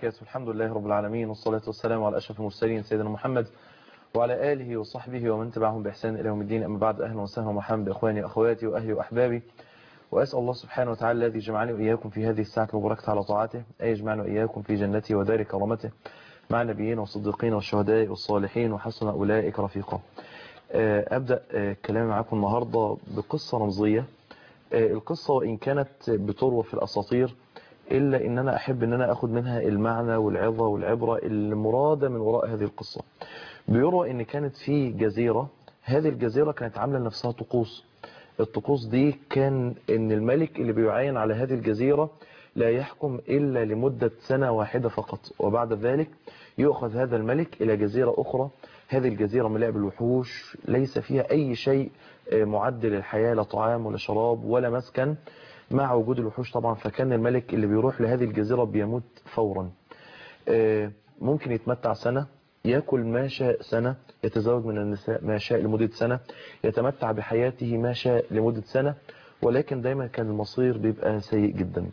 وبركاته الحمد لله رب العالمين والصلاة والسلام على أشرف المرسلين سيدنا محمد وعلى آله وصحبه ومن تبعهم بإحسان إلى يوم الدين أما بعد أهلا وسهلا ومرحبا بإخواني وأخواتي وأهلي وأحبابي وأسأل الله سبحانه وتعالى الذي جمعني وإياكم في هذه الساعة المباركة على طاعته أن يجمعنا وإياكم في جنته ودار كرامته مع النبيين والصديقين والشهداء والصالحين وحسن أولئك رفيقا أبدأ كلامي معكم النهاردة بقصة رمزية القصة وإن كانت بتروى في الأساطير إلا إن أنا أحب أن أنا أخذ منها المعنى والعظة والعبرة المرادة من وراء هذه القصة بيروى إن كانت في جزيرة هذه الجزيرة كانت عاملة لنفسها طقوس الطقوس دي كان إن الملك اللي بيعين على هذه الجزيرة لا يحكم إلا لمدة سنة واحدة فقط وبعد ذلك يؤخذ هذا الملك إلى جزيرة أخرى هذه الجزيرة مليئة بالوحوش ليس فيها أي شيء معد للحياة لا طعام ولا شراب ولا مسكن مع وجود الوحوش طبعا فكان الملك اللي بيروح لهذه الجزيرة بيموت فورا ممكن يتمتع سنة يأكل ما شاء سنة يتزوج من النساء ما شاء لمدة سنة يتمتع بحياته ما شاء لمدة سنة ولكن دايما كان المصير بيبقى سيء جدا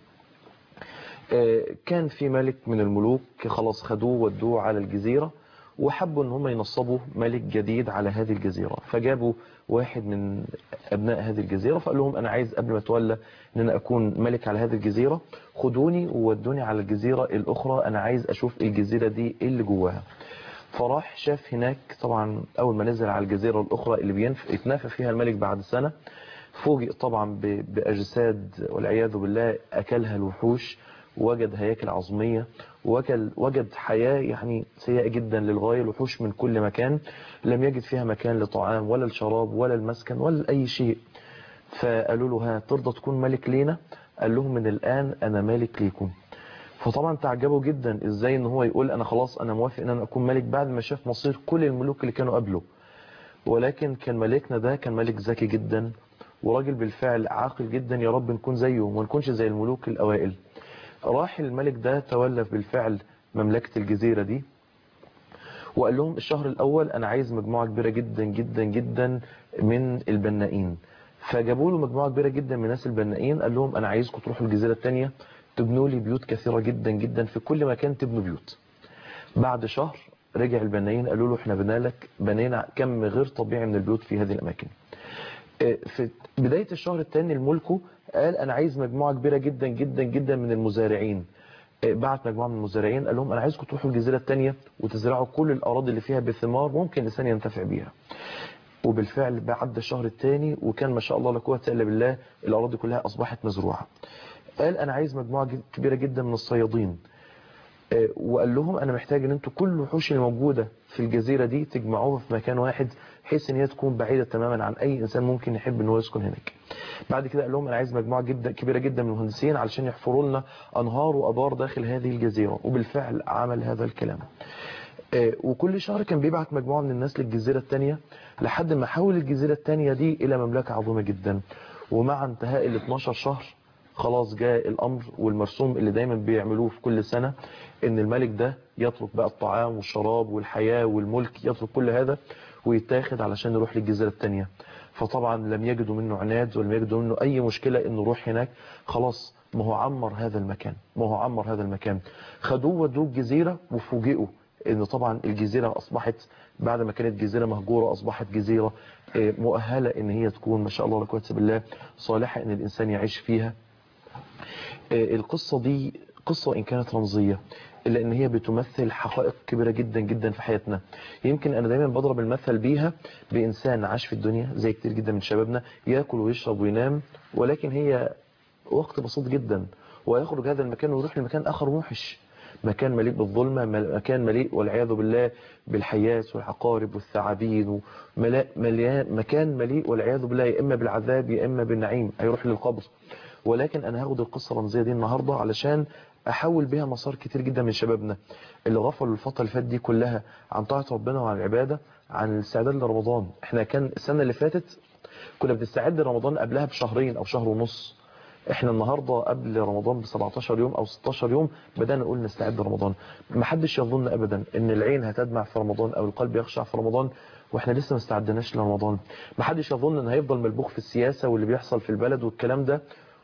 كان في ملك من الملوك خلاص خدوه ودوه على الجزيرة وحبوا ان هم ينصبوا ملك جديد على هذه الجزيرة فجابوا واحد من ابناء هذه الجزيرة فقال لهم انا عايز قبل ما اتولى ان انا اكون ملك على هذه الجزيرة خدوني وودوني على الجزيرة الاخرى انا عايز اشوف الجزيرة دي ايه اللي جواها فراح شاف هناك طبعا اول ما نزل على الجزيرة الاخرى اللي بيتنافى فيها الملك بعد سنة فوجئ طبعا باجساد والعياذ بالله اكلها الوحوش وجد هياكل عظمية وجد, وجد حياة يعني سيئة جدا للغاية الوحوش من كل مكان لم يجد فيها مكان لطعام ولا الشراب ولا المسكن ولا أي شيء فقالوا له ها ترضى تكون ملك لينا قال لهم من الآن أنا مالك ليكم فطبعا تعجبوا جدا ازاي ان هو يقول انا خلاص انا موافق ان انا اكون ملك بعد ما شاف مصير كل الملوك اللي كانوا قبله ولكن كان ملكنا ده كان ملك ذكي جدا وراجل بالفعل عاقل جدا يا رب نكون زيه وما نكونش زي الملوك الاوائل راح الملك ده تولى بالفعل مملكة الجزيرة دي وقال لهم الشهر الأول أنا عايز مجموعة كبيرة جدا جدا جدا من البنائين فجابوا له مجموعة كبيرة جدا من ناس البنائين قال لهم أنا عايزكم تروحوا الجزيرة الثانية تبنوا لي بيوت كثيرة جدا جدا في كل مكان تبنوا بيوت بعد شهر رجع البنائين قالوا له احنا بنالك بنينا كم غير طبيعي من البيوت في هذه الأماكن في بداية الشهر الثاني الملكه قال أنا عايز مجموعة كبيرة جدا جدا جدا من المزارعين بعت مجموعة من المزارعين قال لهم أنا عايزكم تروحوا الجزيرة الثانية وتزرعوا كل الأراضي اللي فيها بثمار ممكن الإنسان ينتفع بيها وبالفعل بعد الشهر الثاني وكان ما شاء الله لا قوه الا بالله الأراضي كلها أصبحت مزروعة قال أنا عايز مجموعة كبيرة جدا من الصيادين وقال لهم أنا محتاج أن أنتوا كل الوحوش اللي موجودة في الجزيرة دي تجمعوها في مكان واحد بحيث ان هي تكون بعيدة تماما عن أي إنسان ممكن يحب أنه يسكن هناك بعد كده قال لهم أنا عايز مجموعة جدا كبيرة جدا من المهندسين علشان يحفروا لنا أنهار وأبار داخل هذه الجزيرة وبالفعل عمل هذا الكلام وكل شهر كان بيبعت مجموعة من الناس للجزيرة الثانية لحد ما حول الجزيرة الثانية دي إلى مملكة عظيمة جدا ومع انتهاء ال 12 شهر خلاص جاء الأمر والمرسوم اللي دايما بيعملوه في كل سنة ان الملك ده يترك بقى الطعام والشراب والحياة والملك يترك كل هذا ويتاخد علشان يروح للجزيرة الثانية فطبعا لم يجدوا منه عناد ولم يجدوا منه أي مشكلة انه يروح هناك خلاص ما هو عمر هذا المكان ما هو عمر هذا المكان خدوه ودوه الجزيرة وفوجئوا ان طبعا الجزيرة اصبحت بعد ما كانت جزيرة مهجورة اصبحت جزيرة مؤهلة ان هي تكون ما شاء الله لا قوه بالله صالحة ان الانسان يعيش فيها القصة دي قصة إن كانت رمزية إلا إن هي بتمثل حقائق كبيرة جدا جدا في حياتنا يمكن أنا دايما بضرب المثل بيها بإنسان عاش في الدنيا زي كتير جدا من شبابنا يأكل ويشرب وينام ولكن هي وقت بسيط جدا ويخرج هذا المكان ويروح لمكان آخر موحش مكان مليء بالظلمة مكان مليء والعياذ بالله بالحيات والعقارب والثعابين مليان مكان مليء والعياذ بالله يا إما بالعذاب يا إما بالنعيم هيروح للقبر ولكن أنا هاخد القصة الرمزية دي النهاردة علشان أحول بها مسار كتير جدا من شبابنا اللي غفلوا الفترة اللي فاتت دي كلها عن طاعة ربنا وعن العبادة عن الاستعداد لرمضان احنا كان السنة اللي فاتت كنا بنستعد لرمضان قبلها بشهرين أو شهر ونص احنا النهاردة قبل رمضان ب 17 يوم او 16 يوم بدأنا نقول نستعد لرمضان ما حدش يظن ابدا ان العين هتدمع في رمضان او القلب يخشع في رمضان واحنا لسه ما استعدناش لرمضان ما حدش يظن ان هيفضل ملبوخ في السياسة واللي بيحصل في البلد والكلام ده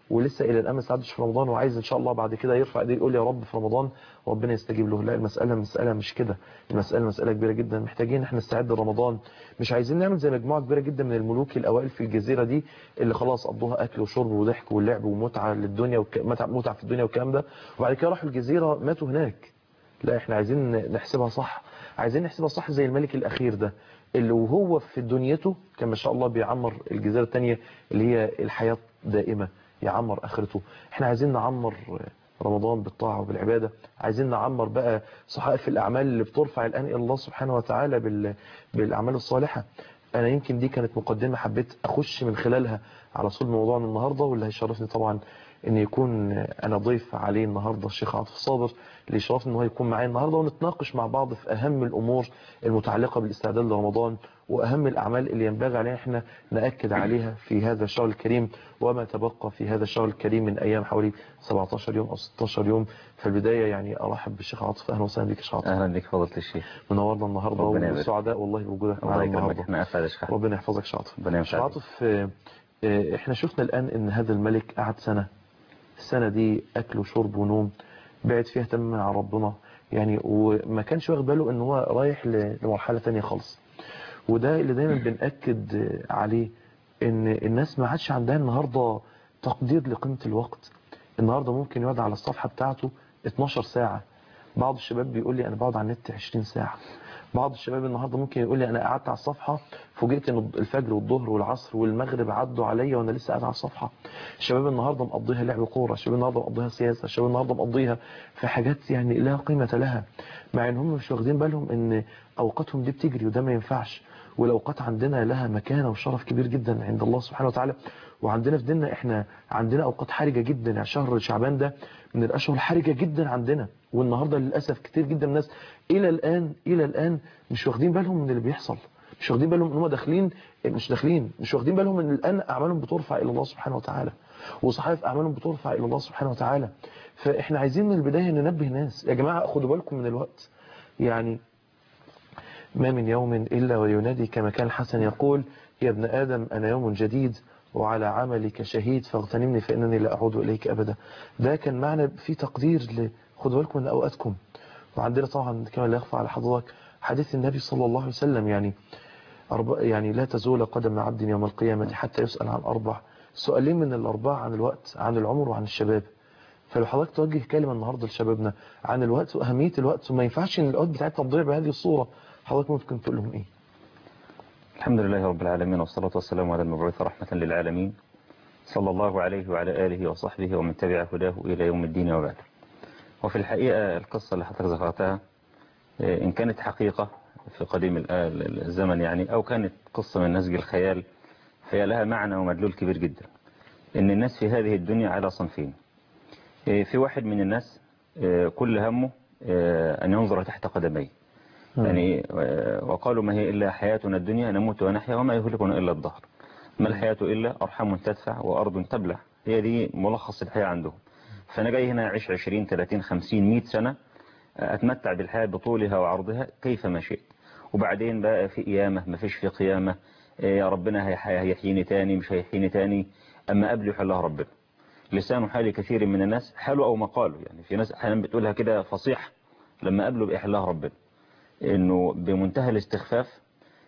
ولسه الى الان ما استعدش في رمضان وعايز ان شاء الله بعد كده يرفع ايديه يقول يا رب في رمضان ربنا يستجيب له لا المساله مساله مش كده المساله مساله كبيره جدا محتاجين احنا نستعد لرمضان مش عايزين نعمل زي مجموعه كبيره جدا من الملوك الاوائل في الجزيره دي اللي خلاص قضوها اكل وشرب وضحك ولعب ومتعه للدنيا وك... متعه متعة في الدنيا والكلام ده وبعد كده راحوا الجزيره ماتوا هناك لا احنا عايزين نحسبها صح عايزين نحسبها صح زي الملك الاخير ده اللي وهو في دنيته كان ما شاء الله بيعمر الجزيره الثانيه اللي هي الحياه دائمه يعمر اخرته احنا عايزين نعمر رمضان بالطاعة وبالعبادة عايزين نعمر بقى صحائف الأعمال اللي بترفع الآن إلى الله سبحانه وتعالى بال... بالأعمال الصالحة أنا يمكن دي كانت مقدمة حبيت أخش من خلالها على صلب موضوعنا النهاردة واللي هيشرفني طبعا ان يكون انا ضيف عليه النهاردة الشيخ عاطف صابر اللي يشرفني ان هو يكون معايا النهاردة ونتناقش مع بعض في اهم الامور المتعلقة بالاستعداد لرمضان واهم الاعمال اللي ينبغي علينا احنا ناكد عليها في هذا الشهر الكريم وما تبقى في هذا الشهر الكريم من ايام حوالي 17 يوم او 16 يوم في البدايه يعني ارحب بالشيخ عاطف اهلا وسهلا بك يا شيخ عاطف اهلا بك فضيله الشيخ منورنا النهارده ربنا يبارك. وسعداء والله بوجودك الله معانا يكرمك النهارده احنا اسعد يا شيخ ربنا يحفظك يا شيخ عاطف ربنا شيخ ينفعك عاطف آه، آه، احنا شفنا الان ان هذا الملك قعد سنه السنه دي اكل وشرب ونوم بعد فيها تماما عن ربنا يعني وما كانش واخد باله ان هو رايح ل- لمرحله تانية خالص وده اللي دايما بنأكد آه، عليه ان الناس ما عادش عندها النهارده تقدير لقيمه الوقت النهارده ممكن يقعد على الصفحه بتاعته 12 ساعه بعض الشباب بيقول لي انا بقعد على النت 20 ساعه بعض الشباب النهارده ممكن يقول لي انا قعدت على الصفحه فوجئت ان الفجر والظهر والعصر والمغرب عدوا عليا وانا لسه قاعد على الصفحه الشباب النهارده مقضيها لعب كوره الشباب النهارده مقضيها سياسه الشباب النهارده مقضيها في حاجات يعني لا قيمه لها مع ان هم مش واخدين بالهم ان اوقاتهم دي بتجري وده ما ينفعش والاوقات عندنا لها مكانه وشرف كبير جدا عند الله سبحانه وتعالى وعندنا في ديننا احنا عندنا اوقات حرجه جدا يعني شهر شعبان ده من الاشهر الحرجه جدا عندنا والنهارده للاسف كتير جدا من الناس الى الان الى الان مش واخدين بالهم من اللي بيحصل مش واخدين بالهم ان هم داخلين مش داخلين مش واخدين بالهم ان الان اعمالهم بترفع الى الله سبحانه وتعالى وصحائف اعمالهم بترفع الى الله سبحانه وتعالى فاحنا عايزين من البدايه ننبه ناس يا جماعه خدوا بالكم من الوقت يعني ما من يوم إلا وينادي كما كان الحسن يقول يا ابن آدم أنا يوم جديد وعلى عملك شهيد فاغتنمني فإنني لا أعود إليك أبدا ده كان معنى في تقدير ل- خدوا بالكم من أوقاتكم وعندنا طبعا كما لا يخفى على حضرتك حديث النبي صلى الله عليه وسلم يعني أربع يعني لا تزول قدم عبد يوم القيامة حتى يسأل عن أربع سؤالين من الأربعة عن الوقت عن العمر وعن الشباب فلو حضرتك توجه كلمة النهاردة لشبابنا عن الوقت وأهمية الوقت وما ينفعش إن الأوقات بتاعتنا تضيع بهذه الصورة حضرتك ممكن تقول لهم إيه؟ الحمد لله رب العالمين والصلاة والسلام على المبعوث رحمة للعالمين صلى الله عليه وعلى آله وصحبه ومن تبع هداه إلى يوم الدين وبعد وفي الحقيقة القصة اللي حضرتك ذكرتها آه، إن كانت حقيقة في قديم ال- ال- الزمن يعني أو كانت قصة من نسج الخيال فهي لها معنى ومدلول كبير جدا إن الناس في هذه الدنيا على صنفين آه، في واحد من الناس آه، كل همه آه، أن ينظر تحت قدميه يعني آه، وقالوا ما هي إلا حياتنا الدنيا نموت ونحيا وما يهلكنا إلا الدهر ما الحياة إلا أرحام تدفع وأرض تبلع هي دي ملخص الحياة عندهم فأنا جاي هنا أعيش 20 30 50 100 سنة آه، أتمتع بالحياة بطولها وعرضها كيفما شئت وبعدين بقى في قيامة ما فيش في قيامة آه، يا ربنا هيح- هيحييني تاني مش هيحييني تاني أما قبل يحلها ربنا لسان حال كثير من الناس حاله أو مقاله يعني في ناس أحيانا بتقولها كده فصيح لما قبله بيحلها ربنا انه بمنتهى الاستخفاف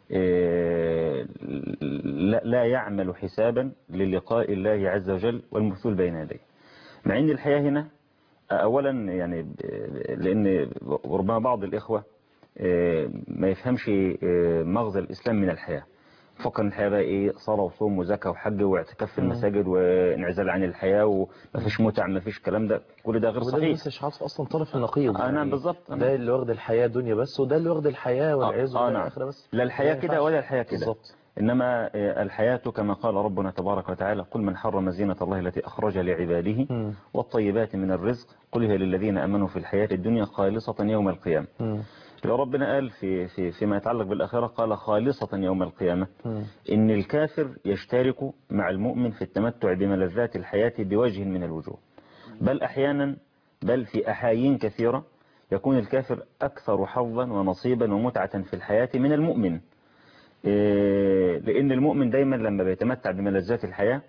إيه، لا لا يعمل حسابا للقاء الله عز وجل والمثول بين يديه مع ان الحياة هنا اولا يعني ب- لان ربما بعض الاخوة إيه، ما يفهمش إيه، مغزى الاسلام من الحياة فكر ان الحياة بقى ايه صلاة وصوم وزكاة وحج واعتكاف في مم. المساجد وانعزال عن الحياة ومفيش متع مفيش كلام ده كل ده غير وده صحيح لسه شحاط اصلا طرف النقيض آه، نعم بالظبط. ده اللي واخد الحياه دنيا بس وده اللي واخد الحياه والعياذ آه، بالله نعم. الاخره بس لا الحياة ما كده ينفعش. ولا الحياة كده بالظبط إنما آه، الحياة كما قال ربنا تبارك وتعالى قل من حرم زينة الله التي أخرج لعباده مم. والطيبات من الرزق قل هي للذين أمنوا في الحياة الدنيا خالصة يوم القيامة مم. لو ربنا قال في في فيما يتعلق بالآخرة قال خالصة يوم القيامة مم. إن الكافر يشترك مع المؤمن في التمتع بملذات الحياة بوجه من الوجوه بل أحيانا بل في أحايين كثيرة يكون الكافر أكثر حظا ونصيبا ومتعة في الحياة من المؤمن إيه، لأن المؤمن دايما لما بيتمتع بملذات الحياة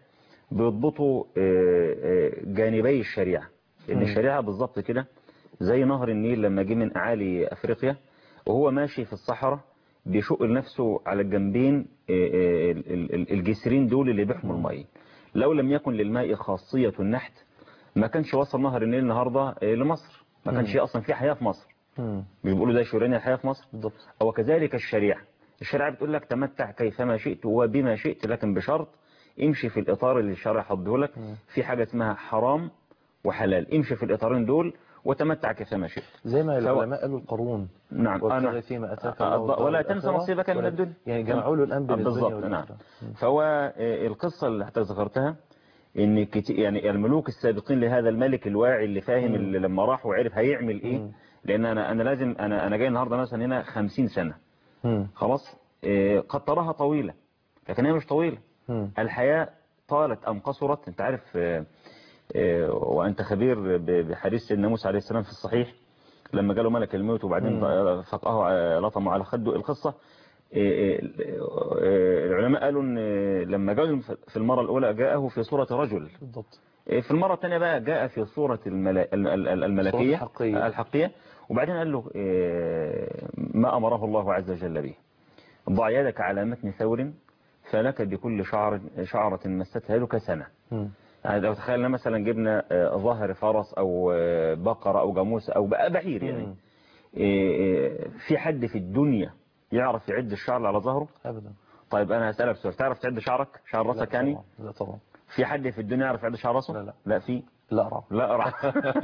بيضبطوا آه، آه، جانبي الشريعة ان مم. الشريعة بالظبط كده زي نهر النيل لما جه من اعالي افريقيا وهو ماشي في الصحراء بيشق لنفسه على الجنبين آه، آه، ال- ال- ال- الجسرين دول اللي بيحموا المية لو لم يكن للماء خاصية النحت ما كانش وصل نهر النيل النهاردة آه، لمصر ما كانش مم. اصلا في حياة في مصر مم. مش بيقولوا ده شورين الحياة في مصر بالضبط أو كذلك الشريعة الشريعة بتقول لك تمتع كيفما شئت وبما شئت لكن بشرط امشي في الإطار اللي الشرع حطه لك مم. في حاجة اسمها حرام وحلال امشي في الإطارين دول وتمتع كيفما شئت زي ما سواء. العلماء قالوا القارون نعم وابتغ أنا فيما اتاك آه، الله ولا الدار تنسى الآخرة نصيبك من ولا- الدنيا. يعني جمعوا له الان آه، بين الدنيا بالظبط نعم والآخرة مم. فهو آه، القصة اللي حتى ذكرتها ان كتي يعني الملوك السابقين لهذا الملك الواعي اللي فاهم مم. اللي لما راح وعرف هيعمل ايه مم. لان انا انا لازم انا انا جاي النهارده مثلا هنا 50 سنة مم. خلاص آه، قد تراها طويلة لكن هي مش طويلة مم. الحياة طالت أم قصرت أنت عارف آه، آه، وأنت خبير ب- بحديث سيدنا موسى عليه السلام في الصحيح لما جاله ملك الموت وبعدين مم. فقه آه، لطمه على خده القصة آه، آه، آه، العلماء قالوا ان آه، لما جاء في المرة الأولى جاءه في صورة رجل بالضبط آه، في المرة الثانية بقى جاء في صورة الملا- ال- ال- ال- الملكية صورة الحقية. الحقية وبعدين قال له آه، ما أمره الله عز وجل به ضع يدك على متن ثور فلك بكل شعر شعرة مستها يدك سنة مم. يعني لو تخيلنا مثلا جبنا آه، ظهر فرس أو آه، بقرة أو جاموس أو بقى بعير يعني مم. آه، آه، في حد في الدنيا يعرف يعد الشعر اللي على ظهره ابدا طيب أنا هسألك سؤال تعرف تعد شعرك شعر لا راسك يعني طبعا. لا طبعا في حد في الدنيا يعرف يعد شعر راسه لا، لا. لا في لا أرى لا راح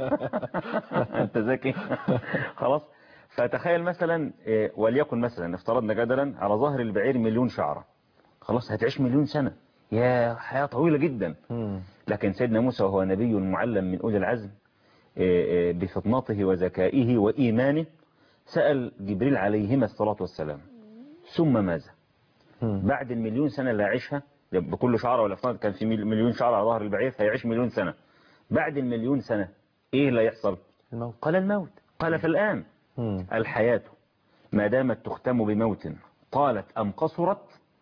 انت ذكي خلاص فتخيل مثلا إيه، وليكن مثلا افترضنا جدلا على ظهر البعير مليون شعرة خلاص هتعيش مليون سنة يا حياة طويلة جدا مم. لكن سيدنا موسى وهو نبي معلم من أولي العزم إيه، إيه، بفطنته وذكائه وإيمانه سأل جبريل عليهما الصلاة والسلام ثم ماذا مم. بعد المليون سنة اللي هيعيشها بكل شعرة ولا افترض كان في مل- مليون شعرة على ظهر البعير هيعيش مليون سنة بعد المليون سنة ايه اللي يحصل الموت قال الموت قال فالآن مم. الحياة ما دامت تختم بموت طالت أم قصرت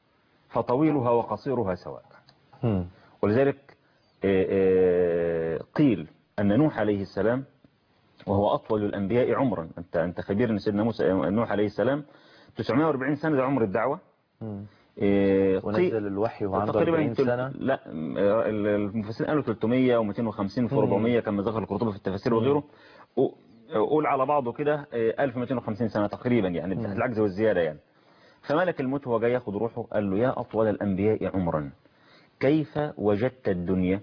فطويلها وقصيرها سواء مم. ولذلك آه، آه، قيل أن نوح عليه السلام وهو أطول الأنبياء عمرا أنت أنت خبير أن سيدنا موسى نوح عليه السلام 940 سنة ده عمر الدعوة مم. آه، قيل- ونزل الوحي وعنده 40 تل- سنة لا م- آه، المفسرين قالوا 300 و250 في مم. 400 كما ذكر القرطبي في التفاسير وغيره و- قول على بعضه كده آه، 1250 سنة تقريبا يعني مم. العجز والزيادة يعني فملك الموت هو جاي ياخد روحه قال له يا أطول الأنبياء عمرا كيف وجدت الدنيا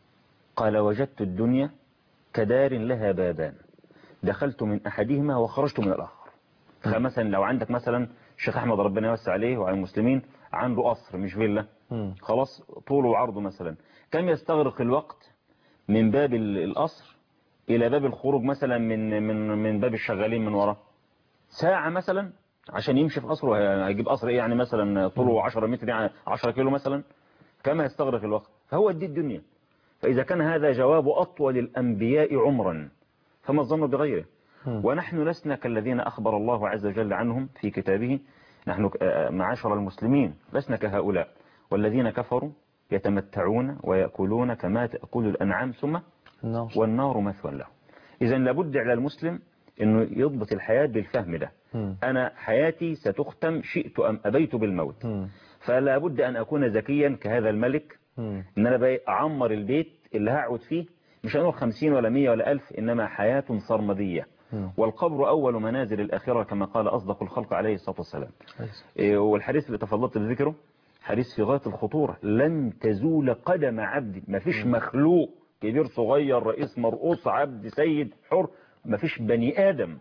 قال وجدت الدنيا كدار لها بابان دخلت من أحدهما وخرجت من الآخر فمثلا لو عندك مثلا الشيخ أحمد ربنا يوسع عليه وعلى المسلمين عنده قصر مش فيلا مم. خلاص طوله وعرضه مثلا كم يستغرق الوقت من باب ال- القصر إلى باب الخروج مثلا من من من باب الشغالين من وراه ساعة مثلا عشان يمشي في قصره هي- هيجيب قصر ايه يعني مثلا طوله 10 متر يعني 10 كيلو مثلا كما يستغرق الوقت فهو دي الدنيا فإذا كان هذا جواب أطول الأنبياء عمرا فما الظن بغيره مم. ونحن لسنا كالذين أخبر الله عز وجل عنهم في كتابه نحن آه، معاشر المسلمين لسنا كهؤلاء والذين كفروا يتمتعون ويأكلون كما تأكل الأنعام ثم النار والنار مثوى له إذا لابد على المسلم أنه يضبط الحياة بالفهم ده مم. أنا حياتي ستختم شئت أم أبيت بالموت مم. فلا بد أن أكون ذكيا كهذا الملك مم. إن أنا بقى أعمر البيت اللي هقعد فيه مش هنقول خمسين ولا مية ولا ألف إنما حياة سرمدية مم. والقبر أول منازل الآخرة كما قال أصدق الخلق عليه الصلاة والسلام كويس. إيه، والحديث اللي تفضلت بذكره حديث في غاية الخطورة لن تزول قدم عبد ما فيش مخلوق كبير صغير رئيس مرؤوس عبد سيد حر ما فيش بني آدم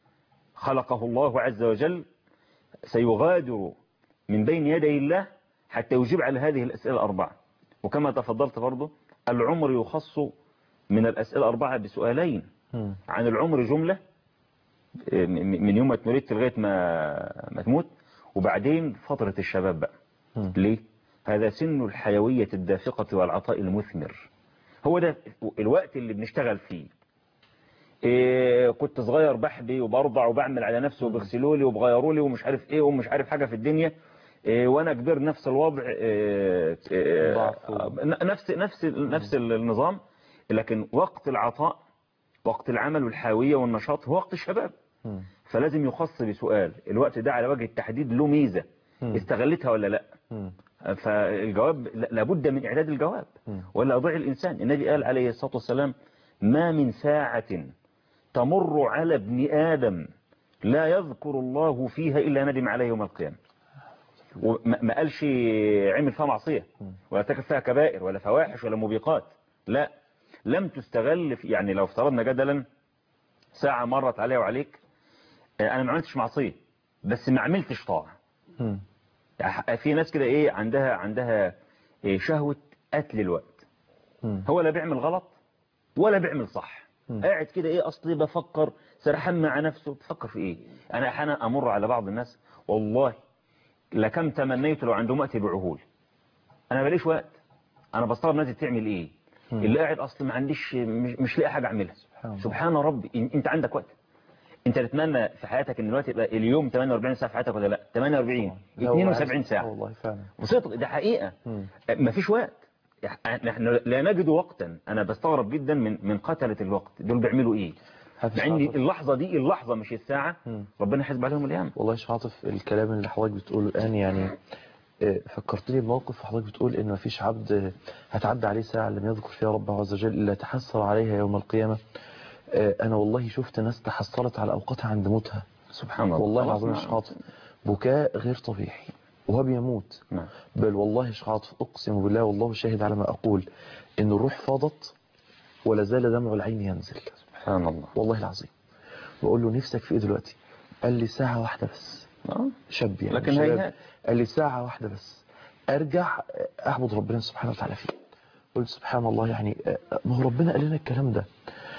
خلقه الله عز وجل سيغادر من بين يدي الله حتى يجيب على هذه الأسئلة الأربعة وكما تفضلت برضه العمر يخص من الأسئلة الأربعة بسؤالين مم. عن العمر جملة م- م- من يوم ما اتولدت لغاية ما ما تموت وبعدين فترة الشباب بقى مم. ليه؟ هذا سن الحيوية الدافقة والعطاء المثمر هو ده الوقت اللي بنشتغل فيه إيه كنت صغير بحبي وبرضع وبعمل على نفسي وبغسلوا لي وبغيروا لي ومش عارف ايه ومش عارف حاجة في الدنيا إيه، وانا كبير نفس الوضع إيه، إيه، ضعف و- آه، نفس نفس نفس النظام لكن وقت العطاء وقت العمل والحيويه والنشاط هو وقت الشباب مم. فلازم يخص بسؤال الوقت ده على وجه التحديد له ميزه مم. استغلتها ولا لا مم. فالجواب لا- لابد من إعداد الجواب مم. ولا يضيع الإنسان النبي قال عليه الصلاة والسلام ما من ساعة تمر على ابن آدم لا يذكر الله فيها إلا ندم عليه يوم القيامة وما ما قالش عمل فيها معصية ولا ارتكب فيها كبائر ولا فواحش ولا موبقات لا لم تستغل في يعني لو افترضنا جدلا ساعة مرت عليا وعليك آه، أنا ما عملتش معصية بس ما عملتش طاعة مم. في ناس كده ايه عندها عندها إيه شهوة قتل الوقت مم. هو لا بيعمل غلط ولا بيعمل صح مم. قاعد كده ايه اصلي بفكر سرحان مع نفسه بفكر في ايه انا احيانا امر على بعض الناس والله لكم تمنيت لو عندهم وقت يبيعوه لي انا ماليش وقت انا بستغرب الناس دي بتعمل ايه مم. اللي قاعد اصلا ما عنديش مش, مش لاقي حاجه اعملها سبحان الله. سبحان ربي إن- انت عندك وقت انت تتمنى في حياتك ان الوقت يبقى اليوم 48 ساعه في حياتك ولا لا 48 لا، هو 72 عارف- ساعه والله فعلا وصدق ده حقيقة مم. مفيش وقت نحن لا نجد وقتا انا بستغرب جدا من من قتلة الوقت دول بيعملوا ايه حافظ مع ان عاطف. اللحظة دي اللحظة مش الساعة مم. ربنا يحاسب عليهم الايام والله يا شيخ عاطف الكلام اللي حضرتك بتقوله الآن يعني آه، فكرتني بموقف حضرتك بتقول إن مفيش عبد آه، هتعدي عليه ساعة لم يذكر فيها ربه عز وجل إلا تحسر عليها يوم القيامة آه، أنا والله شفت ناس تحسرت على أوقاتها عند موتها سبحان الله والله خلاص العظيم يا ما- شيخ عاطف بكاء غير طبيعي وهو بيموت نعم بل والله يا شيخ عاطف أقسم بالله والله شاهد على ما أقول إن الروح فاضت ولا زال دمع العين ينزل سبحان الله والله العظيم بقول له نفسك في إيه دلوقتي قال لي ساعة واحدة بس آه. شاب يعني لكن شباب. هيهات. قال لي ساعة واحدة بس ارجع اعبد ربنا سبحانه وتعالى فيه قلت سبحان الله يعني ما هو ربنا قال لنا الكلام ده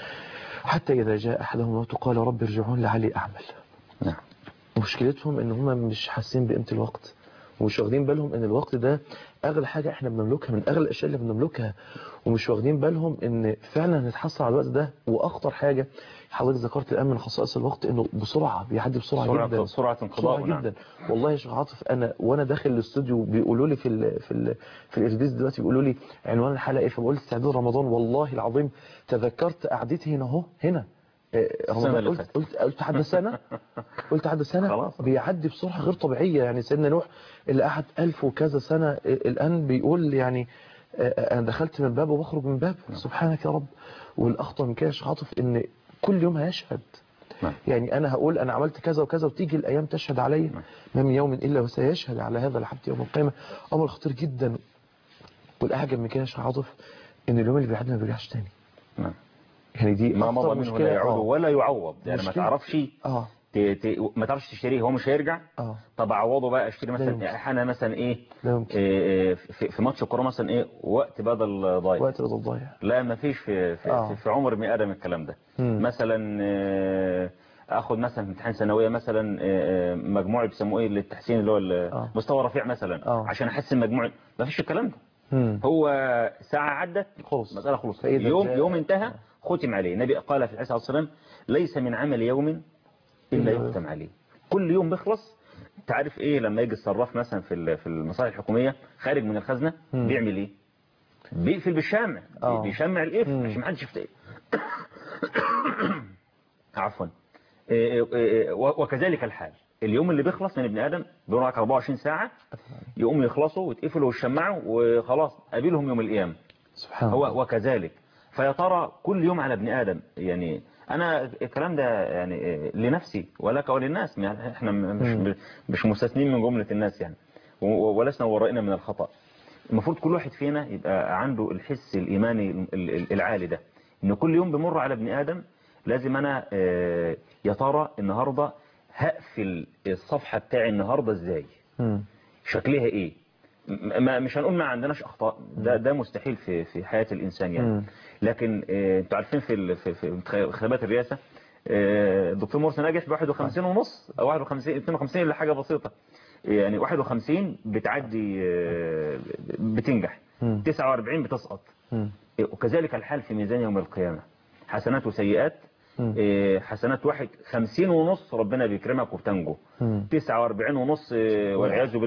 حتى إذا جاء أحدهم الموت قال رب ارجعون لعلي أعمل نعم مشكلتهم ان هم مش حاسين بقيمه الوقت ومش واخدين بالهم ان الوقت ده اغلى حاجه احنا بنملكها من اغلى الاشياء اللي بنملكها ومش واخدين بالهم ان فعلا هنتحصل على الوقت ده واخطر حاجه حضرتك ذكرت الان من خصائص الوقت انه بسرعه بيعدي بسرعه سرعة جدا سرعة انقضاء بسرعه نعم. جدا والله يا شيخ عاطف انا وانا داخل الاستوديو بيقولوا لي في ال في ال في الاريديس دلوقتي بيقولوا لي عنوان الحلقه ايه فبقول استعداد رمضان والله العظيم تذكرت قعدتي هنا اهو هنا آه، السنة رمضان اللي قلت فاتت. قلت قلت عدى سنه قلت عدى سنه خلاص. بيعدي بسرعه غير طبيعيه يعني سيدنا نوح اللي قعد ألف وكذا سنه آه، الان بيقول يعني آه، انا دخلت من باب وبخرج من باب سبحانك يا رب والاخطر من كده يا شيخ عاطف ان كل يوم هيشهد نعم. يعني انا هقول انا عملت كذا وكذا وتيجي الايام تشهد علي ما من يوم الا وسيشهد على هذا العبد يوم القيامه امر خطير جدا والاعجب من كده يا شيخ عاطف ان اليوم اللي بيعدي ما بيرجعش تاني نعم. يعني دي ما أخطر مضى منه مشكلة. لا يعود آه. ولا يعوض يعني ما مشكلة. تعرفش اه ت... ت... ما تعرفش تشتريه هو مش هيرجع اه طب اعوضه بقى اشتري لا يمكن. مثلا انا مثلا ايه لا يمكن إيه، في في ماتش الكوره مثلا ايه وقت بدل ضايع وقت رضا الضايع لا ما فيش في في, آه. في, في عمر ابن ادم الكلام ده مم. مثلا آه، اخد مثلا في امتحان ثانويه مثلا آه، آه، مجموعي بيسموه ايه للتحسين اللي هو آه. مستوى رفيع مثلا آه. عشان احسن مجموعي ما فيش الكلام ده مم. هو ساعه عدت خلص مساله خلص فإذا يوم جاء- يوم انتهى ختم عليه النبي قال في الحديث عليه الصلاه والسلام ليس من عمل يوم الا إلا يختم عليه كل يوم بيخلص تعرف ايه لما يجي الصراف مثلا في ال- في المصالح الحكوميه خارج من الخزنه مم. بيعمل ايه بيقفل بالشمع آه. بيشمع القفل مم. عشان ما حدش يفتح عفوا إيه إيه و- وكذلك الحال اليوم اللي بيخلص من ابن ادم بيقعد 24 ساعه يقوم يخلصوا ويتقفلوا ويشمعوا وخلاص قابلهم يوم القيامه سبحان الله هو وكذلك فيا ترى كل يوم على ابن ادم يعني انا الكلام ده يعني إيه، لنفسي ولك وللناس يعني احنا م- مش مم. مش مستثنين من جمله الناس يعني و- و- ولسنا ورائنا من الخطا المفروض كل واحد فينا يبقى عنده الحس الايماني ال- ال- العالي ده ان كل يوم بمر على ابن ادم لازم انا آه، يا ترى النهارده هقفل الصفحه بتاعي النهارده ازاي مم. شكلها ايه م- ما مش هنقول ما عندناش اخطاء ده ده مستحيل في في حياه الانسان يعني مم. لكن آه، انتوا عارفين في ال- في في انتخابات الرئاسه آه، الدكتور مرسي نجح ب 51 ونص او 51 52 الا حاجه بسيطه يعني 51 بتعدي آه، بتنجح مم. 49 بتسقط مم. وكذلك الحال في ميزان يوم القيامه حسنات وسيئات مم. آه، حسنات واحد 50 ونص ربنا بيكرمك وبتنجو مم. 49 ونص آه، والعياذ بالله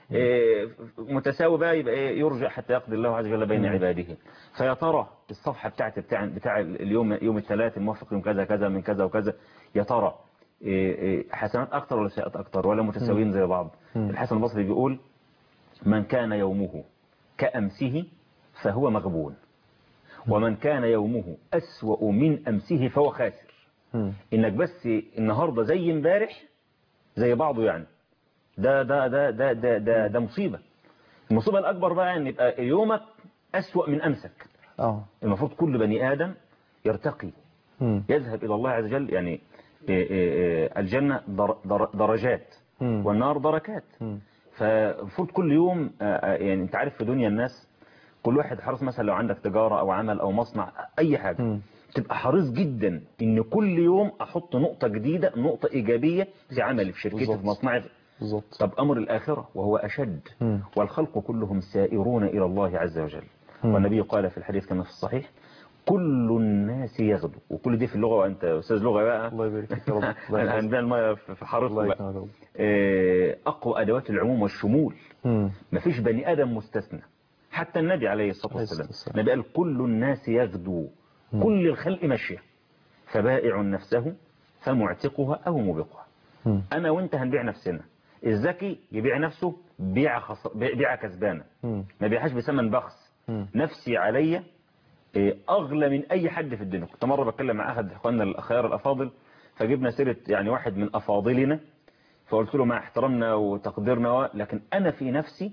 إيه، متساوي بقى يبقى إيه يرجع حتى يقضي الله عز وجل بين مم. عباده فيا ترى الصفحة بتاعت بتاع بتاع اليوم يوم الثلاث الموافق يوم كذا كذا من كذا وكذا يا ترى إيه، إيه، حسنات أكتر ولا سيئات أكتر ولا متساويين زي بعض مم. الحسن البصري بيقول من كان يومه كأمسه فهو مغبون ومن كان يومه أسوأ من أمسه فهو خاسر مم. انك بس النهارده زي امبارح زي بعضه يعني ده ده ده ده ده ده, ده مصيبه المصيبه الاكبر بقى ان يبقى يومك اسوأ من امسك اه المفروض كل بني ادم يرتقي مم. يذهب الى الله عز وجل يعني إيه إيه إيه الجنه در در درجات مم. والنار دركات مم. فالمفروض كل يوم آه، آه، يعني انت عارف في دنيا الناس كل واحد حريص مثلا لو عندك تجاره او عمل او مصنع اي حاجه مم. تبقى حريص جدا ان كل يوم احط نقطة جديدة نقطة ايجابية في عملي في شركتي بالظبط. في مصنعي بالظبط طب امر الاخرة وهو اشد مم. والخلق كلهم سائرون الى الله عز وجل مم. والنبي قال في الحديث كما في الصحيح كل الناس يغدو وكل دي في اللغة وانت استاذ لغة بقى الله يبارك فيك يا رب الله يحفظك. عندنا المية في حارتكم الله بقى يكرمك يا رب. آه، اقوى ادوات العموم والشمول مم. مفيش بني ادم مستثنى حتى النبي عليه الصلاة عليه الصلاة والسلام والسلام. النبي قال كل الناس يغدو مم. كل الخلق ماشية فبائع نفسه فمعتقها أو موبقها مم. أنا وأنت هنبيع نفسنا الذكي يبيع نفسه بيع, خص... بيع كسبانة مم. ما بيعهاش بثمن بخس مم. نفسي عليا إيه، أغلى من أي حد في الدنيا كنت مرة بتكلم مع أحد إخواننا الأخيار الأفاضل فجبنا سيرة يعني واحد من أفاضلنا فقلت له مع احترامنا وتقديرنا و- لكن أنا في نفسي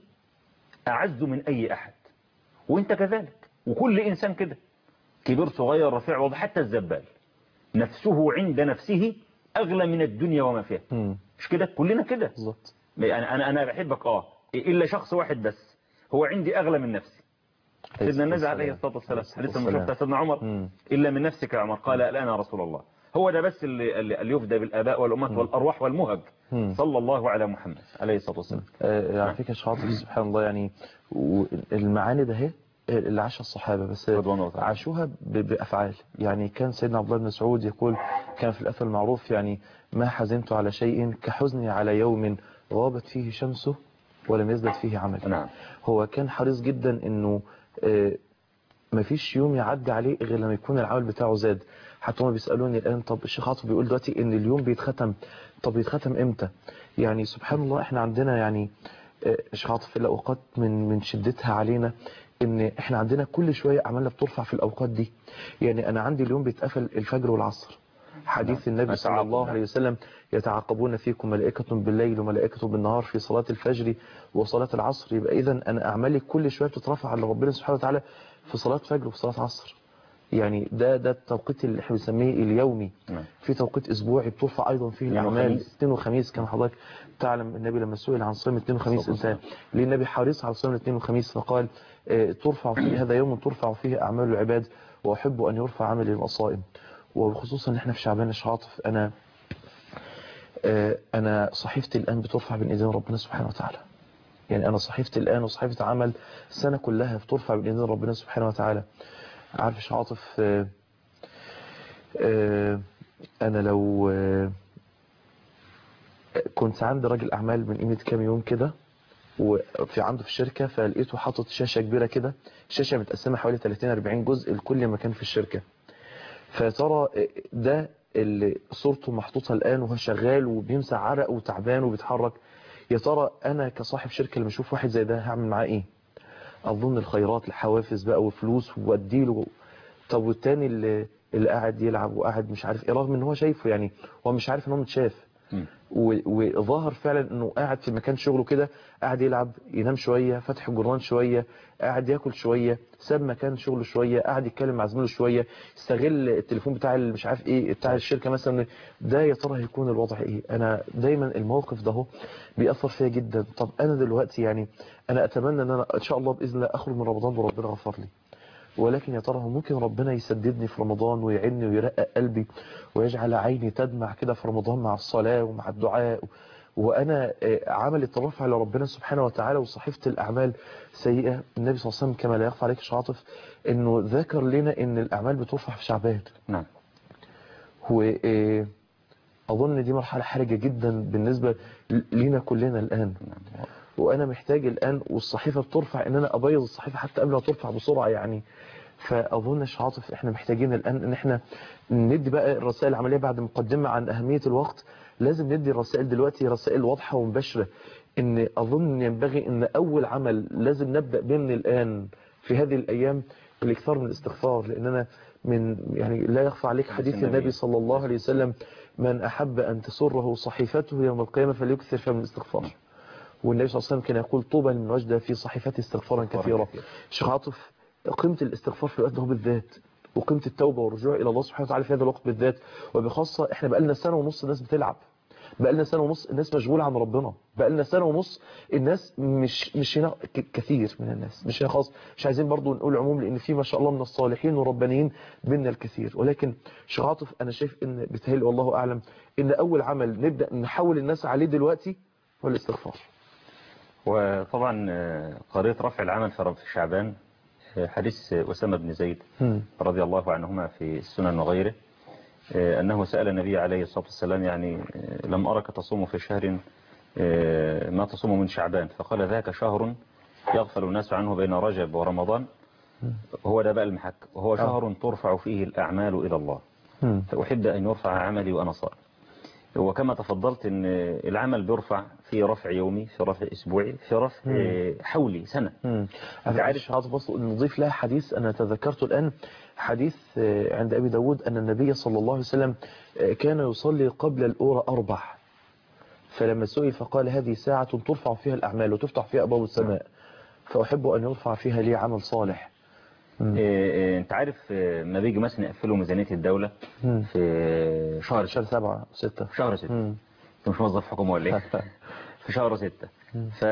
أعز من أي أحد وانت كذلك وكل إنسان كده كبير صغير رفيع واضح حتى الزبال نفسه عند نفسه أغلى من الدنيا وما فيها مم. مش كده كلنا كده بالظبط أنا أنا أنا بحبك آه إلا شخص واحد بس هو عندي أغلى من نفسي سيدنا النبي عليه الصلاة والسلام حديث لما شفت سيدنا عمر مم. إلا من نفسك يا عمر قال لا أنا رسول الله هو ده بس اللي, اللي اللي يفدى بالآباء والأمهات والأرواح والمهج مم. صلى الله على محمد عليه الصلاة والسلام آه، على فكرة يا شاطر سبحان الله يعني و- المعاني ده هي اللي عاشها الصحابة بس رضوان الله تعالى. عاشوها ب- بأفعال يعني كان سيدنا عبد الله بن مسعود يقول كان في الأثر المعروف يعني ما حزنت على شيء كحزني على يوم غابت فيه شمسه ولم يزدد فيه عمل نعم هو كان حريص جدا انه آه، مفيش يوم يعدي عليه غير لما يكون العمل بتاعه زاد حتى هم بيسألوني الآن طب الشيخ عاطف بيقول دلوقتي ان اليوم بيتختم طب بيتختم امتى يعني سبحان الله احنا عندنا يعني آه، الشيخ عاطف الأوقات من من شدتها علينا ان احنا عندنا كل شوية اعمالنا بترفع في الأوقات دي يعني انا عندي اليوم بيتقفل الفجر والعصر حديث النبي صلى يتعاقب، الله نعم. عليه وسلم يتعاقبون فيكم ملائكة بالليل وملائكة بالنهار في صلاة الفجر وصلاة العصر يبقى إذا أنا أعمالي كل شوية بتترفع على ربنا سبحانه وتعالى في صلاة فجر وفي صلاة عصر يعني ده ده التوقيت اللي احنا بنسميه اليومي نعم. في توقيت اسبوعي بترفع ايضا فيه اثنين الاعمال وخميس. اثنين وخميس كما حضرتك تعلم النبي لما سئل عن صيام اثنين وخميس صلى الله عليه انت ليه النبي حريص على صيام الاثنين وخميس فقال آه، ترفع فيه هذا يوم ترفع فيه اعمال العباد واحب ان يرفع عملي للصائم وخصوصا ان احنا في شعبان الشعاطف انا آه، انا صحيفتي الان بترفع بين ايدين ربنا سبحانه وتعالى يعني انا صحيفتي الان وصحيفه عمل السنه كلها بترفع بين ايدين ربنا سبحانه وتعالى عارف يا شعاطف آه، آه، انا لو آه، كنت عند راجل اعمال من قيمه كام يوم كده وفي عنده في الشركه فلقيته حاطط شاشه كبيره كده شاشه متقسمه حوالي 30 40 جزء لكل مكان في الشركه فترى ده اللي صورته محطوطه الان وهو شغال وبيمسح عرق وتعبان وبيتحرك يا ترى انا كصاحب شركه لما اشوف واحد زي ده هعمل معاه ايه اظن الخيرات الحوافز بقى وفلوس واديله طب والتاني اللي اللي قاعد يلعب وقاعد مش عارف ايه رغم ان هو شايفه يعني هو مش عارف ان هو متشاف مم. و- وظاهر فعلا انه قاعد في مكان شغله كده قاعد يلعب ينام شويه فاتح الجرنان شويه قاعد ياكل شويه ساب مكان شغله شويه قاعد يتكلم مع زميله شويه استغل التليفون بتاع اللي مش عارف ايه بتاع الشركه مثلا ده يا ترى هيكون الوضع ايه انا دايما الموقف ده هو بيأثر فيا جدا طب انا دلوقتي يعني انا اتمنى ان انا ان شاء الله باذن الله اخرج من رمضان وربنا غفر لي ولكن يا ترى هو ممكن ربنا يسددني في رمضان ويعني ويرقق قلبي ويجعل عيني تدمع كده في رمضان مع الصلاة ومع الدعاء وأنا آه، عمل الترفع لربنا سبحانه وتعالى وصحيفة الأعمال سيئة النبي صلى الله عليه وسلم كما لا يخفى عليك يا شاطف إنه ذكر لنا إن الأعمال بترفع في شعبان نعم وأظن دي مرحلة حرجة جدا بالنسبة لنا كلنا الآن وانا محتاج الان والصحيفه بترفع ان انا ابيض الصحيفه حتى قبل ما ترفع بسرعه يعني فاظن يا عاطف احنا محتاجين الان ان احنا ندي بقى الرسائل العمليه بعد مقدمه عن اهميه الوقت لازم ندي الرسائل دلوقتي رسائل واضحه ومباشره ان اظن ينبغي ان اول عمل لازم نبدا به من الان في هذه الايام الاكثار من الاستغفار لاننا من يعني لا يخفى عليك حديث النبي. النبي صلى الله عليه وسلم من احب ان تسره صحيفته يوم القيامه فليكثر فيها من الاستغفار والنبي صلى الله عليه وسلم كان يقول طوبى لمن وجد في صحيفته استغفارا كثيرا كثيرا. شيخ عاطف قيمة الاستغفار في الوقت ده بالذات وقيمة التوبة والرجوع إلى الله سبحانه وتعالى في هذا الوقت بالذات وبخاصة احنا بقالنا سنة ونص الناس بتلعب بقالنا سنة ونص الناس مشغولة عن ربنا بقالنا سنة ونص الناس مش مش هنا ك- كثير من الناس مش هنا خاص مش عايزين برضو نقول عموم لأن في ما شاء الله من الصالحين والربانيين بيننا الكثير ولكن شيخ عاطف أنا شايف إن بتهيألي والله أعلم إن أول عمل نبدأ نحول الناس عليه دلوقتي هو الاستغفار وطبعا آه، قضية رفع العمل في رب- في شعبان آه، حديث أسامة بن زيد مم. رضي الله عنهما في السنن وغيره آه، أنه سأل النبي عليه الصلاة والسلام يعني آه، لم أرك تصوم في شهر آه، ما تصوم من شعبان فقال ذاك شهر يغفل الناس عنه بين رجب ورمضان هو ده بقى المحك وهو شهر ترفع فيه الأعمال إلى الله مم. فأحب أن يرفع عملي وأنا صائم وكما تفضلت أن العمل بيرفع في رفع يومي في رفع أسبوعي في رفع آه، حولي سنة مم. أنت أنا عارف- عارف عاطف بس نضيف لها حديث أنا تذكرته الآن حديث آه، عند أبي داود أن النبي صلى الله عليه وسلم آه، كان يصلي قبل الأورى أربع فلما سئل فقال هذه ساعة ترفع فيها الأعمال وتفتح فيها أبواب السماء فأحب أن يرفع فيها لي عمل صالح مم. آه، آه، انت عارف آه، ما بيجي مثلا يقفلوا ميزانية الدولة مم. في شهر شهر سبعة ستة في شهر ستة مم. انت مش موظف حكومة ولا ايه في شهر ستة ف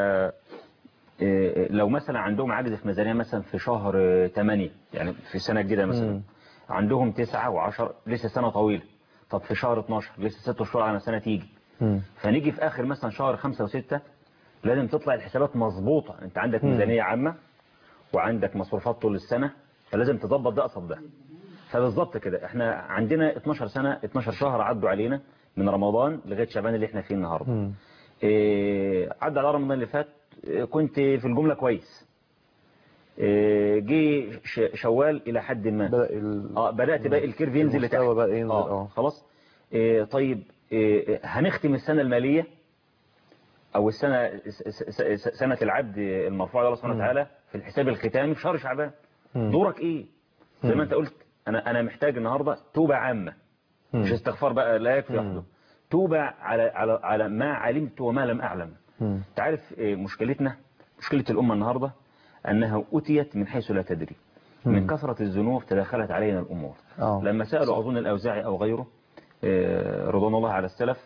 آه، لو مثلا عندهم عجز في ميزانية مثلا في شهر آه، تمانية يعني في سنة جديدة مثلا مم. عندهم تسعة وعشر لسه سنة طويلة طب في شهر 12 لسه ست شهور على سنة تيجي مم. فنيجي في آخر مثلا شهر خمسة وستة لازم تطلع الحسابات مظبوطة انت عندك ميزانية عامة وعندك مصروفات طول السنة فلازم تظبط ده قصاد ده فبالظبط كده احنا عندنا 12 سنة 12 شهر عدوا علينا من رمضان لغاية شعبان اللي احنا فيه النهاردة مم. إيه عدى على رمضان اللي فات إيه، كنت في الجملة كويس إيه جه ش- شوال إلى حد ما بدأ ال... اه بدأت بقى الكيرف ينزل لتحت المستوى بقى ينزل اه اه خلاص إيه طيب إيه هنختم السنة المالية او السنة س- س- س- سنة العبد المرفوع الله سبحانه مم. وتعالى في الحساب الختامي في شهر شعبان مم. دورك ايه زي مم. ما انت قلت انا انا محتاج النهارده توبة عامة مم. مش استغفار بقى لا يكفي مم. وحده توبة على على على ما علمت وما لم اعلم مم. انت عارف إيه مشكلتنا مشكلة الامة النهاردة انها اتيت من حيث لا تدري من مم. كثرة الذنوب تداخلت علينا الامور اه لما سألوا أظن الأوزاعي أو غيره آه، رضوان الله على السلف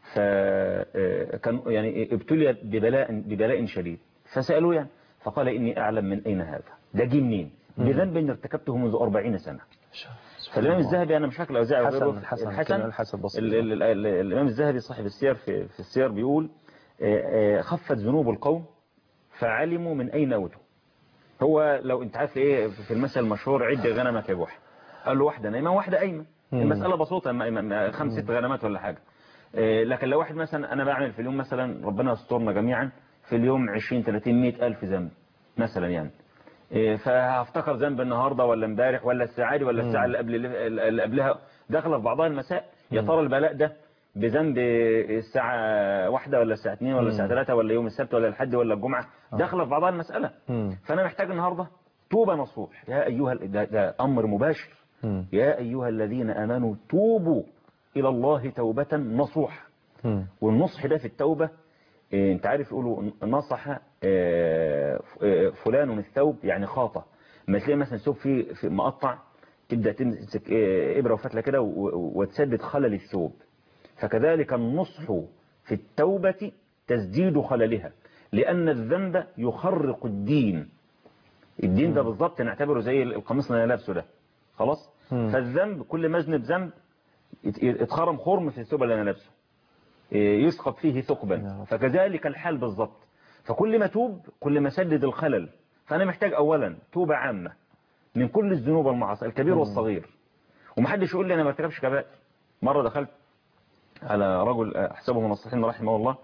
فكان يعني ابتلي ببلاء ببلاء شديد فسألوا يعني فقال إني أعلم من أين هذا ده جه منين بذنب إن ارتكبته منذ 40 سنة فالإمام الذهبي أنا مش فاكر الأوزاعي حسن وغيره الحسن الحسن كان الحسن بسيط. ال- ال- ال- الإمام الذهبي صاحب السير في, في السير بيقول آه، آه، خفت ذنوب القوم فعلموا من أين أوتوا هو لو انت عارف ايه في المثل المشهور عد غنمك يا جحا قال له واحدة نايمة واحدة قايمة مم. المسألة بسيطة ما- ما- ما- خمس ست غنمات ولا حاجة إيه، لكن لو واحد مثلا انا بعمل في اليوم مثلا ربنا يسترنا جميعا في اليوم 20 30 100 الف ذنب مثلا يعني إيه، فهفتكر ذنب النهارده ولا امبارح ولا الساعه دي ولا الساعه اللي قبل اللي قبلها داخله في بعضها المساء يا ترى البلاء ده بذنب الساعه واحدة ولا الساعه 2 ولا الساعه 3 ولا يوم السبت ولا الحد ولا الجمعه داخله في بعضها المساله مم. فأنا محتاج النهاردة توبة نصوح يا أيها ال- ده, ده أمر مباشر مم. يا أيها الذين أمنوا توبوا إلى الله توبة نصوح مم. والنصح ده في التوبة إيه، انت عارف يقولوا نصح آه، ف- آه، فلان الثوب يعني خاطة ما تلاقي مثلا ثوب فيه في مقطع تبدأ تمسك آه، إبرة وفتلة كده و- و- وتسدد خلل الثوب فكذلك النصح في التوبة تسديد خللها لأن الذنب يخرق الدين الدين ده بالظبط نعتبره زي القميص اللي انا لابسه ده خلاص مم. فالذنب كل ما اذنب ذنب يت- يتخرم خرم في الثوب اللي انا لابسه إيه، يسقط فيه يا ثقبا رب. فكذلك الحال بالظبط فكل ما توب كل ما سدد الخلل فانا محتاج اولا توبه عامه من كل الذنوب والمعاصي الكبير والصغير ومحدش يقول لي انا ما ارتكبش كبائر مره دخلت على رجل احسبه من الصالحين رحمه الله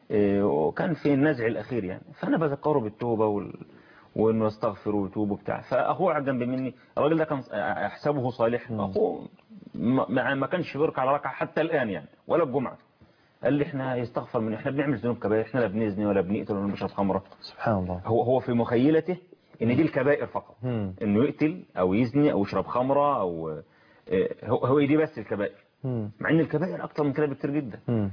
إيه، وكان في النزع الأخير يعني فأنا بذكره بالتوبة وال... وإنه يستغفر ويتوب وبتاع فأخوه على جنب مني الراجل ده كان أحسبه صالح أخوه ما ما- ما كانش بيركع على ركعة حتى الآن يعني ولا الجمعة قال لي احنا يستغفر من احنا بنعمل ذنوب كبائر احنا لا بنزني ولا بنقتل ولا بنشرب خمره سبحان الله هو هو في مخيلته ان دي الكبائر فقط مم. انه يقتل او يزني او يشرب خمره او آه، هو هو دي بس الكبائر مم. مع ان الكبائر اكتر من كده بكتير جدا مم.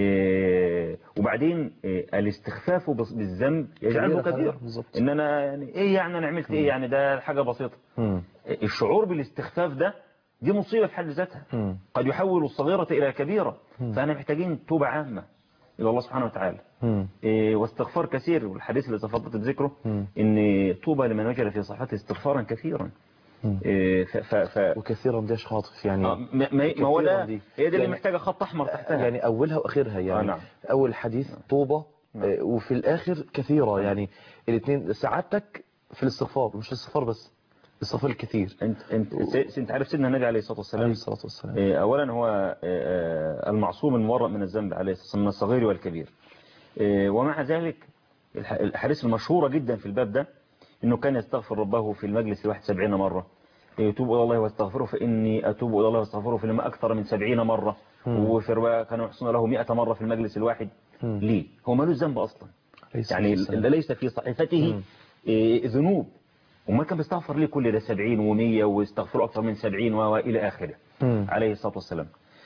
آه، وبعدين آه، الاستخفاف بس- بالذنب يجعله كبيرة كبير بالظبط. ان انا يعني ايه يعني انا عملت ايه يعني ده حاجه بسيطه مم. آه، الشعور بالاستخفاف ده دي مصيبه في حد ذاتها مم. قد يحول الصغيره الى كبيره فاحنا محتاجين توبه عامه الى الله سبحانه وتعالى مم. إيه، واستغفار كثير والحديث اللي تفضلت بذكره مم. ان طوبى لمن وجد في صحته استغفارا كثيرا مم. إيه، ف ف ف وكثيرا ديش خاطف يعني آه، ما ما- ما هو كثيراً ده دي. هي دي اللي يعني- محتاجه خط احمر تحتها يعني أولها وآخرها يعني آه، نعم. أول حديث طوبة آه، وفي الآخر كثيرة يعني الاثنين سعادتك في الاستغفار مش الاستغفار بس الاستغفار الكثير انت انت س- انت عارف سيدنا النبي عليه الصلاه عليه والسلام الصلاة والسلام إيه، اولا هو آه، آه، المعصوم المورع من الذنب عليه الصلاه والسلام من الصغير والكبير إيه، ومع ذلك الح- الحديث المشهوره جدا في الباب ده انه كان يستغفر ربه في المجلس 71 مره يتوب الى الله واستغفره فاني اتوب الى الله واستغفره في لما اكثر من 70 مره وفي روايه كانوا يحصون له 100 مره في المجلس الواحد مم. ليه هو مالوش ذنب اصلا عليه الصلاة يعني والسلام. ال- ليس في صحيفته مم. إيه، ذنوب وما كان بيستغفر ليه كل ده 70 و100 ويستغفروا اكثر من 70 والى اخره مم. عليه الصلاه والسلام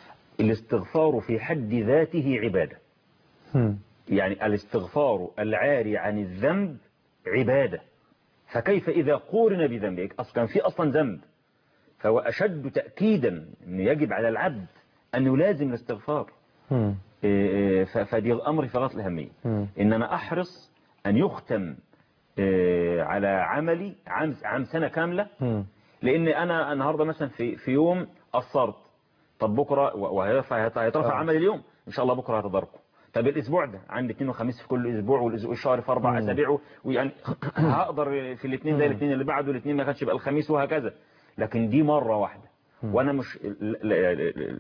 الاستغفار في حد ذاته عباده مم. يعني الاستغفار العاري عن الذنب عبادة فكيف إذا قورن بذنب أصلا كان في أصلا ذنب فهو أشد تأكيدا أن يجب على العبد أن يلازم الاستغفار مم. إيه إيه ف- فدي أمر في غاية الأهمية مم. إن أنا أحرص أن يختم إيه، على عملي عام عام سنة كاملة مم. لان انا النهارده مثلا في في يوم قصرت طب بكره و- وهيرفع هيترفع آه. عمل اليوم ان شاء الله بكره هتداركه طب الاسبوع ده عندي اثنين وخميس في كل اسبوع والاسبوع الشهر في اربع مم. اسابيع ويعني هقدر في الاثنين ده مم. الاثنين اللي بعده الاثنين ما كانش يبقى الخميس وهكذا لكن دي مره واحده وانا مش ل- ل-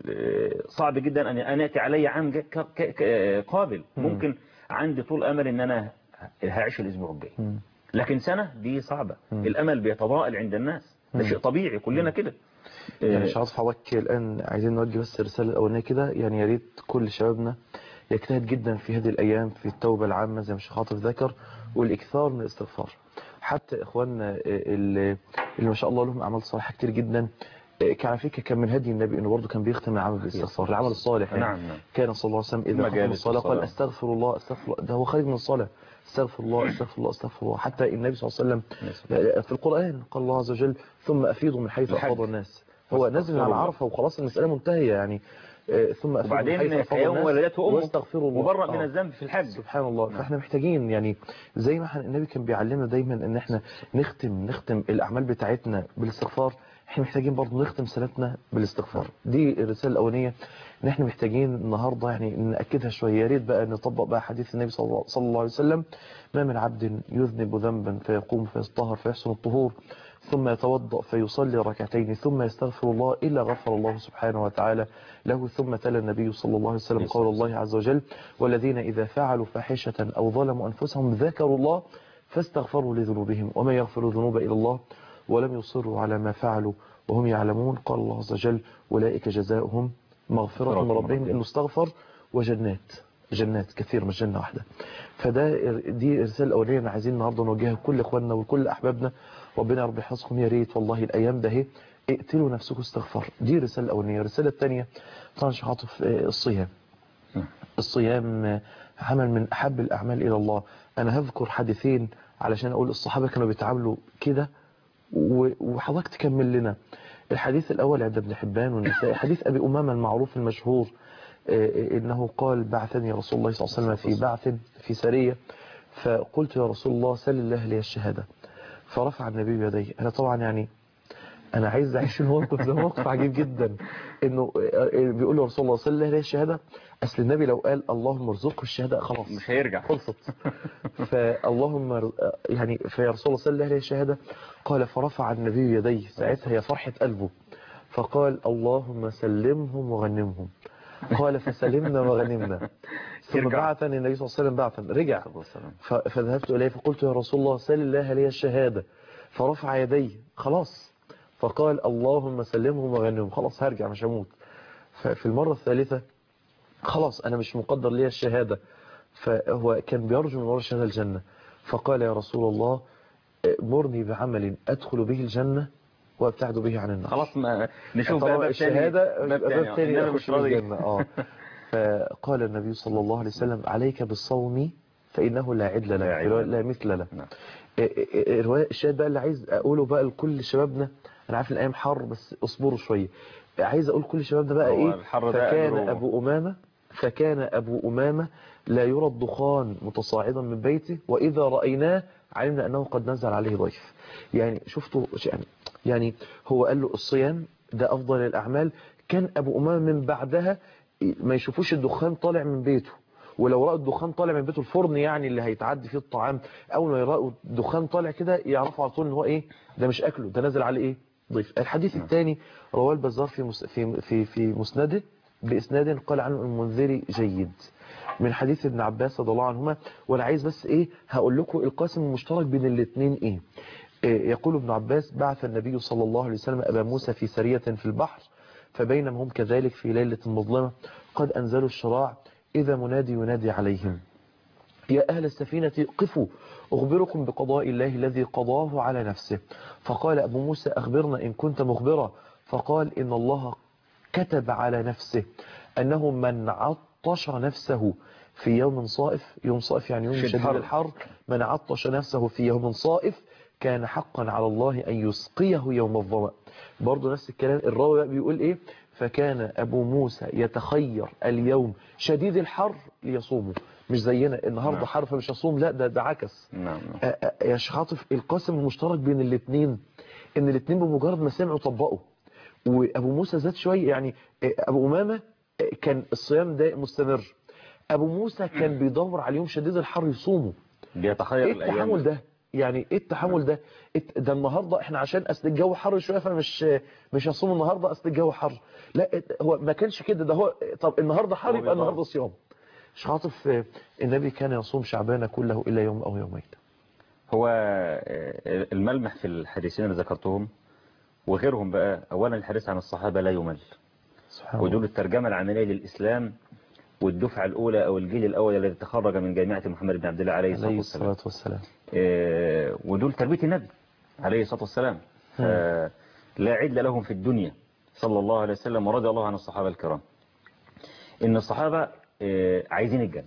ل- صعب جدا ان ان ياتي علي عام ج- ك- ك- ك- قابل ممكن عندي طول امل ان انا هعيش الاسبوع الجاي مم. لكن سنة دي صعبة الأمل بيتضاءل عند الناس ده شيء طبيعي كلنا كده يعني آه، مش عاطف حضرتك الآن عايزين نوجه بس الرسالة الأولانية كده يعني يا ريت كل شبابنا يجتهد جدا في هذه الأيام في التوبة العامة زي ما الشيخ عاطف ذكر والإكثار من الاستغفار حتى إخواننا اللي, اللي ما شاء الله لهم أعمال صالحة كتير جدا كان على فكرة كان من هدي النبي انه برضه كان بيختم العمل بالاستغفار العمل الصالح يعني نعم، نعم. كان صلى الله عليه وسلم اذا ختم مجالس الصلاه قال الصلاة. استغفر الله استغفر الله ده هو خارج من الصلاه استغفر الله استغفر الله استغفر الله حتى النبي صلى الله عليه وسلم في القران قال الله عز وجل ثم افيضوا من حيث الحج. افاض الناس هو نزل على الله. عرفه وخلاص المساله منتهيه يعني آه، ثم افيضوا من حيث وبعدين افاض في يوم الناس ولدته أمه واستغفروا الله مبرأ من آه. الذنب في الحج سبحان الله فاحنا محتاجين يعني زي ما احنا النبي كان بيعلمنا دايما ان احنا نختم نختم الاعمال بتاعتنا بالاستغفار احنا محتاجين برضه نختم سنتنا بالاستغفار دي الرساله الاولانيه ان احنا محتاجين النهارده يعني ناكدها شويه يا ريت بقى نطبق بقى حديث النبي صلى الله- صلى الله عليه وسلم ما من عبد يذنب ذنبا فيقوم فيتطهر فيحسن الطهور ثم يتوضأ فيصلي ركعتين ثم يستغفر الله إلا غفر الله سبحانه وتعالى له ثم تلا النبي صلى الله عليه وسلم قول الله عز وجل والذين إذا فعلوا فاحشة أو ظلموا أنفسهم ذكروا الله فاستغفروا لذنوبهم وما يغفر الذنوب إلى الله ولم يصروا على ما فعلوا وهم يعلمون قال الله عز وجل أولئك جزاؤهم مغفرة من ربهم إنه استغفر وجنات جنات كثير مش جنة واحدة فده دي الرسالة الأولية اللي عايزين النهاردة نوجهها لكل إخواننا وكل أحبابنا ربنا يا رب يحفظكم يا ريت والله الأيام ده اهي اقتلوا نفسكم استغفار دي الرسالة الأولانية الرسالة الثانية طبعا شيخ عاطف آه، الصيام الصيام آه، عمل من أحب الأعمال إلى الله أنا هذكر حديثين علشان أقول الصحابة كانوا بيتعاملوا كده و- وحضرتك تكمل لنا الحديث الأول عند ابن حبان والنسائي حديث أبي أمامة المعروف المشهور آه، آه، إنه قال بعثني رسول الله صلى الله عليه وسلم في بعث في سرية فقلت يا رسول الله سل الله لي الشهادة فرفع النبي يديه أنا طبعا يعني انا عايز اعيش الموقف ده موقف عجيب جدا انه بيقول له رسول الله صلى الله عليه الشهاده اصل النبي لو قال اللهم ارزقه الشهاده خلاص مش هيرجع خلصت فاللهم ر- يعني فيا رسول الله صلى الله عليه الشهاده قال فرفع النبي يديه ساعتها هي فرحه قلبه فقال اللهم سلمهم وغنمهم قال فسلمنا وغنمنا ثم يرجع. بعثني النبي صلى الله عليه وسلم بعثا رجع عليه والسلام. ف- فذهبت إليه فقلت يا رسول الله سل الله لي الشهادة فرفع يديه خلاص فقال اللهم سلمهم وغنهم خلاص هرجع مش هموت ففي المرة الثالثة خلاص أنا مش مقدر لي الشهادة فهو كان بيرجو من ورا الشهادة الجنة فقال يا رسول الله مرني بعمل أدخل به الجنة وأبتعد به عن النار خلاص ما نشوف طبعا بقى باب الشهادة تاني باب باب تاني إنما أخش مش راضي الجنة اه فقال النبي صلى الله عليه وسلم عليك بالصوم فإنه لا عدل لا له عدل لا, له. لا مثل له نعم. إيه- إيه- الرواية الشاهد بقى اللي عايز أقوله بقى لكل شبابنا أنا عارف الأيام حر بس اصبروا شوية عايز أقول كل شبابنا بقى هو إيه الحر ده فكان أجره. أبو أمامة فكان أبو أمامة لا يرى الدخان متصاعدا من بيته وإذا رأيناه علمنا أنه قد نزل عليه ضيف يعني شفتوا يعني يعني هو قال له الصيام ده أفضل الأعمال كان أبو أمامة من بعدها ما يشوفوش الدخان طالع من بيته ولو رأوا الدخان طالع من بيته الفرن يعني اللي هيتعدي فيه الطعام أول ما يرأوا الدخان طالع كده يعرفوا على طول إن هو إيه ده مش أكله ده نازل عليه إيه ضيف الحديث الثاني رواه البزار في مس في في في مسنده بإسناد قال عنه المنذري جيد من حديث ابن عباس رضي الله عنهما وانا عايز بس ايه هقول لكم القاسم المشترك بين الاثنين ايه إيه، يقول ابن عباس بعث النبي صلى الله عليه وسلم أبا موسى في سرية في البحر فبينما هم كذلك في ليلة مظلمة قد أنزلوا الشراع إذا منادي ينادي عليهم يا أهل السفينة قفوا أخبركم بقضاء الله الذي قضاه على نفسه فقال أبو موسى أخبرنا إن كنت مخبرا فقال إن الله كتب على نفسه أنه من عطش نفسه في يوم صائف يوم صائف يعني يوم شد شديد حر. الحر من عطش نفسه في يوم صائف كان حقا على الله أن يسقيه يوم الظمأ برضو نفس الكلام الراوي بقى بيقول إيه فكان أبو موسى يتخير اليوم شديد الحر ليصومه مش زينا النهاردة نعم. حر فمش هصوم لا ده, ده عكس نعم نعم. آه، آه، يا شيخ عاطف القاسم المشترك بين الاثنين ان الاثنين بمجرد ما سمعوا طبقوا وابو موسى زاد شويه يعني آه، ابو امامه آه، كان الصيام ده مستمر ابو موسى كان بيدور على يوم شديد الحر يصومه بيتخيل ايه الأيام التحمل ده يعني ايه التحمل ده إت- ده النهارده احنا عشان اصل الجو حر شويه فمش مش هصوم النهارده اصل الجو حر لا إت- هو ما كانش كده ده هو طب النهارده حر هو يبقى بيدور. النهارده صيام مش عاطف آه، النبي كان يصوم شعبان كله الا يوم او يومين هو آه، الملمح في الحديثين اللي ذكرتهم وغيرهم بقى أولا الحديث عن الصحابة لا يمل سبحان الله ودول الترجمة العملية للإسلام والدفعة الأولى أو الجيل الأول الذي تخرج من جامعة محمد بن عبد الله عليه الصلاة عليه والسلام الصلاة والسلام آه، ودول تربية النبي عليه الصلاة والسلام آه، لا عدل لهم في الدنيا صلى الله عليه وسلم ورضي الله عن الصحابة الكرام إن الصحابة آه، عايزين الجنة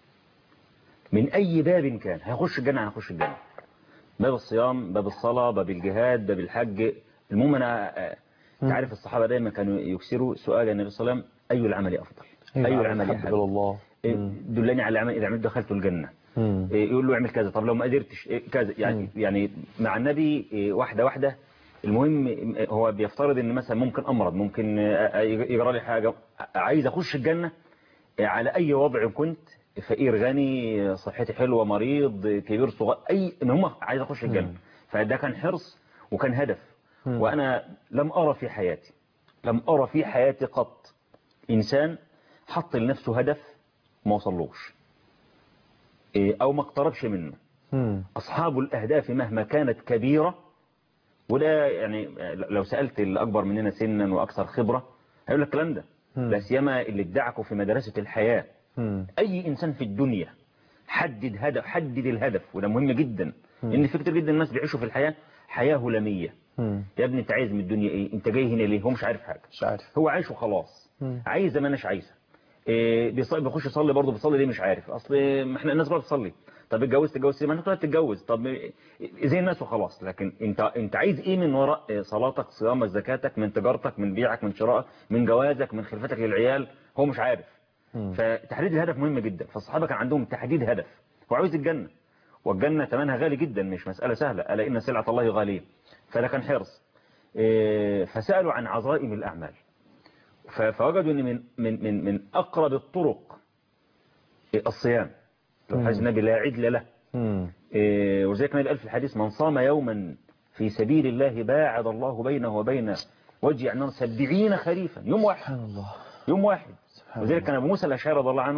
من أي باب كان هيخش الجنة هنخش الجنة باب الصيام باب الصلاة باب الجهاد باب الحج المهم أنا آه، تعرف الصحابة دايما كانوا يكسروا سؤال النبي صلى الله عليه وسلم أي العمل أفضل أي العمل حب أحب إلى الله إيه، مم. دلني على العمل إذا عملت دخلت الجنة مم. إيه، يقول له اعمل كذا طب لو ما قدرتش إيه، كذا يعني يعني مع النبي إيه، واحدة واحدة المهم إيه، هو بيفترض ان مثلا ممكن امرض ممكن آه، يجرى لي حاجة عايز اخش الجنة إيه، على اي وضع كنت فقير غني صحتي حلوة مريض كبير صغير اي المهم عايز اخش الجنة فده كان حرص وكان هدف مم. وانا لم ارى في حياتي لم ارى في حياتي قط انسان حط لنفسه هدف وما وصلوش إيه، او ما اقتربش منه مم. أصحاب الأهداف مهما كانت كبيرة ولا يعني لو سألت اللي أكبر مننا سنا وأكثر خبرة هيقول لك الكلام ده مم. لا سيما اللي ادعكوا في مدرسة الحياة مم. أي إنسان في الدنيا حدد هدف حدد الهدف وده مهم جدا لأن في كتير جدا الناس بيعيشوا في الحياة حياة هلامية مم. يا ابني أنت عايز من الدنيا إيه أنت جاي هنا ليه هو مش عارف حاجة مش عارف هو عايش وخلاص مم. عايزه ما اناش عايزه إيه بيصلي بيخش يصلي برضه بيصلي ليه مش عارف اصل ما احنا الناس بقى بتصلي طب اتجوزت اتجوزت ما انت كلها تتجوز طب إيه، زي الناس وخلاص لكن انت انت عايز ايه من وراء إيه، صلاتك صيامك زكاتك من تجارتك من بيعك من شرائك من جوازك من خلفتك للعيال هو مش عارف مم. فتحديد الهدف مهم جدا فالصحابه كان عندهم تحديد هدف هو عاوز الجنه والجنه ثمنها غالي جدا مش مساله سهله الا ان سلعه الله غاليه فده كان حرص إيه، فسالوا عن عظائم الاعمال ف- فوجدوا ان من من من من اقرب الطرق الصيام لو حديث النبي لا عدل له مم. إيه، وزي كما قال في الحديث من صام يوما في سبيل الله باعد الله بينه وبين وجه النار سبعين خريفا يوم واحد سبحان الله يوم واحد سبحان وذلك الله كان ابو موسى الاشعري رضي الله عنه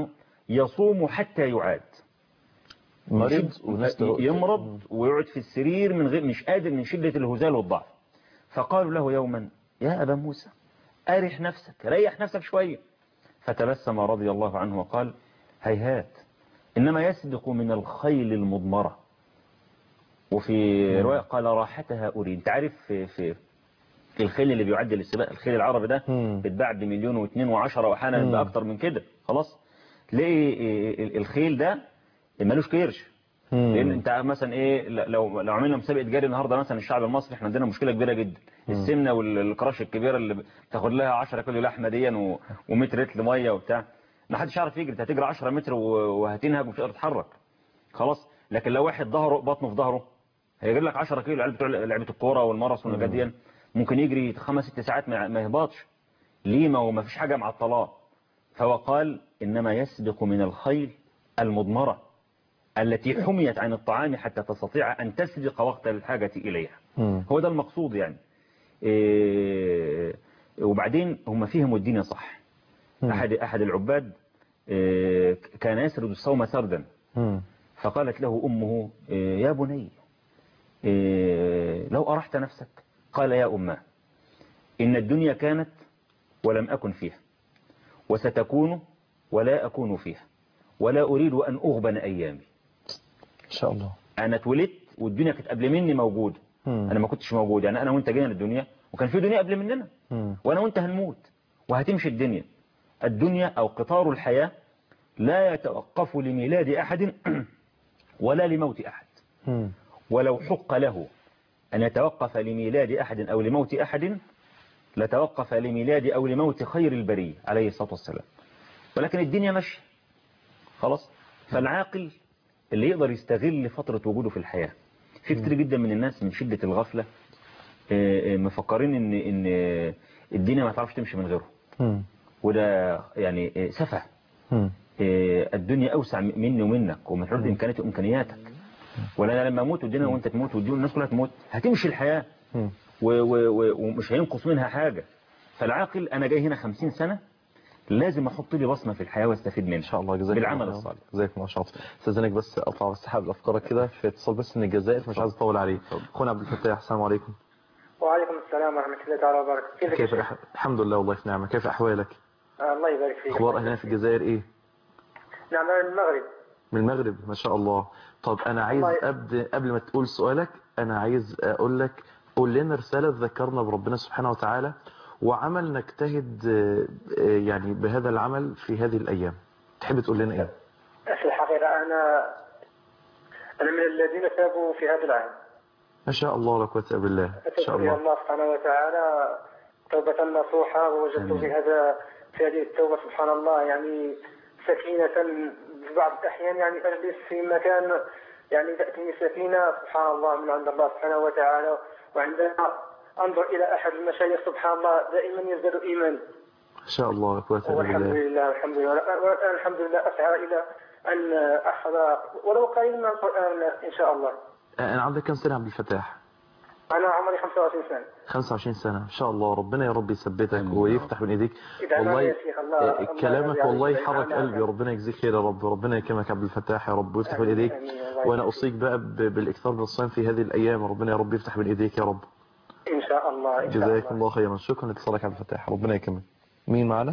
يصوم حتى يعاد مريض وناس تق- يمرض ويقعد في السرير من غير مش قادر من شدة الهزال والضعف فقالوا له يوما يا أبا موسى أرح نفسك ريح نفسك شوية فتبسم رضي الله عنه وقال هيهات إنما يسبق من الخيل المضمرة وفي رواية قال راحتها أريد انت عارف في, في الخيل اللي بيعد للسباق الخيل العربي ده مم. بيتباع بمليون واثنين وعشرة وأحيانا مم. بأكتر من كده خلاص تلاقي ال- الخيل ده ملوش كيرش مم. لان انت مثلا ايه لو لو عملنا مسابقه جري النهارده مثلا الشعب المصري احنا عندنا مشكله كبيره جدا السمنه والكراش الكبيره اللي بتاخد لها 10 كيلو لحمه ديا و- و100 لتر ميه وبتاع ما حدش يعرف يجري انت هتجري 10 متر و- وهتنهج ومش قادر تتحرك خلاص لكن لو واحد ظهره بطنه في ظهره هيجري لك 10 كيلو العيال بتوع لعبه الكوره والماراثون والحاجات دي ممكن يجري خمس ست ساعات ما ما يهبطش ليه ما هو ما فيش حاجه معطلاه فهو قال انما يسبق من الخيل المضمره التي حميت عن الطعام حتى تستطيع أن تسبق وقت الحاجة إليها مم. هو ده المقصود يعني إيه وبعدين هم فهموا الدين صح مم. أحد, أحد العباد إيه كان يسرد الصوم سردا مم. فقالت له أمه إيه يا بني إيه لو أرحت نفسك قال يا أمه إن الدنيا كانت ولم أكن فيها وستكون ولا أكون فيها ولا أريد أن أغبن أيامي إن شاء الله انا اتولدت والدنيا كانت قبل مني موجوده مم. انا ما كنتش موجود يعني انا وانت جينا للدنيا وكان في دنيا قبل مننا مم. وانا وانت هنموت وهتمشي الدنيا الدنيا او قطار الحياه لا يتوقف لميلاد احد ولا لموت احد مم. ولو حق له ان يتوقف لميلاد احد او لموت احد لتوقف لميلاد او لموت خير البريه عليه الصلاه والسلام ولكن الدنيا ماشيه خلاص فالعاقل اللي يقدر يستغل فترة وجوده في الحياة في كتير جدا من الناس من شدة الغفلة آه، آه، مفكرين ان ان آه، الدنيا ما تعرفش تمشي من غيره مم. وده يعني آه، سفه مم. آه، الدنيا اوسع مني ومنك ومن حدود امكانياتي وامكانياتك ولا انا لما اموت والدنيا وانت تموت والدنيا الناس كلها تموت هتمشي الحياة مم. و و و ومش هينقص منها حاجة فالعاقل انا جاي هنا خمسين سنة لازم احط لي بصمة في الحياة واستفيد منها ان شاء الله جزاك بالعمل الله الصالح جزاك الله شاطر استاذنك بس اقطع بس حابب افكارك كده في اتصال بس من الجزائر مش عايز اطول عليه اخونا عبد الفتاح السلام عليكم وعليكم السلام ورحمة الله تعالى وبركاته كيفك كيف يا شيخ؟ أح... الحمد لله والله في نعمه كيف احوالك آه الله يبارك فيك اخبار اهلنا في الجزائر ايه نعم أنا من المغرب من المغرب ما شاء الله طب انا عايز الله ي- ابدا قبل ما تقول سؤالك انا عايز اقول لك قول لنا رساله تذكرنا بربنا سبحانه وتعالى وعمل نجتهد آه، آه، يعني بهذا العمل في هذه الايام تحب تقول لنا ايه في الحقيقة أنا أنا من الذين تابوا في هذا العام ما شاء الله لا قوه الا بالله ان شاء أتوب إلى الله الله سبحانه وتعالى توبة نصوحة ووجدت آمين. في هذا في هذه التوبة سبحان الله يعني سكينة في بعض الأحيان يعني أجلس في مكان يعني تأتيني سكينة سبحان الله من عند الله سبحانه وتعالى وعندما أنظر إلى أحد المشايخ سبحان الله دائما يزداد إيماني ما شاء الله لا قوه الا والحمد بالله لله الحمد لله والآن الحمد لله أسعى إلى أن أحفظ ولو قليل من القرآن إن شاء الله آه، انا عندك كم سنه عبد الفتاح أنا عمري 25 سنة 25 سنة إن شاء الله ربنا يا رب يثبتك ويفتح من إيديك إذا أنا والله يا شيخ الله آه، الله كلامك يرضى والله عليك. يحرك أنا- قلبي ربنا يجزيك خير يا رب ربنا يكرمك عبد الفتاح يا رب ويفتح من آمين، إيديك آمين، الله وأنا يبارك أوصيك بقى ب- بالإكثار من الصيام في هذه الأيام ربنا يا رب يفتح من إيديك يا رب إن شاء الله إن شاء جزاك الله الله خيرا شكرا لاتصالك عبد الفتاح ربنا يكرمك مين معنا؟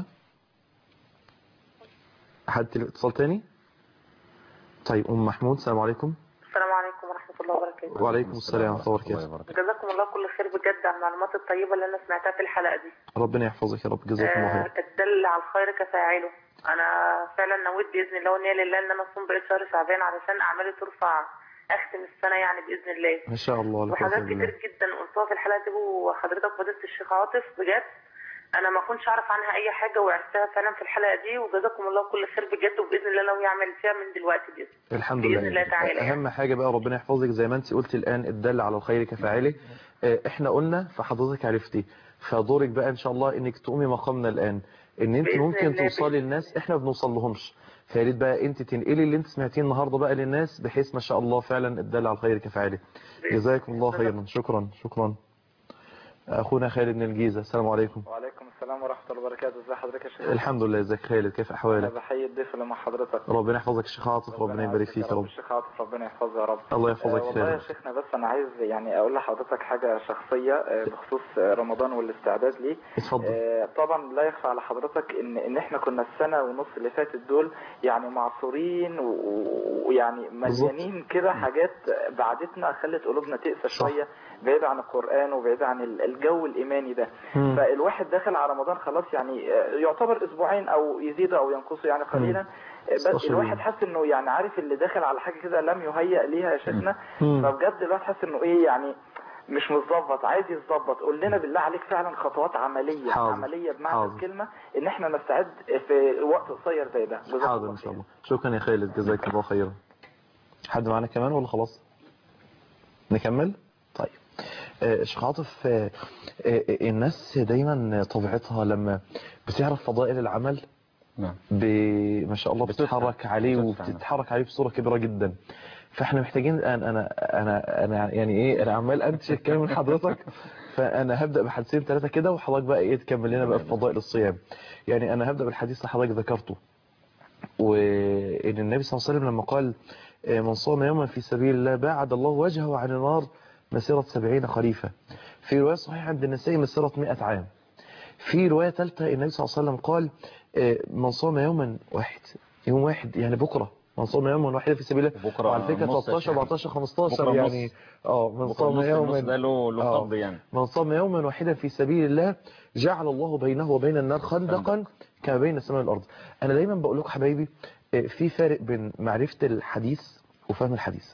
حد تل- اتصال تاني؟ طيب أم محمود السلام عليكم السلام عليكم ورحمة الله وبركاته وعليكم السلام ورحمة الله وبركاته وبركاته جزاكم الله كل خير بجد على المعلومات الطيبة اللي أنا سمعتها في الحلقة دي ربنا يحفظك يا رب جزاكم الله آه، خير الدل على الخير كفاعله أنا فعلا نويت بإذن الله ونية لله إن أنا أصوم بقيت شهر شعبان علشان أعمالي ترفع أختم السنة يعني بإذن الله ما شاء الله لا قوة وحاجات إلا بالله كتير جدا قلتوها في الحلقة دي وحضرتك فضيلة الشيخ عاطف بجد أنا ما كنتش أعرف عنها أي حاجة وعرفتها فعلا في الحلقة دي وجزاكم الله كل خير بجد وبإذن الله ناوي أعمل فيها من دلوقتي بإذن الحمد بإذن لله الله تعالى يعني. اهم حاجه بقى ربنا يحفظك زي ما انت قلتي الان الدل على الخير كفاعله آه، احنا قلنا فحضرتك عرفتي فدورك بقى ان شاء الله انك تقومي مقامنا الان ان انت بإذن ممكن الله، توصلي بإذن للناس احنا ما بنوصل لهمش فيا ريت بقى انت تنقلي اللي انت سمعتيه النهارده بقى للناس بحيث ما شاء الله فعلا الدل على الخير كفاعله جزاكم الله خيرا شكرا شكرا اخونا خالد من الجيزه السلام عليكم وعليكم السلام ورحمة الله وبركاته ازي حضرتك يا شيخ الحمد لله ازيك يا خالد كيف انا احوالك بحيي الضيف اللي مع حضرتك ربنا يحفظك يا شيخ عاطف ربنا يبارك فيك يا رب الشيخ عاطف ربنا يحفظه يا رب الله آه، يحفظك والله يا خير شيخنا بس انا عايز يعني اقول لحضرتك حاجة شخصية آه، بخصوص آه، رمضان والاستعداد ليه اتفضل آه، طبعا لا يخفى على حضرتك ان ان احنا كنا السنه ونص اللي فاتت دول يعني معصورين و- و- ويعني مليانين كده حاجات بعدتنا خلت قلوبنا تقسى صح. شويه بعيد عن القران وبعيد عن ال- الجو الايماني ده مم. فالواحد داخل على رمضان خلاص يعني آه، يعتبر اسبوعين او يزيد او ينقص يعني قليلا آه، بس 16 يوم. الواحد حاسس انه يعني عارف اللي داخل على حاجه كده لم يهيأ ليها يا شيخنا مم. فبجد الواحد حاسس انه ايه يعني مش متظبط عايز يتظبط قول لنا بالله عليك فعلا خطوات عمليه حاضر. عمليه بمعنى حاضر. الكلمه ان احنا نستعد في وقت قصير زي ده جزاك حاضر ان شاء الله شكرا يا خالد جزاك الله خيرا حد معانا كمان ولا خلاص نكمل طيب آه، شيخ عاطف آه، آه، الناس دايما طبيعتها لما بتعرف فضائل العمل نعم ب... ما شاء الله بتدفع. بتتحرك عليه بتدفع. وبتتحرك عليه بصوره كبيره جدا فاحنا محتاجين الان انا انا انا يعني ايه انا عمال انتج الكلام من حضرتك فانا هبدا بحديثين ثلاثه كده وحضرتك بقى ايه تكمل لنا بقى في فضائل الصيام يعني انا هبدا بالحديث اللي حضرتك ذكرته وان النبي صلى الله عليه وسلم لما قال آه، من صام يوما في سبيل الله باعد الله وجهه عن النار مسيره سبعين خريفه في روايه صحيحه عند النسائي مسيره 100 عام في رواية ثالثة النبي صلى الله عليه وسلم قال آه، من صام يوما واحد يوم واحد يعني بكرة من صام يوما واحدا في سبيل الله بكرة وعلى فكرة نص 13 يا شيخ. 14 15 بكرة يعني نص. اه من بكرة صام النص النص ده يوما له له آه. فضل يعني من صام يوما واحدا في سبيل الله جعل الله بينه وبين النار خندقا كما بين السماء والأرض أنا دايما بقول لكم حبايبي آه، في فارق بين معرفة الحديث وفهم الحديث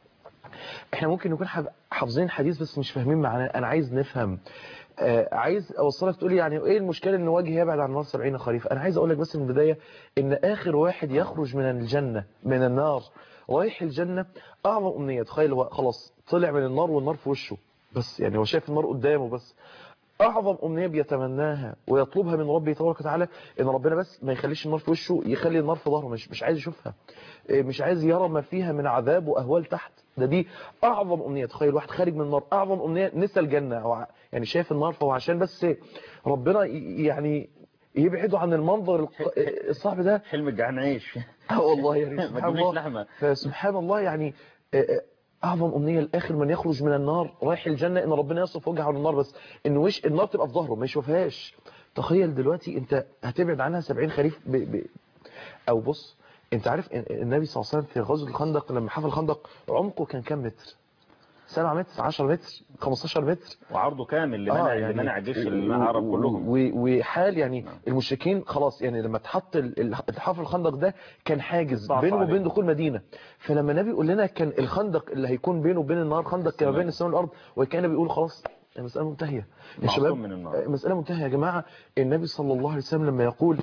احنا ممكن نكون حاب- حافظين الحديث بس مش فاهمين معناه انا عايز نفهم آه عايز اوصلك تقولي يعني ايه المشكله ان وجهي يبعد عن النار 70 خريف انا عايز اقول لك بس من البدايه ان اخر واحد يخرج من الجنه من النار رايح الجنه اعظم امنيه تخيل هو خلاص طلع من النار والنار في وشه بس يعني هو شايف النار قدامه بس اعظم امنيه بيتمناها ويطلبها من ربه تبارك وتعالى ان ربنا بس ما يخليش النار في وشه يخلي النار في ظهره مش مش عايز يشوفها إيه، مش عايز يرى ما فيها من عذاب واهوال تحت ده دي اعظم امنيه تخيل واحد خارج من النار اعظم امنيه نسى الجنه او ع- يعني شايف النار فهو عشان بس ربنا ي- يعني يبعده عن المنظر الق- الصعب ده حلم الجعان عيش اه والله يعني ما سبحان تجيبليش الله لحمة فسبحان الله يعني آه، آه، اعظم امنيه لاخر من يخرج من النار رايح الجنه ان ربنا يصرف وجهه عن النار بس ان وش النار تبقى في ظهره ما يشوفهاش تخيل دلوقتي انت هتبعد عنها 70 خريف ب... ب... او بص انت عارف إن- النبي صلى الله عليه وسلم في غزوه الخندق لما حفر الخندق عمقه كان كام متر 7 متر 10 متر 15 متر وعرضه كامل لمنع اللي منع الجيش العرب كلهم و- وحال يعني نعم. المشركين خلاص يعني لما اتحط ال- ال- الحفر الخندق ده كان حاجز ضعف بينه وبين عليهم. دخول مدينة فلما النبي يقول لنا كان الخندق اللي هيكون بينه وبين النار خندق كما بين السماء والارض وكان بيقول خلاص المسألة منتهية يا معصوم شباب من النار. المسألة منتهية يا جماعة النبي صلى الله عليه وسلم لما يقول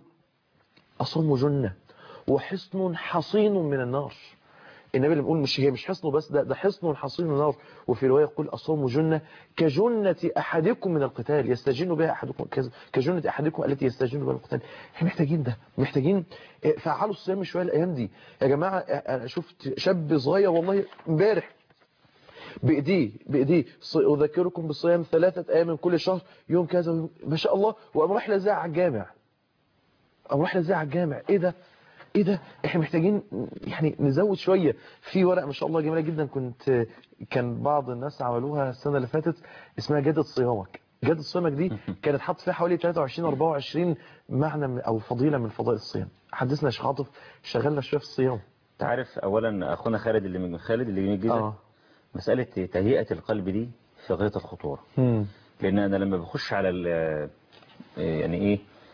أصوم جنة وحصن حصين من النار النبي اللي بيقول مش هي مش حصنه بس ده ده حصن حصين من النار وفي روايه يقول اصوم جنه كجنه احدكم من القتال يستجن بها احدكم كز- كجنه احدكم التي يستجن بها القتال احنا محتاجين ده محتاجين آه، فعلوا الصيام شويه الايام دي يا جماعه آه، انا شفت شاب صغير والله امبارح بايديه بايديه ص- اذكركم بالصيام ثلاثه ايام من كل شهر يوم كذا ويوم ما شاء الله وقام راح لزاع على الجامع قام راح لزاع على الجامع ايه ده ايه ده احنا محتاجين يعني نزود شوية في ورقة ما شاء الله جميلة جدا كنت كان بعض الناس عملوها السنة اللي فاتت اسمها جادة صيامك جادة صيامك دي كانت حط فيها حوالي 23 24 معنى من او فضيلة من فضائل الصيام حدثنا يا شيخ عاطف شغلنا شوية في الصيام انت عارف اولا اخونا خالد اللي من خالد اللي من الجيزه اه مساله تهيئه القلب دي في غايه الخطوره مم. لان انا لما بخش على ال- يعني ايه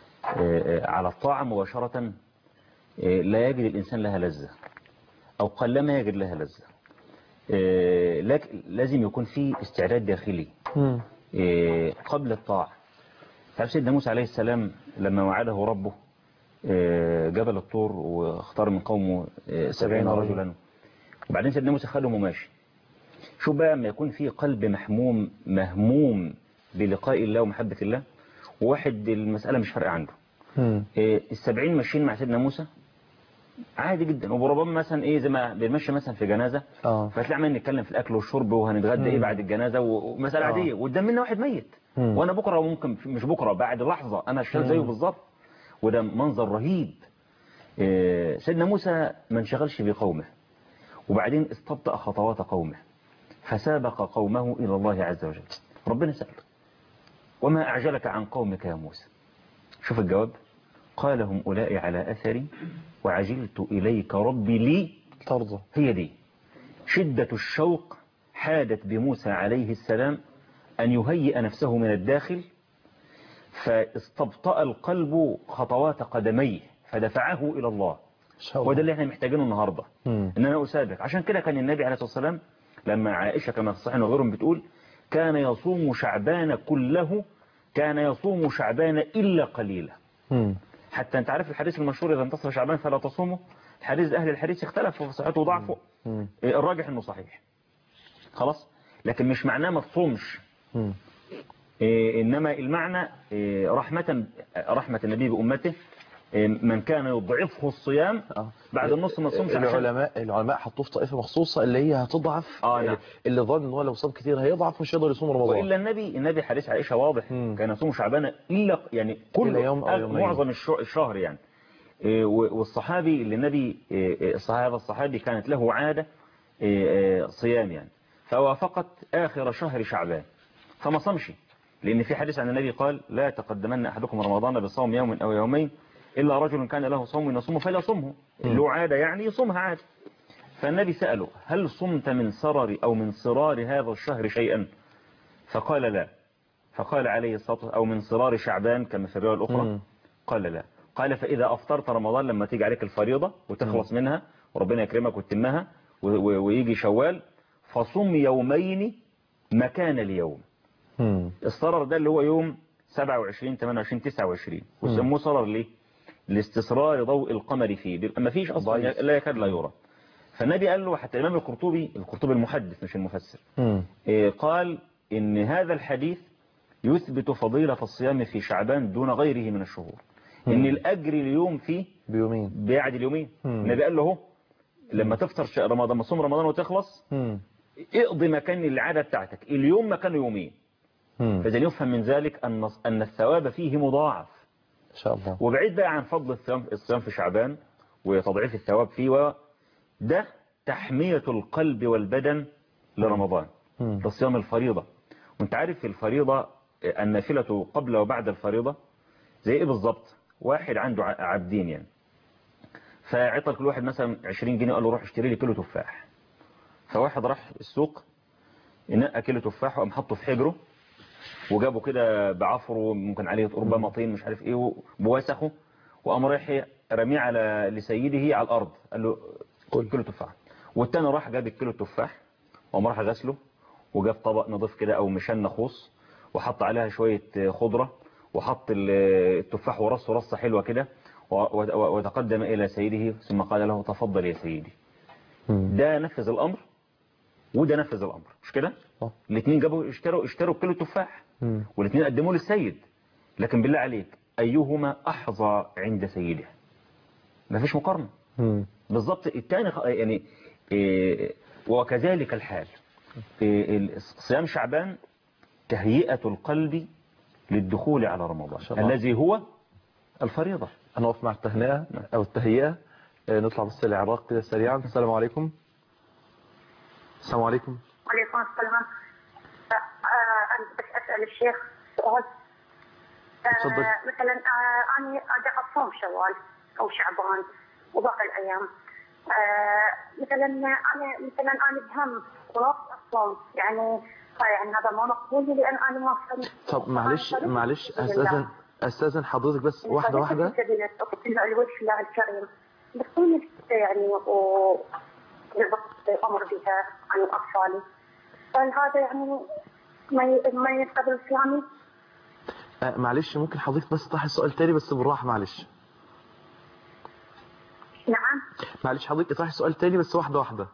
آه، على الطاعه مباشره آه، لا يجد الانسان لها لذه او قلما يجد لها لذه آه، لكن لازم يكون في استعداد داخلي مم. آه، قبل الطاعه تعرف سيدنا موسى عليه السلام لما وعده ربه آه، جبل الطور واختار من قومه آه، سبعين رجلا وبعدين سيدنا موسى خدهم وماشي شوف بقى لما يكون في قلب محموم مهموم بلقاء الله ومحبة الله وواحد المسألة مش فارقة عنده مم. إيه، السبعين ماشيين مع سيدنا موسى عادي جدا وربما مثلا ايه زي ما بنمشي مثلا في جنازه اه فتلاقي عمال نتكلم في الاكل والشرب وهنتغدى ايه بعد الجنازه و- ومساله آه. عاديه وقدام منا واحد ميت مم. وانا بكره ممكن مش بكره بعد لحظه انا اشتغل زيه بالظبط وده منظر رهيب إيه، سيدنا موسى ما انشغلش بقومه وبعدين استبطأ خطوات قومه فسابق قومه إلى الله عز وجل ربنا سأل وما أعجلك عن قومك يا موسى شوف الجواب قال هم أولئك على أثري وعجلت إليك ربي لي ترضى هي دي شدة الشوق حادت بموسى عليه السلام أن يهيئ نفسه من الداخل فاستبطأ القلب خطوات قدميه فدفعه إلى الله ان شاء الله وده اللي احنا محتاجينه النهاردة مم. ان انا اسابق عشان كده كان النبي عليه الصلاة والسلام لما عائشة كما في الصحيح وغيرهم بتقول كان يصوم شعبان كله كان يصوم شعبان إلا قليلا مم. حتى انت عارف الحديث المشهور إذا انتصر شعبان فلا تصومه الحديث أهل الحديث اختلفوا في صحته وضعفه مم. إيه، الراجح انه صحيح خلاص لكن مش معناه ما تصومش مم. إيه، إنما المعنى إيه، رحمة رحمة النبي بأمته إيه، من كان يضعفه الصيام آه. بعد النص ما تصومش عشان العلماء العلماء حطوه في طائفه مخصوصه اللي هي هتضعف آه، نعم. اللي ظن ان هو لو صام كتير هيضعف مش هيقدر يصوم رمضان وإلا النبي النبي حديث عائشة واضح مم. كان يصوم شعبان إلا يعني كل إلا يوم أو يومين. معظم الش- الشهر يعني إيه، و- والصحابي اللي النبي إيه، إيه، الصحابي هذا الصحابي كانت له عادة إيه، إيه، صيام يعني فوافقت آخر شهر شعبان فما صامش لأن في حديث عن النبي قال لا تقدمن أحدكم رمضان بصوم يوم أو يومين إلا رجل كان له صوم يصومه فلا يصومه له عادة يعني يصومها عادي فالنبي سأله هل صمت من سرر أو من صرار هذا الشهر شيئا فقال لا فقال عليه الصلاة والسلام أو من صرار شعبان كما في الرواية الأخرى مم. قال لا قال فإذا أفطرت رمضان لما تيجي عليك الفريضة وتخلص منها وربنا يكرمك وتتمها و- و- ويجي شوال فصم يومين مكان اليوم مم. الصرر ده اللي هو يوم 27 28 29 وسموه صرر ليه لاستسرار ضوء القمر فيه بيبقى ما فيش اصلا ضعيف. لا يكاد لا يرى فالنبي قال له حتى الامام القرطبي القرطبي المحدث مش المفسر مم. إيه، قال ان هذا الحديث يثبت فضيلة الصيام في شعبان دون غيره من الشهور ان الاجر اليوم فيه بيومين بيعدل يومين مم. النبي قال له اهو لما تفطر ش- رمضان لما تصوم رمضان وتخلص مم. اقضي مكان العادة بتاعتك اليوم مكانه يومين مم. فإذا يفهم من ذلك أن أن الثواب فيه مضاعف ان شاء الله وبعيد بقى عن فضل الصيام الصيام في شعبان وتضعيف الثواب فيه وده تحمية القلب والبدن لرمضان مم. ده صيام الفريضة وانت عارف في الفريضة النافلة قبل وبعد الفريضة زي ايه بالظبط واحد عنده ع- عبدين يعني فعطى كل واحد مثلا 20 جنيه قال له روح اشتري لي كيلو تفاح فواحد راح السوق نقى كيلو تفاح وقام حطه في حجره وجابه كده بعفره ممكن عليه ربما طين مش عارف ايه بوسخه وقام رايح رميه على لسيده على الارض قال له كل كيلو تفاح والتاني راح جاب الكيلو التفاح وقام راح غسله وجاب طبق نضيف كده او مشان خوص وحط عليها شوية خضرة وحط ال- التفاح ورصه رصة حلوة كده و- و- وتقدم إلى سيده ثم قال له تفضل يا سيدي مم. ده نفذ الأمر وده نفذ الأمر مش كده آه. الاثنين جابوا اشتروا اشتروا كيلو تفاح مم. والاثنين قدموه للسيد لكن بالله عليك أيهما أحظى عند سيده مفيش مقارنة مم. بالضبط الثاني خ- يعني إيه، وكذلك الحال إيه، ال- صيام شعبان تهيئة القلب للدخول على رمضان شاء الله. الذي هو الفريضة هنقف مع التهنئة أو التهيئة آه، نطلع بس العراق كده سريعا السلام عليكم السلام عليكم وعليكم السلام آه، أنا بس أسأل الشيخ سؤال آه، تفضل. مثلا آه، أنا أدي أصوم شوال أو شعبان وباقي الأيام آه، مثلا أنا مثلا أنا بهم خلاص أصوم يعني يعني هذا ما مقبول لي لأن أنا ما صمت طب معلش أنا صمت معلش في سبيل الله. أستاذن أستاذن حضرتك بس واحدة صمت واحدة في سبيل الله الوجه الله الكريم بس أنا يعني و بالضبط أمر بها عن أطفالي هل هذا يعني ما ي- ما يقبل صيامي؟ آه، معلش ممكن حضرتك بس تطرح السؤال تاني بس بالراحة معلش نعم معلش حضرتك اطرح السؤال تاني بس واحدة واحدة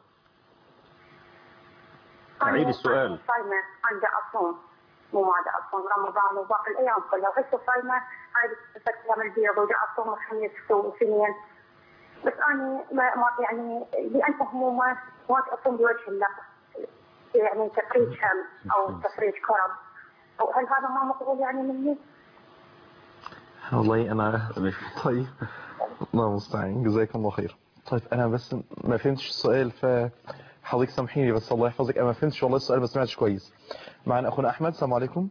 أعيد أنا- السؤال. أنا صايمة عندي أصوم مو ما دا أصوم رمضان وباقي الأيام كلها هسه صايمة هاي ست أيام البيض ودي أصوم الخميس واثنين بس انا ما, ما يعني لانه ما ما تقوم بوجه الله يعني تفريج هم او تفريج كرم او هل هذا ما مقبول يعني مني؟ والله انا طيب الله المستعان جزاكم الله خير طيب انا بس ما فهمتش السؤال فحضرتك سامحيني بس الله يحفظك انا ما فهمتش والله السؤال ما سمعتش كويس معنا اخونا احمد السلام عليكم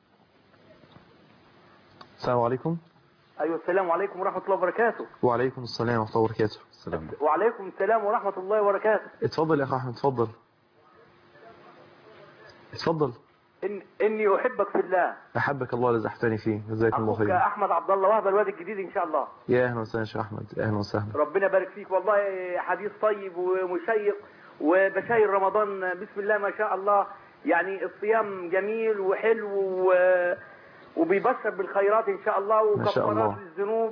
السلام عليكم ايوه السلام عليكم ورحمه الله وبركاته وعليكم السلام ورحمه الله وبركاته السلام وعليكم السلام ورحمه الله وبركاته اتفضل يا اخ احمد اتفضل اتفضل إن اني احبك في الله احبك الله الذي احبتني فيه جزاكم الله اخوك خير احمد عبد الله وهب الواد الجديد ان شاء الله يا اهلا وسهلا يا شيخ احمد يا اهلا وسهلا ربنا يبارك فيك والله حديث طيب ومشيق وبشاير رمضان بسم الله ما شاء الله يعني الصيام جميل وحلو و... وبيبشر بالخيرات ان شاء الله ما شاء وكفارات الله. للذنوب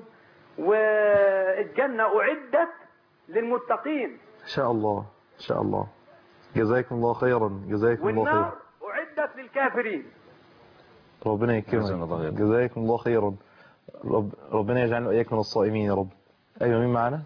والجنه اعدت للمتقين ان شاء الله ان شاء الله جزاكم الله خيرا جزاكم الله خيرا والنار اعدت للكافرين ربنا جزاكم الله يكرمك خير. جزاكم الله خيرا رب ربنا يجعلنا واياك من الصائمين يا رب ايوه مين معانا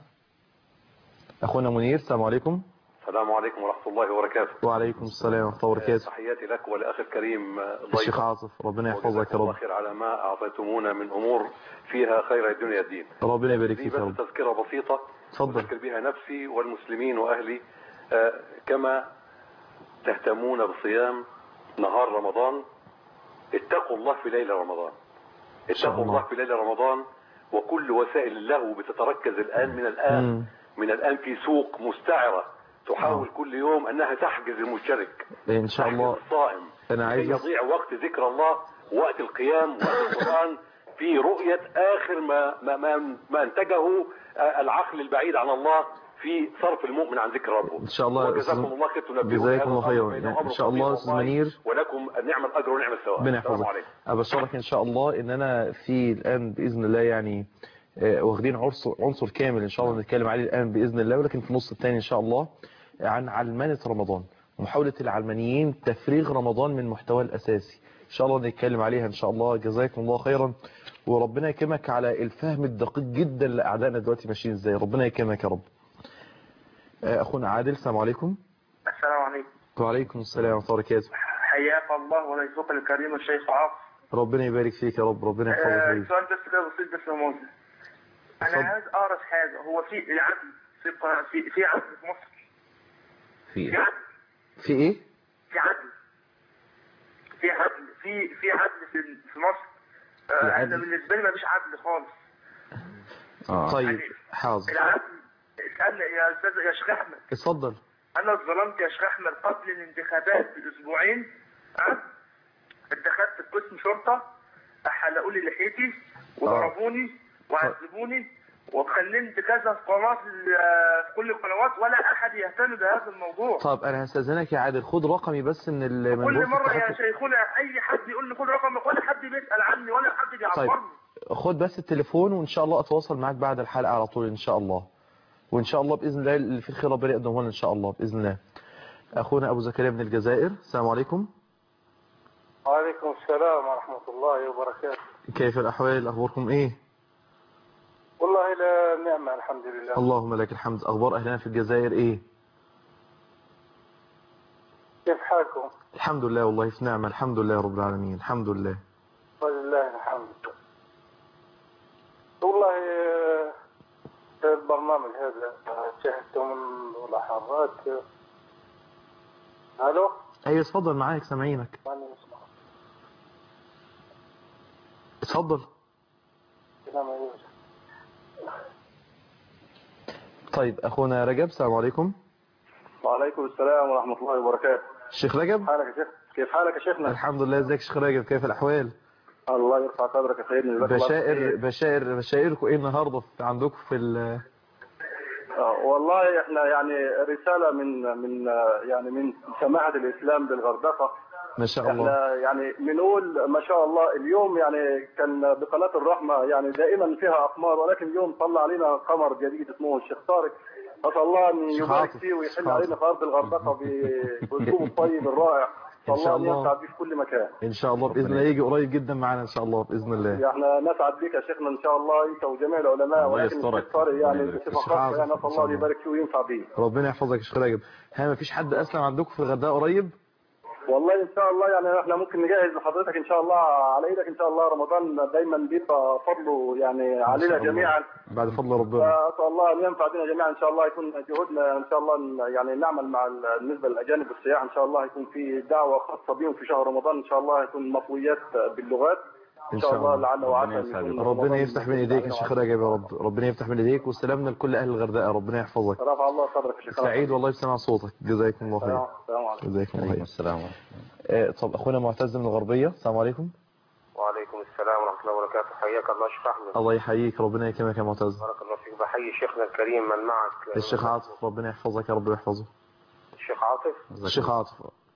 اخونا منير السلام عليكم السلام عليكم ورحمة الله وبركاته وعليكم السلام ورحمه الله وبركاته تحياتي لك ولأخي الكريم الشيخ ضيف عاطف ربنا يحفظك وجزاك يا الله رب خير على ما أعطيتمونا من أمور فيها خير الدنيا الدين ربنا يبارك دي فيك يا بس رب تذكرة بسيطة اتفضل أذكر بها نفسي والمسلمين وأهلي آه، كما تهتمون بصيام نهار رمضان اتقوا الله في ليل رمضان شاء اتقوا الله. الله في ليل رمضان وكل وسائل اللهو بتتركز الآن من الآن مم. من الآن في سوق مستعرة تحاول كل يوم أنها تحجز المشترك ان شاء الله تحجز الصائم انا كي عايز يضيع وقت ذكر الله وقت القيام وقت القرآن في رؤية آخر ما ما ما, ما أنتجه آه، العقل البعيد عن الله في صرف المؤمن عن ذكر ربه ان شاء الله وجزاكم أستاذ- الله خير تنبهون جزاكم الله هذا خيرا. الأمر يعني أمر إن شاء الله خطير أستاذ والله، منير. ولكم نعم الأجر ونعم الثواب ربنا السلام يحفظك عليكم ابشرك ان شاء الله ان انا في الان باذن الله يعني آه، واخدين عنصر عنصر كامل ان شاء الله نتكلم عليه الان باذن الله ولكن في النص الثاني ان شاء الله عن علمنه رمضان محاوله العلمانيين تفريغ رمضان من محتواه الاساسي ان شاء الله نتكلم عليها ان شاء الله جزاكم الله خيرا وربنا يكرمك على الفهم الدقيق جدا لاعدائنا دلوقتي ماشيين ازاي ربنا يكرمك يا رب آه، اخونا عادل السلام عليكم السلام عليكم وعليكم السلام ورحمه الله وبركاته حياك الله وضيفك الكريم الشيخ عاصم ربنا يبارك فيك يا رب ربنا يحفظك آه، حبيبي. سؤال بس كده بسيط بس يا موسى اتفضل. انا عايز اعرف حاجه هو في العدل في ق- في في عدل في مصر في في عدل في ايه في عدل في عدل في في عدل في في مصر في آه، عدل؟ انا بالنسبه لي ما فيش عدل خالص آه. طيب حاضر العدل اسالني يا استاذ يا شيخ احمد اتفضل انا اتظلمت يا شيخ احمد قبل الانتخابات باسبوعين ها اتدخلت في قسم شرطه حلقوا لي لحيتي وضربوني وعذبوني واتكلمت كذا في قناه في كل القنوات ولا احد يهتم بهذا الموضوع طب انا هستاذنك يا عادل خد رقمي بس من المندوب كل في مره يا التحكم. شيخونا اي حد يقول لي كل رقمك ولا حد بيسال عني ولا حد طيب بيعبرني خد بس التليفون وان شاء الله اتواصل معاك بعد الحلقه على طول ان شاء الله وان شاء الله باذن الله اللي فيه الخير ربنا يقدمه لنا ان شاء الله باذن الله اخونا ابو زكريا من الجزائر السلام عليكم وعليكم السلام ورحمه الله وبركاته كيف الاحوال اخباركم ايه والله لا نعمه الحمد لله اللهم لك الحمد اخبار اهلنا في الجزائر ايه كيف حالكم الحمد لله والله في نعمه الحمد لله رب العالمين الحمد لله ولله الحمد والله آه، البرنامج هذا شاهدته من ملاحظات الو ايوه اتفضل معاك سامعينك ماني اسمع اتفضل كلام يوسف طيب اخونا رجب السلام عليكم وعليكم السلام ورحمه الله وبركاته الشيخ رجب حالك يا شيخ كيف حالك يا شيخنا الحمد لله ازيك يا شيخ رجب كيف الاحوال الله يرفع قدرك يا سيدنا جزاك الله بشائر خير. بشائر بشائركم ايه النهارده في عندكم في ال- آه، والله احنا يعني رساله من من آه، يعني من سماحه الاسلام بالغردقه ما شاء الله احنا يعني بنقول ما شاء الله اليوم يعني كان بقناه الرحمه يعني دائما فيها اقمار ولكن اليوم طلع علينا قمر جديد اسمه الشيخ طارق نسال الله ان شيخ يبارك عاطف، فيه شيخ ويحل عاطف. علينا في ارض الغردقه ب- باسلوبه الطيب الرائع إن شاء الله الله. ينفع بيه في كل مكان ان شاء الله باذن الله يجي قريب جدا معانا ان شاء الله باذن الله احنا نسعد بك يا شيخنا ان شاء الله انت وجميع العلماء الله ولكن يسترك. الشيخ طارق يعني الله يبارك بصفه فيك. خاصه يعني إن اسال شاء الله الله. يبارك فيه وينفع بيه ربنا يحفظك يا شيخ راجب ها مفيش حد اسلم عندكم في الغردقه قريب والله ان شاء الله يعني احنا ممكن نجهز لحضرتك ان شاء الله على ايدك ان شاء الله رمضان دايما بيبقى فضله يعني إن شاء علينا الله. جميعا بعد فضل ربنا فاسال الله ان ينفع بنا جميعا ان شاء الله يكون جهودنا ان شاء الله ن- يعني نعمل مع ال- بالنسبه للاجانب والسياح ان شاء الله يكون في دعوه خاصه بهم في شهر رمضان ان شاء الله يكون مطويات باللغات ان شاء الله لعل وعسى ربنا ينفع يكون بك. ربنا رمضان يفتح بين ايديك يا شيخ راجب يا رب ربنا يفتح بين ايديك والسلام لكل اهل الغردقه ربنا يحفظك رفع الله صدرك يا شيخ سعيد والله بسمع صوتك جزاكم الله خير السلام عليكم جزاكم الله عليكم خير السلام آه، طب اخونا معتز من الغربيه السلام عليكم وعليكم السلام ورحمة الله وبركاته حياك الله شيخ أحمد الله يحييك ربنا يكرمك يا معتز بارك الله فيك بحيي شيخنا الكريم من معك الشيخ عاطف ربنا يحفظك يا رب ويحفظه الشيخ عاطف الشيخ عاطف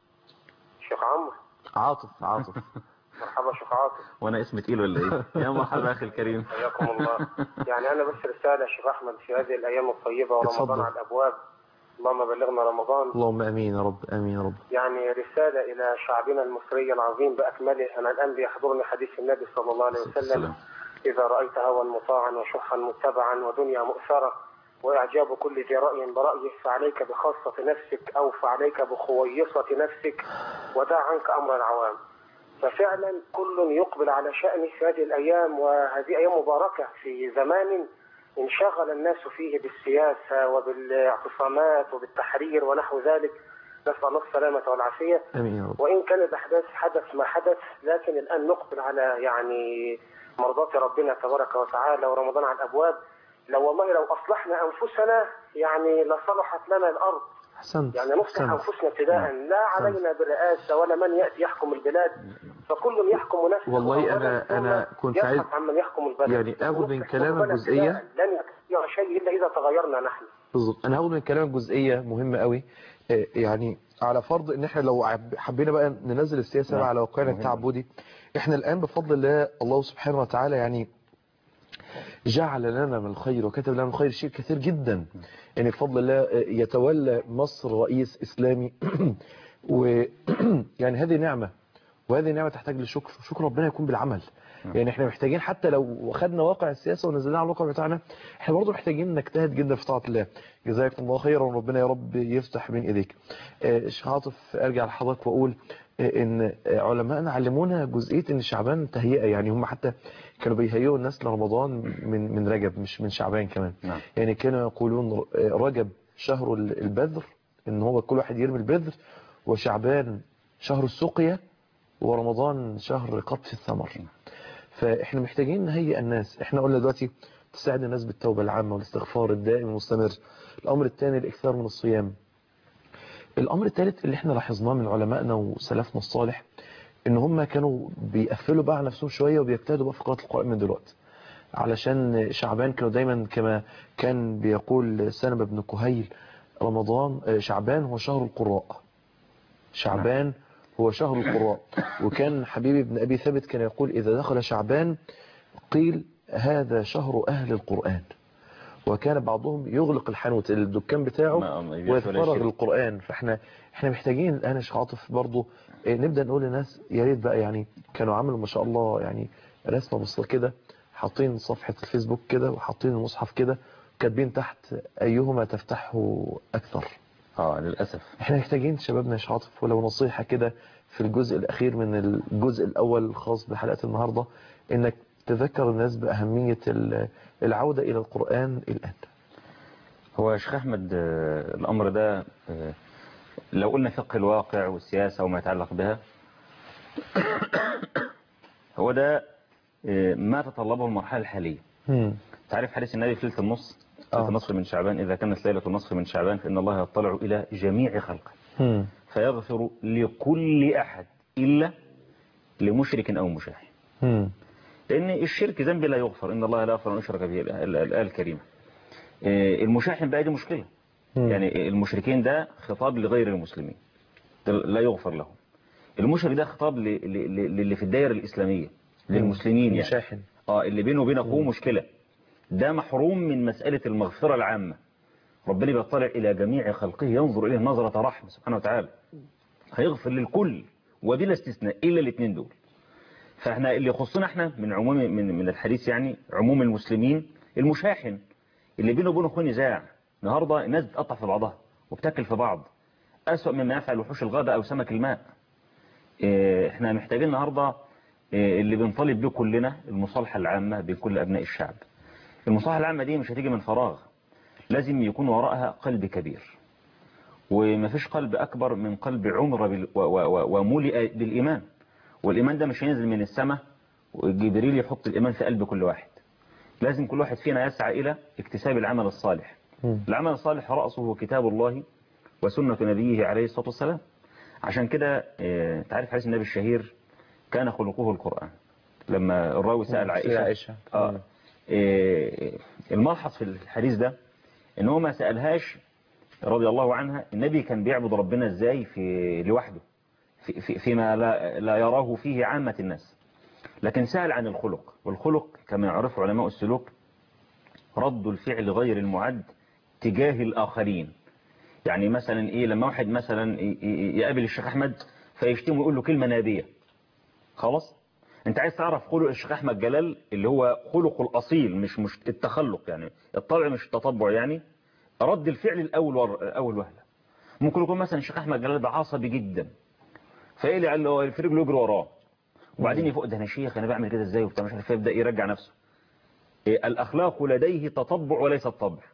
الشيخ عمرو عاطف عاطف مرحبا شيخ عاطف وانا اسمي تقيل ولا ايه يا مرحبا اخي الكريم حياكم الله يعني أنا بس رسالة يا شيخ أحمد في هذه الأيام الطيبة ورمضان اتفضل. على الأبواب اللهم بلغنا رمضان اللهم امين يا رب امين يا رب يعني رسالة إلى شعبنا المصري العظيم بأكمله أنا الآن بيحضرني حديث النبي صلى الله عليه وسلم السلام. إذا رأيت هوى مطاعا وشحا متبعا ودنيا مؤثرة وإعجاب كل ذي رأي برأيه فعليك بخاصة نفسك أو فعليك بخويصة نفسك ودع عنك أمر العوام ففعلا كل يقبل على شأنه في هذه الأيام وهذه أيام مباركة في زمان انشغل الناس فيه بالسياسة وبالاعتصامات وبالتحرير ونحو ذلك نسأل الله السلامة والعافية امين يا رب وإن كان الأحداث حدث ما حدث لكن الآن نقبل على يعني مرضاة ربنا تبارك وتعالى ورمضان على الأبواب لو والله لو أصلحنا أنفسنا يعني لصلحت لنا الأرض احسنت يعني نصلح احسنت أنفسنا ابتداء لا علينا بالرئاسة ولا من يأتي يحكم البلاد فكل يحكم نفسه والله أولاً أنا- ثم أنا كنت يبحث عايز- عن من يحكم البلد يعني آخذ من ونصلح كلامك مستقبلنا جزئية. ابتداءً. لن يستطيع شيء إلا إذا تغيرنا نحن بالظبط انا هاخد من كلامك جزئيه مهمه قوي آه، يعني على فرض ان احنا لو عب- حبينا بقى ننزل السياسه نعم. بقى على واقعنا مهم. التعبدي احنا الان بفضل الله الله سبحانه وتعالى يعني جعل لنا من الخير وكتب لنا من الخير شيء كثير جدا يعني بفضل الله آه، يتولى مصر رئيس اسلامي ويعني هذه نعمه وهذه نعمه تحتاج للشكر شكر ربنا يكون بالعمل يعني احنا محتاجين حتى لو خدنا واقع السياسه ونزلناه على الواقع بتاعنا احنا برضه محتاجين نجتهد جدا في طاعه الله جزاكم الله خيرا وربنا يا رب يفتح بين ايديك آه، شيخ عاطف ارجع لحضرتك واقول آه، ان آه، علمائنا علمونا جزئيه ان شعبان تهيئه يعني هم حتى كانوا بيهيئوا الناس لرمضان من من رجب مش من شعبان كمان نعم. يعني كانوا يقولون آه، رجب شهر البذر ان هو كل واحد يرمي البذر وشعبان شهر السقيا ورمضان شهر قطف الثمر فاحنا محتاجين نهيئ الناس احنا قلنا دلوقتي تساعد الناس بالتوبة العامة والاستغفار الدائم المستمر الامر الثاني الاكثار من الصيام الامر الثالث اللي احنا لاحظناه من علمائنا وسلفنا الصالح ان هم كانوا بيقفلوا بقى على نفسهم شوية وبيجتهدوا بقى في قراءة القرآن من دلوقتي علشان شعبان كانوا دايما كما كان بيقول سلمة بن كهيل رمضان آه، شعبان هو شهر القراء شعبان هو شهر القراء وكان حبيبي بن أبي ثابت كان يقول إذا دخل شعبان قيل هذا شهر أهل القرآن وكان بعضهم يغلق الحانوت الدكان بتاعه ما- ما يبيعش ولا ويتفرغ يشتري. للقرآن فاحنا احنا محتاجين الآن يا شيخ عاطف برضه إيه، نبدأ نقول للناس يا ريت بقى يعني كانوا عملوا ما شاء الله يعني رسمة بسيطة كده حاطين صفحة الفيسبوك كده وحاطين المصحف كده كاتبين تحت أيهما تفتحه أكثر اه للاسف احنا محتاجين شبابنا يا شيخ عاطف ولو نصيحة كده في الجزء الأخير من الجزء الأول الخاص بحلقة النهاردة إنك تذكر الناس بأهمية ال- العودة إلى القرآن الآن هو يا شيخ احمد آه، الامر ده آه، لو قلنا فقه الواقع والسياسه وما يتعلق بها هو ده آه، ما تطلبه المرحله الحاليه مم. تعرف حديث النبي في ليله النص آه. ليله النصف من شعبان اذا كانت ليله النصف من شعبان فان الله يطلع الى جميع خلقه مم. فيغفر لكل احد الا لمشرك او مشاحن مم. لأن الشرك ذنب لا يغفر إن الله لا يغفر أن يشرك به الآية الآية الكريمة آه، المشاحن بقى دي مشكلة مم. يعني المشركين ده خطاب لغير المسلمين ده لا يغفر لهم المشرك ده خطاب ل- ل- ل- للي في الدائرة الإسلامية للمسلمين يعني مشاحن اه اللي بينه وبين أخوه مشكلة ده محروم من مسألة المغفرة العامة ربنا بيطلع إلى جميع خلقه ينظر إليه نظرة رحمة سبحانه وتعالى هيغفر للكل وبلا استثناء إلا الاثنين دول فاحنا اللي يخصنا احنا من عموم من من الحديث يعني عموم المسلمين المشاحن اللي بينه وبينه اخوه نزاع النهارده الناس بتقطع في بعضها وبتاكل في بعض أسوأ مما يفعل وحوش الغابة أو سمك الماء إيه، احنا محتاجين النهارده إيه، اللي بنطالب به كلنا المصالحة العامة بين كل أبناء الشعب المصالحة العامة دي مش هتيجي من فراغ لازم يكون وراءها قلب كبير ومفيش قلب أكبر من قلب عمر بال- و- و- و- وملئ بالإيمان والإيمان ده مش هينزل من السماء وجبريل يحط الإيمان في قلب كل واحد لازم كل واحد فينا يسعى إلى اكتساب العمل الصالح العمل الصالح رأسه كتاب الله وسنة نبيه عليه الصلاة والسلام عشان كده آه، تعرف حديث النبي الشهير كان خلقه القرآن لما الراوي سأل عائشة, عائشة. آه آه، الملحظ في الحديث ده ان هو ما سألهاش رضي الله عنها النبي كان بيعبد ربنا ازاي في لوحده في في فيما لا, لا يراه فيه عامة الناس لكن سأل عن الخلق والخلق كما يعرف علماء السلوك رد الفعل غير المعد تجاه الآخرين يعني مثلا ايه لما واحد مثلا ي- ي- يقابل الشيخ احمد فيشتمه ويقول له كلمة نابية خلاص انت عايز تعرف خلق الشيخ احمد جلال اللي هو خلقه الاصيل مش مش التخلق يعني الطبع مش التطبع يعني رد الفعل الاول ور... اول وهله ممكن يكون مثلا الشيخ احمد جلال ده عصبي جدا فايه اللي قال له في رجله يجري وراه وبعدين يفوق ده انا شيخ انا بعمل كده ازاي وبتاع مش عارف إيه، يبدا يرجع نفسه إيه الاخلاق لديه تطبع وليس الطبع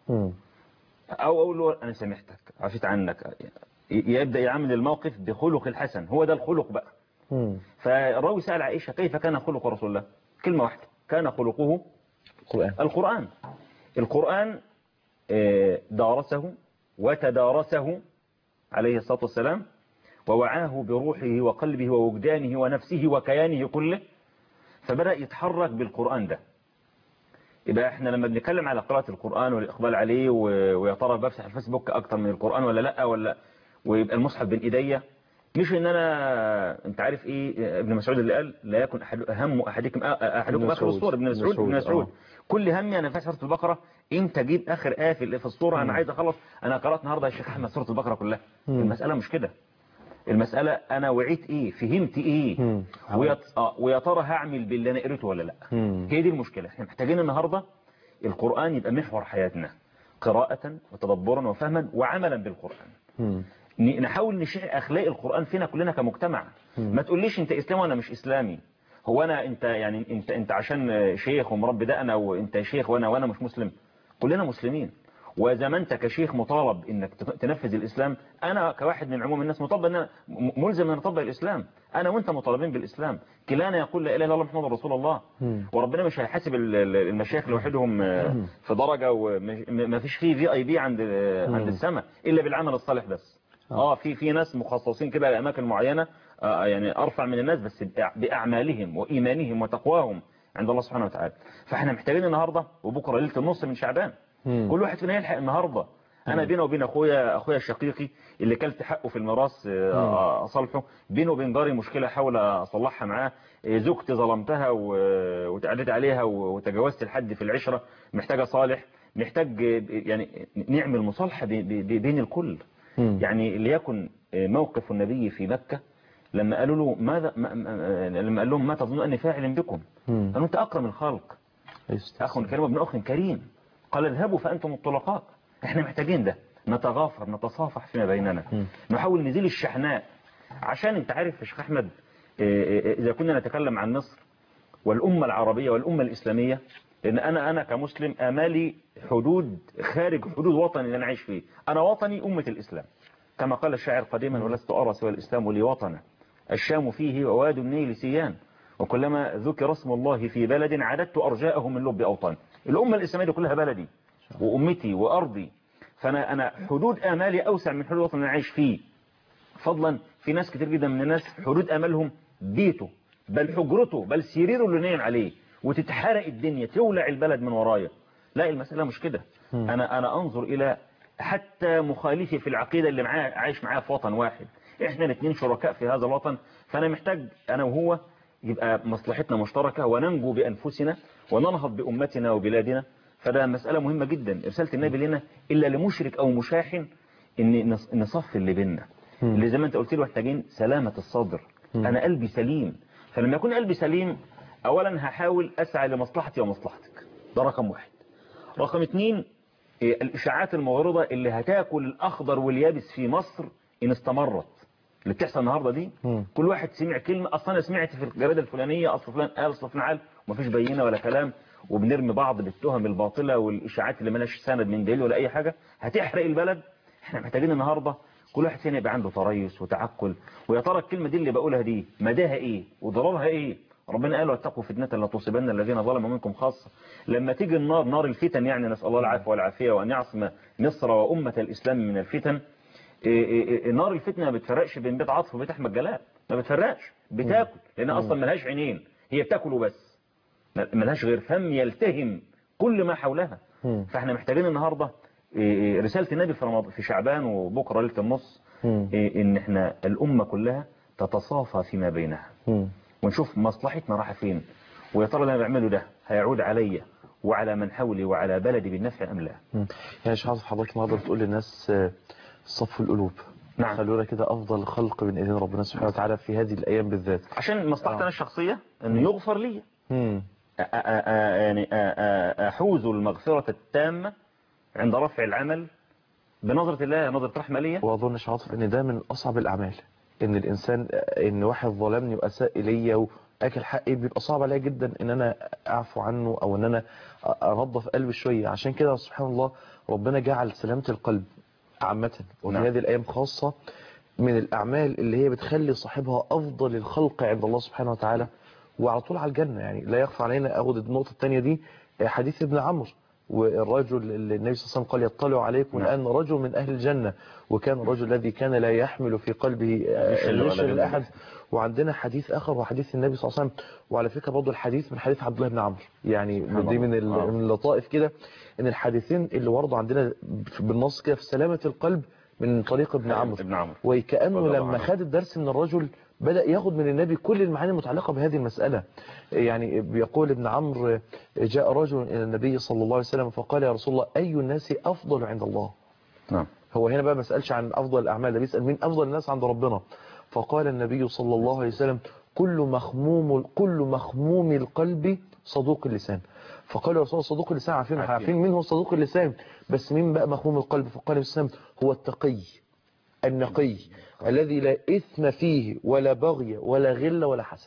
او اقول له انا سامحتك عفيت عنك ي- يبدا يعمل الموقف بخلق الحسن هو ده الخلق بقى فالراوي سأل عائشة كيف كان خلق رسول الله كلمة واحدة كان خلقه القرآن القرآن القرآن آه، دارسه وتدارسه عليه الصلاة والسلام ووعاه بروحه وقلبه ووجدانه ونفسه وكيانه كله فبدأ يتحرك بالقرآن ده يبقى احنا لما بنتكلم على قراءة القرآن والإقبال عليه و- ويا ترى بفتح الفيسبوك أكتر من القرآن ولا لا ولا ويبقى المصحف بين إيديا مش ان انا انت عارف ايه ابن مسعود اللي قال لا يكن أحد هم احدكم احدكم ابن اخر مسعود. الصوره ابن مسعود مسعود، ابن مسعود آه. كل همي انا فاتح سوره البقره انت جيب اخر ايه في في الصوره انا مم. عايز اخلص انا قرات النهارده يا شيخ احمد سوره البقره كلها مم. المساله مش كده المساله انا وعيت ايه فهمت ايه مم. ويا اه ويا ترى هعمل باللي انا قريته ولا لا مم. هي دي المشكله احنا محتاجين النهارده القران يبقى محور حياتنا قراءه وتدبرا وفهما وعملا بالقران مم. ن- نحاول نشيع اخلاق القرآن فينا كلنا كمجتمع ما تقوليش انت اسلامي وانا مش اسلامي هو انا انت يعني انت انت عشان شيخ ومربي ده انا وانت شيخ وانا وانا مش مسلم كلنا مسلمين واذا ما انت كشيخ مطالب انك تف- تنفذ الاسلام انا كواحد من عموم الناس مطالب ان أنا م- ملزم ان اطبق الاسلام انا وانت مطالبين بالاسلام كلانا يقول لا اله الا الله محمد رسول الله مم. وربنا مش هيحاسب ال- ال- المشايخ لوحدهم آه، في درجه وما فيش فيه في اي بي عند عند السماء الا بالعمل الصالح بس اه في في ناس مخصصين كده لاماكن معينه آه يعني ارفع من الناس بس بأع- باعمالهم وايمانهم وتقواهم عند الله سبحانه وتعالى فاحنا محتاجين النهارده وبكره ليله النص من شعبان مم. كل واحد فينا يلحق النهارده انا بينه وبين اخويا اخويا الشقيقي اللي كلت حقه في الميراث آه، اصالحه بينه وبين جاري مشكله احاول اصلحها معاه آه، زوجتي ظلمتها و- وتعديت عليها و- وتجاوزت الحد في العشره محتاجه صالح محتاج آه، يعني نعمل مصالحه بي- بي- بين الكل مم. يعني ليكن موقف النبي في مكة لما قالوا له ماذا ما ما- لما قال لهم ما تظنون أني فاعل بكم مم. قالوا أنت أكرم الخلق أخ كريم ابن أخ كريم قال اذهبوا فأنتم الطلقاء احنا محتاجين ده نتغافر نتصافح فيما بيننا مم. نحاول نزيل الشحناء عشان انت عارف يا شيخ أحمد إيه، إيه، إذا كنا نتكلم عن مصر والأمة العربية والأمة الإسلامية لأن أنا أنا كمسلم آمالي حدود خارج حدود وطني اللي أنا عايش فيه أنا وطني أمة الإسلام كما قال الشاعر قديما ولست أرى سوى الإسلام لي وطنا الشام فيه وواد النيل سيان وكلما ذكر اسم الله في بلد عددت أرجاءه من لب أوطان الأمة الإسلامية دي كلها بلدي وأمتي وأرضي فأنا أنا حدود آمالي أوسع من حدود الوطن اللي أنا عايش فيه فضلا في ناس كتير جدا من الناس حدود املهم بيته بل حجرته بل سريره اللي نايم عليه وتتحرق الدنيا تولع البلد من ورايا لا المسألة مش كده انا انا انظر الى حتى مخالفي في العقيدة اللي معاه عايش معاه في وطن واحد احنا الاثنين شركاء في هذا الوطن فانا محتاج انا وهو يبقى مصلحتنا مشتركة وننجو بانفسنا وننهض بامتنا وبلادنا فده مسألة مهمة جدا رسالة النبي لنا الا لمشرك او مشاحن ان نص- نصفي اللي بيننا اللي زي ما انت قلت له محتاجين سلامة الصدر انا قلبي سليم فلما يكون قلبي سليم اولا هحاول اسعى لمصلحتي ومصلحتك ده رقم واحد رقم اتنين إيه، الاشاعات المغرضة اللي هتاكل الاخضر واليابس في مصر ان استمرت اللي بتحصل النهارده دي مم. كل واحد سمع كلمة اصلا انا سمعت في الجريدة الفلانية اصل فلان قال اصل فلان قال ومفيش بينة ولا كلام وبنرمي بعض بالتهم الباطلة والاشاعات اللي مالهاش سند من دليل ولا اي حاجة هتحرق البلد احنا محتاجين النهاردة كل واحد فينا يبقى عنده تريث وتعقل ويا ترى الكلمة دي اللي بقولها دي مداها ايه وضررها ايه ربنا قال واتقوا فتنة لا تصيبن الذين ظلموا منكم خاصة لما تيجي النار نار الفتن يعني نسأل الله العافية والعافية وأن يعصم مصر وأمة الإسلام من الفتن إيه إيه إيه نار الفتنة ما بتفرقش بين بيت عاطف وبيت أحمد جلال ما بتفرقش بتاكل لأن أصلا ملهاش عينين هي بتاكل وبس ملهاش غير فم يلتهم كل ما حولها مم. فاحنا محتاجين النهاردة إيه إيه رسالة النبي في رمضان في شعبان وبكرة ليلة النص مم. إيه إن احنا الأمة كلها تتصافى فيما بينها مم. ونشوف مصلحتنا رايحه فين ويا ترى اللي انا بعمله ده هيعود عليا وعلى من حولي وعلى بلدي بالنفع ام لا مم. يعني مش عارف حضرتك النهارده بتقول للناس آه، صف القلوب نعم. خلونا كده افضل خلق بين ايدين ربنا سبحانه وتعالى في هذه الايام بالذات عشان مصلحتي آه. انا الشخصيه انه يغفر لي مم. أ- أ- أ- يعني أ- أ- احوز المغفره التامه عند رفع العمل بنظره الله نظره رحمه لي واظن يا عاطف ان ده من اصعب الاعمال ان الانسان ان واحد ظلمني واساء الي واكل حقي بيبقى صعب عليا جدا ان انا اعفو عنه او ان انا انظف قلبي شويه عشان كده سبحان الله ربنا جعل سلامه القلب عامه وفي نعم. هذه الايام خاصه من الاعمال اللي هي بتخلي صاحبها افضل الخلق عند الله سبحانه وتعالى وعلى طول على الجنه يعني لا يخفى علينا اخد النقطه الثانيه دي حديث ابن عمرو والرجل اللي النبي صلى الله عليه وسلم قال يطلع عليكم نعم. الان رجل من اهل الجنه وكان الرجل الذي كان لا يحمل في قلبه آه، غش ولا غش غل. لاحد وعندنا حديث اخر وحديث النبي صلى الله عليه وسلم وعلى فكره برضه الحديث من حديث عبد الله بن عمرو يعني سبحان دي الله. من ال- آه. من اللطائف كده ان الحديثين اللي ورده عندنا بالنص كده في سلامه القلب من طريق ابن عمرو ابن عمرو وكأنه رضي الله لما عنه. خد الدرس من الرجل بدأ ياخد من النبي كل المعاني المتعلقة بهذه المسألة يعني بيقول ابن عمرو جاء رجل إلى النبي صلى الله عليه وسلم فقال يا رسول الله أي الناس أفضل عند الله نعم هو هنا بقى ما سألش عن أفضل الأعمال ده بيسأل مين أفضل الناس عند ربنا فقال النبي صلى الله عليه وسلم كل مخموم كل مخموم القلب صدوق اللسان فقال يا رسول الله صدوق اللسان عارفين عارفين. عارفين مين هو صدوق اللسان بس مين بقى مخموم القلب فقال الإسلام هو التقي النقي الذي لا إثم فيه ولا بغي ولا غل ولا حسد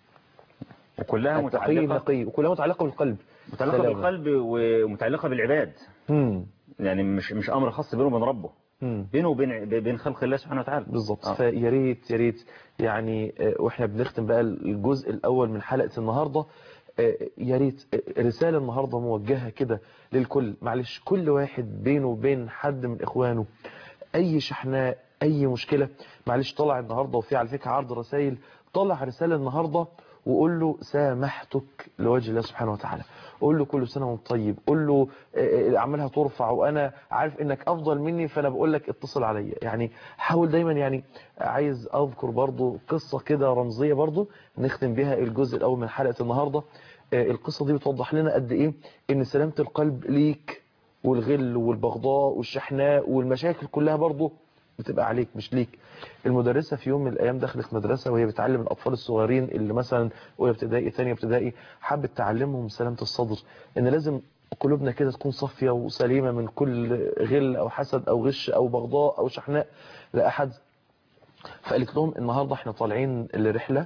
وكلها التقي متعلقه النقي وكلها متعلقة بالقلب متعلقه سلامة. بالقلب ومتعلقه بالعباد مم. يعني مش مش امر خاص بينه وبين ربه مم. بينه وبين بين خلق الله سبحانه وتعالى بالظبط آه. فيا ريت يا ريت يعني آه، واحنا بنختم بقى الجزء الاول من حلقه النهارده آه، يا ريت آه، رساله النهارده موجهه كده للكل معلش كل واحد بينه وبين حد من اخوانه اي شحناء اي مشكله معلش طلع النهارده وفي على فكره عرض رسائل طلع رساله النهارده وقول له سامحتك لوجه الله سبحانه وتعالى قول له كل سنه وانت طيب قول له آه، آه، اعمالها ترفع وانا عارف انك افضل مني فانا بقول لك اتصل عليا يعني حاول دايما يعني عايز اذكر برضو قصه كده رمزيه برضو نختم بها الجزء الاول من حلقه النهارده آه، القصه دي بتوضح لنا قد ايه ان سلامه القلب ليك والغل والبغضاء والشحناء والمشاكل كلها برضو بتبقى عليك مش ليك المدرسة في يوم من الأيام دخلت مدرسة وهي بتعلم الأطفال الصغيرين اللي مثلا أولى ابتدائي ثانيه ابتدائي حابة تعلمهم سلامة الصدر إن لازم قلوبنا كده تكون صافية وسليمة من كل غل أو حسد أو غش أو بغضاء أو شحناء لأحد فقالت لهم النهاردة احنا طالعين لرحلة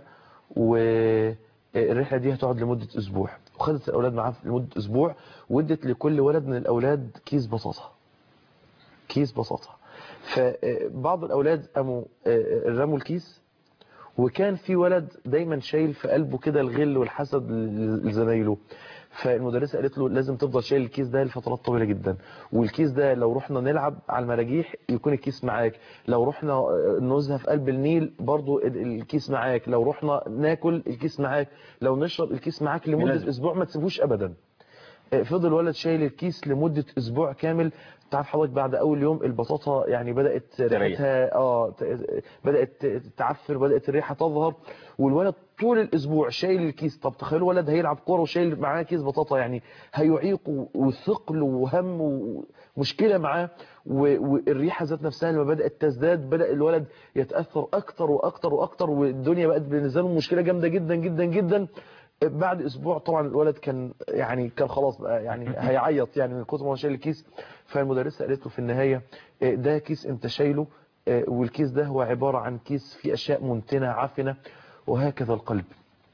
والرحلة دي هتقعد لمدة أسبوع وخدت الأولاد معاها لمدة أسبوع وادت لكل ولد من الأولاد كيس بطاطا كيس بطاطا فبعض الأولاد قاموا آه، رموا الكيس وكان في ولد دايما شايل في قلبه كده الغل والحسد لزمايله فالمدرسة قالت له لازم تفضل شايل الكيس ده لفترات طويلة جدا والكيس ده لو رحنا نلعب على المراجيح يكون الكيس معاك لو رحنا آه، نزهة في قلب النيل برضو ال- الكيس معاك لو رحنا ناكل الكيس معاك لو نشرب الكيس معاك لازم. لمدة أسبوع ما تسيبوش أبدا آه، فضل الولد شايل الكيس لمدة اسبوع كامل تعرف حضرتك بعد اول يوم البطاطا يعني بدأت تريح. ريحتها اه ت- بدأت تعفر بدأت الريحة تظهر والولد طول الاسبوع شايل الكيس طب تخيلوا ولد هيلعب كوره وشايل معاه كيس بطاطا يعني هيعيق وثقل وهم ومشكله معاه و- والريحه ذات نفسها لما بدات تزداد بدا الولد يتاثر اكتر واكتر واكتر والدنيا بقت بالنسبه له مشكله جامده جدا جدا جدا بعد اسبوع طبعا الولد كان يعني كان خلاص بقى يعني هيعيط يعني من كتر ما هو شايل الكيس فالمدرسه قالت له في النهايه آه، ده كيس انت شايله آه، والكيس ده هو عباره عن كيس فيه اشياء منتنه عفنه وهكذا القلب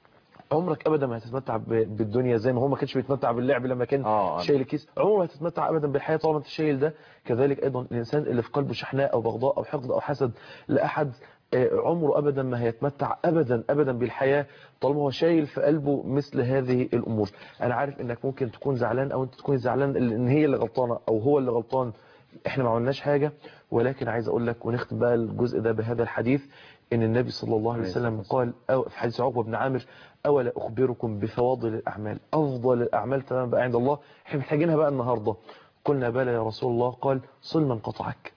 عمرك ابدا ما هتتمتع ب- بالدنيا زي ما هو ما كانش بيتمتع باللعب لما كان آه. شايل الكيس عمره ما هتتمتع ابدا بالحياه طالما انت شايل ده كذلك ايضا الانسان اللي في قلبه شحناء او بغضاء او حقد او حسد لاحد آه، عمره ابدا ما هيتمتع ابدا ابدا بالحياه طالما هو شايل في قلبه مثل هذه الامور انا عارف انك ممكن تكون زعلان او انت تكون زعلان ان هي اللي غلطانه او هو اللي غلطان احنا ما عملناش حاجه ولكن عايز اقول لك ونختم بقى الجزء ده بهذا الحديث ان النبي صلى الله عليه وسلم قال أو في حديث عقبه بن عامر اولا اخبركم بفواضل الاعمال افضل الاعمال تمام بقى عند الله احنا محتاجينها بقى النهارده قلنا بلى يا رسول الله قال صل من قطعك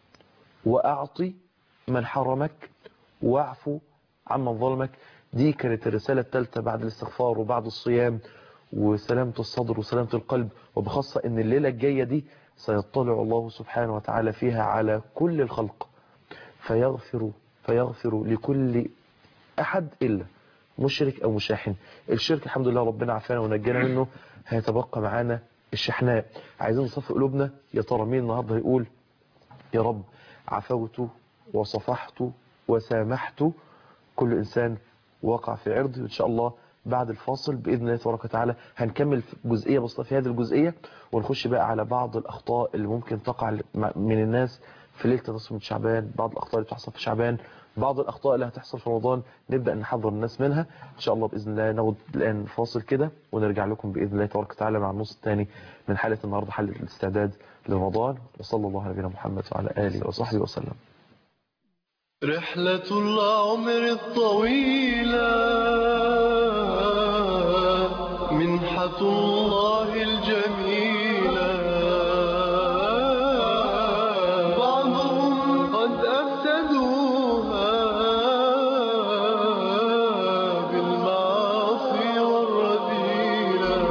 واعطي من حرمك واعفو عمن ظلمك دي كانت الرسالة الثالثة بعد الاستغفار وبعد الصيام وسلامة الصدر وسلامة القلب وبخاصة ان الليلة الجاية دي سيطلع الله سبحانه وتعالى فيها على كل الخلق فيغفر فيغفر لكل أحد إلا مشرك أو مشاحن الشرك الحمد لله ربنا عافانا ونجانا منه هيتبقى معانا الشحناء عايزين نصفي قلوبنا يا ترى مين النهارده يقول يا رب عفوت وصفحت وسامحت كل إنسان وقع في عرضي وإن شاء الله بعد الفاصل بإذن الله تبارك وتعالى هنكمل في جزئية بسيطة في هذه الجزئية ونخش بقى على بعض الأخطاء اللي ممكن تقع من الناس في ليلة نصف من شعبان بعض الأخطاء اللي بتحصل في شعبان بعض الأخطاء اللي هتحصل في رمضان نبدأ نحذر الناس منها إن شاء الله بإذن الله ناخد الآن فاصل كده ونرجع لكم بإذن الله تبارك وتعالى مع النص الثاني من حلقة النهاردة حلقة الاستعداد لرمضان وصلى الله على نبينا محمد وعلى آله وصحبه وسلم رحلة العمر الطويلة منحة الله الجميلة بعضهم قد أفسدوها بالمعاصي والرذيلة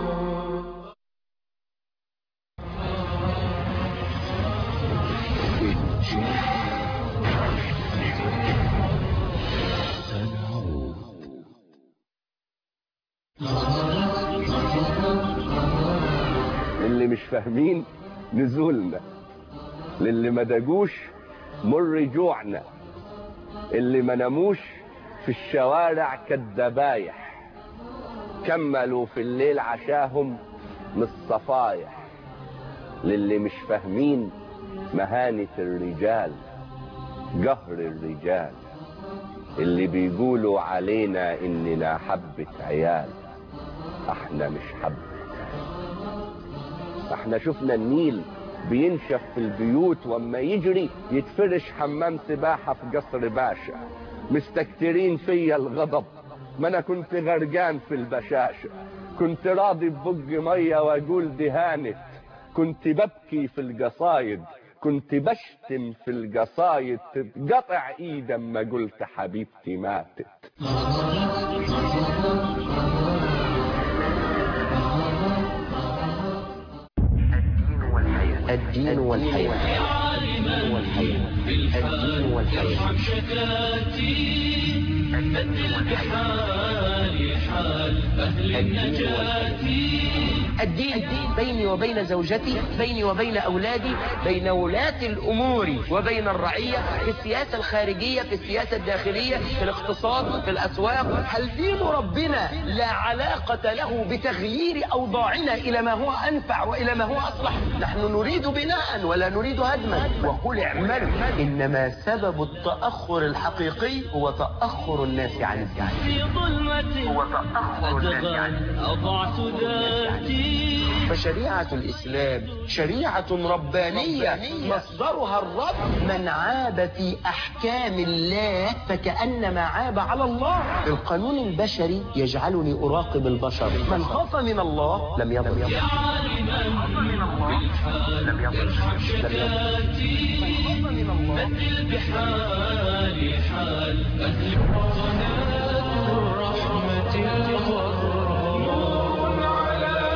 اللي مش فاهمين نزولنا للي ما داجوش مر جوعنا اللي ما ناموش في الشوارع كالذبايح كملوا في الليل عشاهم من الصفايح للي مش فاهمين مهانة الرجال جهر الرجال اللي بيقولوا علينا اننا حبة عيال احنا مش حبة احنا شفنا النيل بينشف في البيوت واما يجري يتفرش حمام سباحة في قصر باشا مستكترين فيا الغضب ما انا كنت غرقان في البشاشة كنت راضي ببق مية واقول دهانت كنت ببكي في القصايد كنت بشتم في القصايد تتقطع ايدا ما قلت حبيبتي ماتت الدين والحياة الدين والحياة الدين والحياة الدين بيني وبين زوجتي بيني وبين أولادي بين ولاة الأمور وبين الرعية في السياسة الخارجية في السياسة الداخلية في الاقتصاد في الأسواق هل دين ربنا لا علاقة له بتغيير أوضاعنا إلى ما هو أنفع وإلى ما هو أصلح نحن نريد بناء ولا نريد هدما وقل اعملوا إنما سبب التأخر الحقيقي هو تأخر الناس عن الدين في ظلمة هو تأخر الناس عن أضعت ذاتي فشريعة الإسلام شريعة ربانية مصدرها الرب من عاب في أحكام الله فكأنما عاب على الله القانون البشري يجعلني أراقب البشر من خاف من الله لم يضل لم يضل لم مثل بحال حال أهل قناة الرحمة الغرام على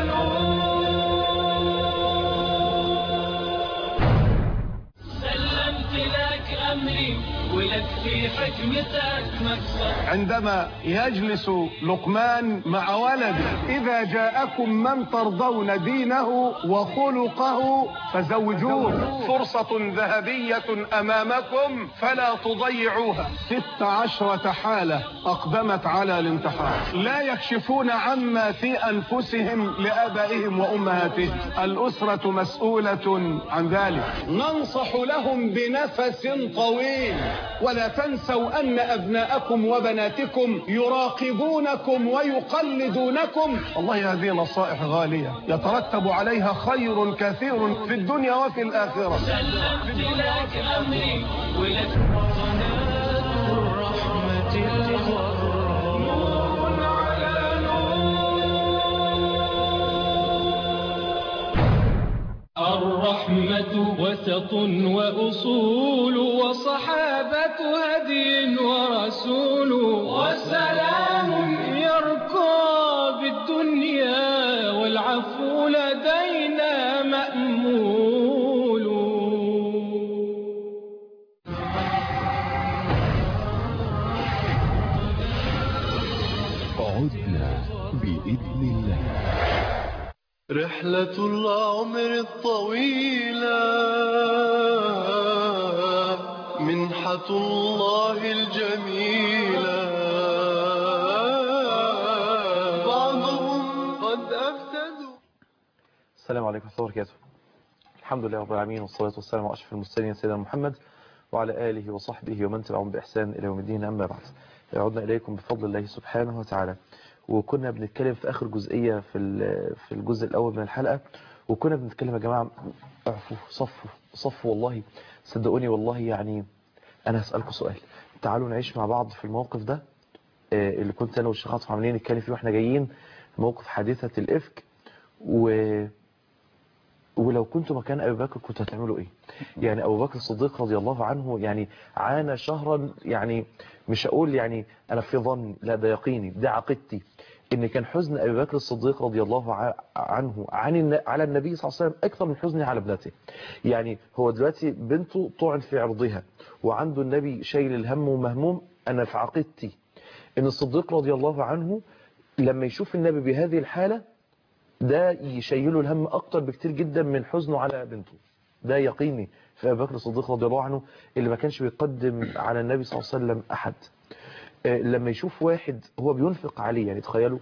سلمت لك أمري ولك في حكمتك مكسر عندما يجلس لقمان مع ولده إذا جاءكم من ترضون دينه وخلقه فزوجوه فرصة ذهبية أمامكم فلا تضيعوها ست عشرة حالة أقدمت على الانتحار لا يكشفون عما في أنفسهم لآبائهم وأمهاتهم الأسرة مسؤولة عن ذلك ننصح لهم بنفس طويل ولا تنسوا أن أبناءكم وبناتكم يراقبونكم ويقلدونكم والله هذه نصائح غالية يترتب عليها خير كثير في الدنيا وفي الآخرة سلمت لك أمري ولك قناة الرحمة الغرام نور على الرحمة وسط وأصول وصحابة هدي ورسول وسلام يرقى بالدنيا والعفو لدينا مأمول عدنا بإذن الله رحلة العمر الطويلة منحة الله الجميلة بعضهم قد أفسدوا السلام عليكم ورحمة الله وبركاته الحمد لله رب العالمين والصلاة والسلام على أشرف المرسلين سيدنا محمد وعلى آله وصحبه ومن تبعهم بإحسان إلى يوم الدين أما بعد عدنا إليكم بفضل الله سبحانه وتعالى وكنا بنتكلم في آخر جزئية في ال- في الجزء الأول من الحلقة وكنا بنتكلم يا جماعة اعفوا صفوا صفوا والله صدقوني والله يعني أنا هسألكم سؤال تعالوا نعيش مع بعض في الموقف ده آه، اللي كنت أنا والشيخ عاطف عاملين نتكلم فيه واحنا جايين موقف حادثة الإفك و ولو كنتوا مكان أبي بكر كنتوا هتعملوا إيه يعني أبو بكر الصديق رضي الله عنه يعني عانى شهرا يعني مش هقول يعني أنا في ظن لا ده يقيني ده عقيدتي إن كان حزن أبي بكر الصديق رضي الله ع- عنه عن الن- على النبي صلى الله عليه وسلم أكثر من حزنه على ابنته يعني هو دلوقتي بنته طعن في عرضها وعنده النبي شايل الهم ومهموم أنا في عقيدتي إن الصديق رضي الله عنه لما يشوف النبي بهذه الحالة ده يشيله الهم اكتر بكتير جدا من حزنه على بنته ده يقيني في ابي بكر الصديق رضي الله عنه اللي ما كانش بيقدم على النبي صلى الله عليه وسلم احد آه، لما يشوف واحد هو بينفق عليه يعني تخيلوا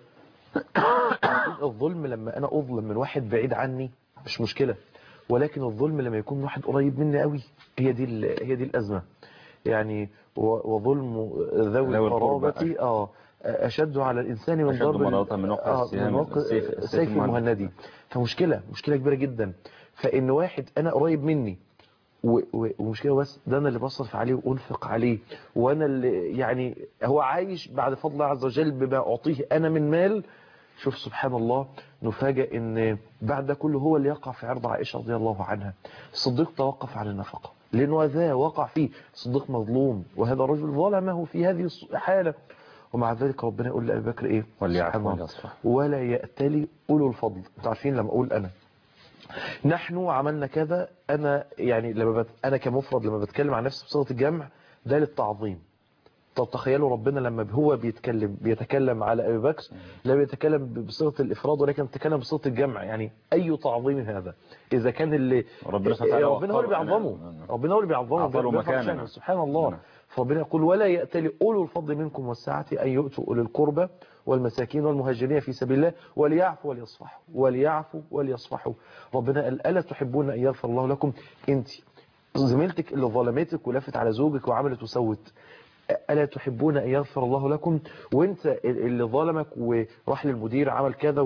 الظلم لما انا اظلم من واحد بعيد عني مش مشكلة ولكن الظلم لما يكون من واحد قريب مني قوي هي دي ال- هي دي الازمة يعني و- وظلم ذوي ذوي القربى. القرابة اه أشد على الإنسان من أشد ضرب ال- مرارة من وقع آه، السهام- من وقع السيف- السيف سيف المهند. المهندي فمشكلة مشكلة كبيرة جدا فإن واحد أنا قريب مني و- و- ومشكلة بس ده أنا اللي بصرف عليه وأنفق عليه وأنا اللي يعني هو عايش بعد فضل الله عز وجل بما أعطيه أنا من مال شوف سبحان الله نفاجئ ان بعد ده كله هو اللي يقع في عرض عائشة رضي الله عنها الصديق توقف عن النفقة لأنه ذا وقع فيه الصديق مظلوم وهذا الرجل ظلمه في هذه الحالة ومع ذلك ربنا يقول لأبي بكر إيه وليعفو سبحان الله. وليصفح. ولا يأتلي أولو الفضل انتوا عارفين لما أقول أنا نحن عملنا كذا أنا يعني لما بت... أنا كمفرد لما بتكلم عن نفسي بصيغة الجمع ده للتعظيم طب تخيلوا ربنا لما هو بيتكلم بيتكلم على أبي بكر لا بيتكلم بصيغة الإفراد ولكن بيتكلم بصيغة الجمع يعني أي تعظيم هذا إذا كان اللي ربنا سبحانه وتعالى ربنا هو اللي وفقه. بيعظمه ربنا هو اللي بيعظمه أعطاه بيرفع مكانة. شأنه. سبحان الله فربنا يقول ولا يأتلي أولو الفضل منكم والسعة أن يؤتوا أولي القربى والمساكين والمهاجرين في سبيل الله وليعفوا وليصفحوا وليعفوا وليصفحوا ربنا قال ألا تحبون أن يغفر الله لكم أنت زميلتك اللي ظلمتك ولفت على زوجك وعملت وسوت ألا تحبون أن يغفر الله لكم وانت اللي ظلمك وراح للمدير عمل كذا و...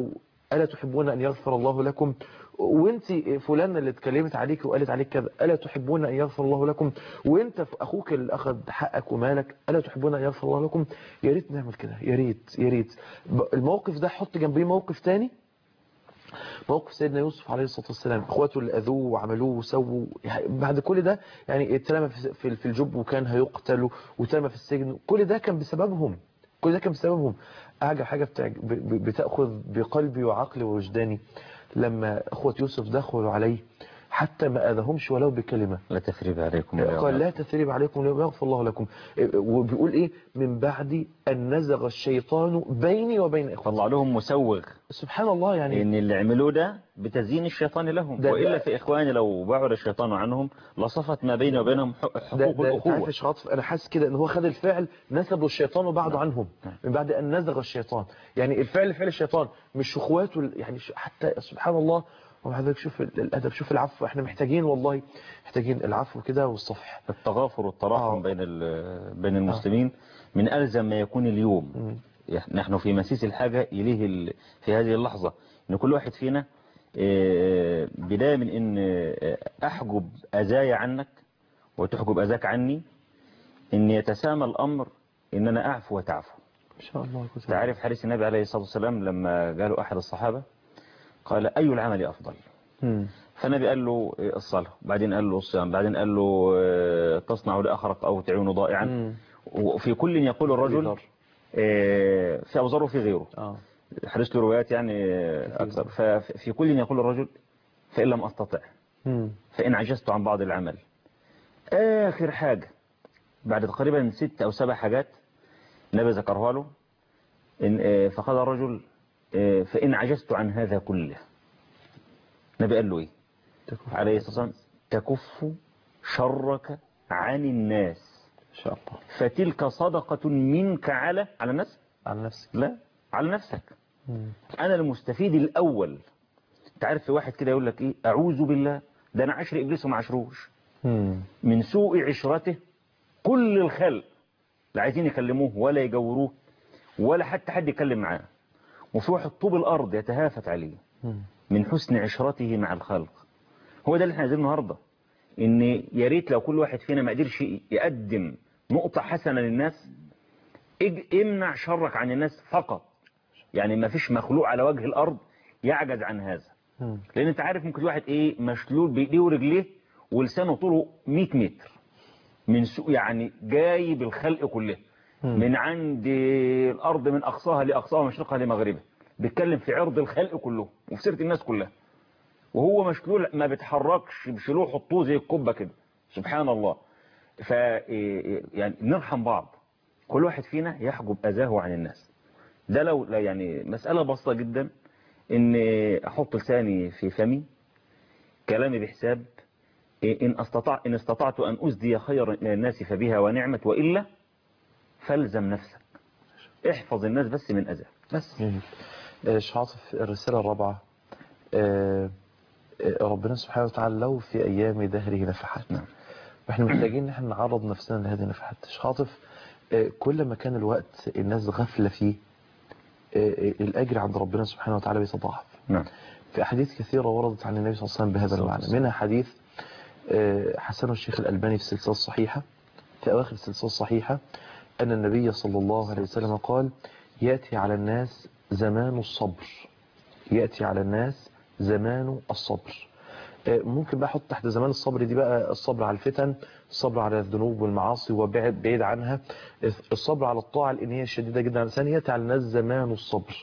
ألا تحبون أن يغفر الله لكم وانت فلانة اللي اتكلمت عليك وقالت عليك كذا ألا تحبون أن يغفر الله لكم وانت أخوك اللي أخذ حقك ومالك ألا تحبون أن يغفر الله لكم يا ريت نعمل كده يا ريت يا ريت الموقف ده حط جنبيه موقف تاني موقف سيدنا يوسف عليه الصلاة والسلام اخواته اللي اذوه وعملوه وسووا يعني بعد كل ده يعني اترمى في في الجب وكان هيقتل واترمى في السجن كل ده كان بسببهم كل ده كان بسببهم اعجب حاجة بتعج... بتاخذ بقلبي وعقلي ووجداني لما اخوة يوسف دخلوا عليه حتى ما اذاهمش ولو بكلمة لا تثريب عليكم قال لا تثريب عليكم اليوم يغفر الله لكم وبيقول ايه من بعد ان نزغ الشيطان بيني وبين اخوتي طلع لهم مسوغ سبحان الله يعني ان اللي عملوه ده بتزيين الشيطان لهم ده- والا ده- في اخواني لو بعد الشيطان عنهم لصفت ما بيني وبينهم ح- ده حقوق ده انت عارف الاخوه يا شيخ عاطف انا حاسس كده ان هو خد الفعل نسبه الشيطان وبعده عنهم من بعد ان نزغ الشيطان يعني الفعل فعل الشيطان مش اخواته ال- يعني ش- حتى سبحان الله ومع ذلك شوف ال- الادب شوف العفو احنا محتاجين والله محتاجين العفو كده والصفح التغافر والتراحم بين ال- بين المسلمين من ألزم ما يكون اليوم نحن في مسيس الحاجة إليه ال- في هذه اللحظة إن كل واحد فينا آه، بداية من إن آه، أحجب أذاي عنك وتحجب أذاك عني إن يتسامى الأمر إن أنا أعفو وتعفو ان شاء الله كنت تعرف حديث النبي عليه الصلاة والسلام لما قالوا أحد الصحابة قال أي العمل أفضل فالنبي قال له الصلاة بعدين قال له الصيام بعدين قال له آه، تصنع لأخرق أو تعين ضائعا وفي كل يقول الرجل آه، في أوزار وفي غيره حديث له روايات يعني آه، أكثر ففي كل يقول الرجل فإن لم أستطع فإن عجزت عن بعض العمل آخر حاجة بعد تقريبا ست أو سبع حاجات النبي ذكرها له إن آه، فقال الرجل آه، فإن عجزت عن هذا كله النبي قال له إيه عليه الصلاة والسلام تكف شرك عن الناس إن شاء الله فتلك صدقة منك على على الناس على نفسك لا على نفسك أنا المستفيد الأول انت عارف في واحد كده يقول لك إيه أعوذ بالله ده أنا عشر إبليس وما عشروش من سوء عشرته كل الخلق لا عايزين يكلموه ولا يجوروه ولا حتى حد يتكلم معاه وفي واحد طوب الأرض يتهافت عليه من حسن عشرته مع الخلق هو ده اللي احنا عايزينه النهارده ان يا ريت لو كل واحد فينا ما قدرش يقدم نقطة حسنة للناس اج- امنع شرك عن الناس فقط يعني ما فيش مخلوق على وجه الارض يعجز عن هذا لان انت عارف ممكن واحد ايه مشلول بايديه ورجليه ولسانه طوله 100 متر من سوء يعني جاي بالخلق كله من عند الارض من اقصاها لاقصاها ومشرقها لمغربها بيتكلم في عرض الخلق كله وفي سيره الناس كلها وهو مشلول ما بيتحركش بيشيلوه يحطوه زي الكوبه كده سبحان الله ف يعني نرحم بعض كل واحد فينا يحجب اذاه عن الناس ده لو لا يعني مسألة بسيطة جدا ان احط لساني في فمي كلامي بحساب ان استطاع ان استطعت ان اسدي خيرا الى الناس فبها ونعمت والا فالزم نفسك احفظ الناس بس من اذى بس آه، شاطف الرسالة الرابعة آه، آه، ربنا سبحانه وتعالى لو في أيام دهره نفحات نعم. واحنا محتاجين ان احنا نعرض نفسنا لهذه النفحات شاطف آه، كل ما كان الوقت الناس غفلة فيه آه، آه، الأجر عند ربنا سبحانه وتعالى بيتضاعف نعم في أحاديث كثيرة وردت عن النبي صلى الله عليه وسلم بهذا المعنى منها حديث آه، حسنه الشيخ الألباني في السلسلة الصحيحة في أواخر السلسلة الصحيحة أن النبي صلى الله عليه وسلم قال يأتي على الناس زمان الصبر يأتي على الناس زمان الصبر آه، ممكن بقى احط تحت زمان الصبر دي بقى الصبر على الفتن الصبر على الذنوب والمعاصي وبعد بعيد عنها الصبر على الطاعة لأن هي شديدة جدا على الإنسان يأتي على الناس زمان الصبر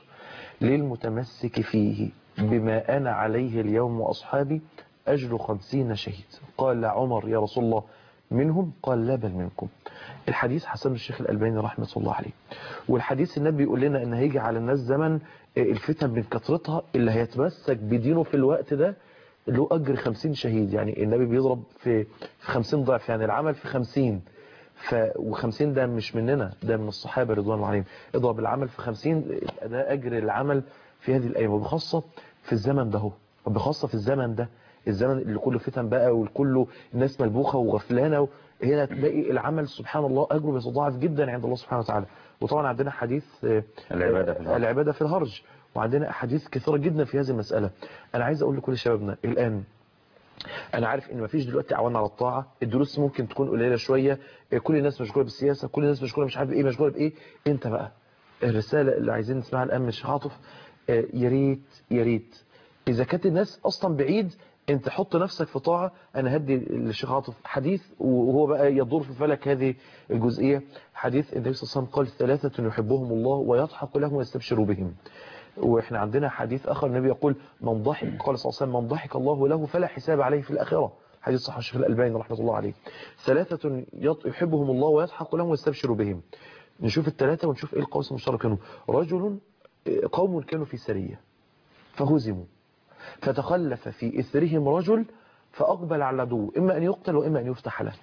للمتمسك فيه بما أنا عليه اليوم وأصحابي أجل خمسين شهيد قال عمر يا رسول الله منهم قال لا بل منكم الحديث حسن الشيخ الألباني رحمة الله عليه والحديث النبي يقول لنا ان هيجي على الناس زمن الفتن من كثرتها اللي هيتمسك بدينه في الوقت ده له أجر خمسين شهيد يعني النبي بيضرب في في خمسين ضعف يعني العمل في خمسين ف وخمسين ده مش مننا ده من الصحابة رضوان الله عليهم اضرب العمل في خمسين ده أجر العمل في هذه الأيام وبخاصة في الزمن ده هو وبخاصة في الزمن ده الزمن اللي كله فتن بقى والكله الناس ملبوخة وغفلانة هنا تلاقي العمل سبحان الله أجره بيتضاعف جدا عند الله سبحانه وتعالى وطبعا عندنا حديث آه، العبادة في الهرج. العبادة في الهرج وعندنا أحاديث كثيرة جدا في هذه المسألة أنا عايز أقول لكل شبابنا الآن انا عارف ان مفيش دلوقتي اعوان على الطاعه الدروس ممكن تكون قليله شويه كل الناس مشغوله بالسياسه كل الناس مشغوله مش عارف ايه مشغوله بايه انت بقى الرساله اللي عايزين نسمعها الان من الشيخ عاطف آه، يا ريت يا ريت اذا كانت الناس اصلا بعيد انت حط نفسك في طاعه انا هدي للشيخ عاطف حديث وهو بقى يدور في فلك هذه الجزئيه حديث النبي صلى الله عليه وسلم قال ثلاثه يحبهم الله ويضحك لهم ويستبشر بهم واحنا عندنا حديث اخر النبي يقول من ضحك قال صلى الله عليه وسلم من ضحك الله له فلا حساب عليه في الاخره حديث صحيح الشيخ الالباني رحمه الله عليه ثلاثه يط- يحبهم الله ويضحك لهم ويستبشر بهم نشوف الثلاثه ونشوف ايه القوس المشترك منهم رجل قوم كانوا في سريه فهزموا فتخلف في اثرهم رجل فاقبل على العدو اما ان يقتل واما ان يفتح له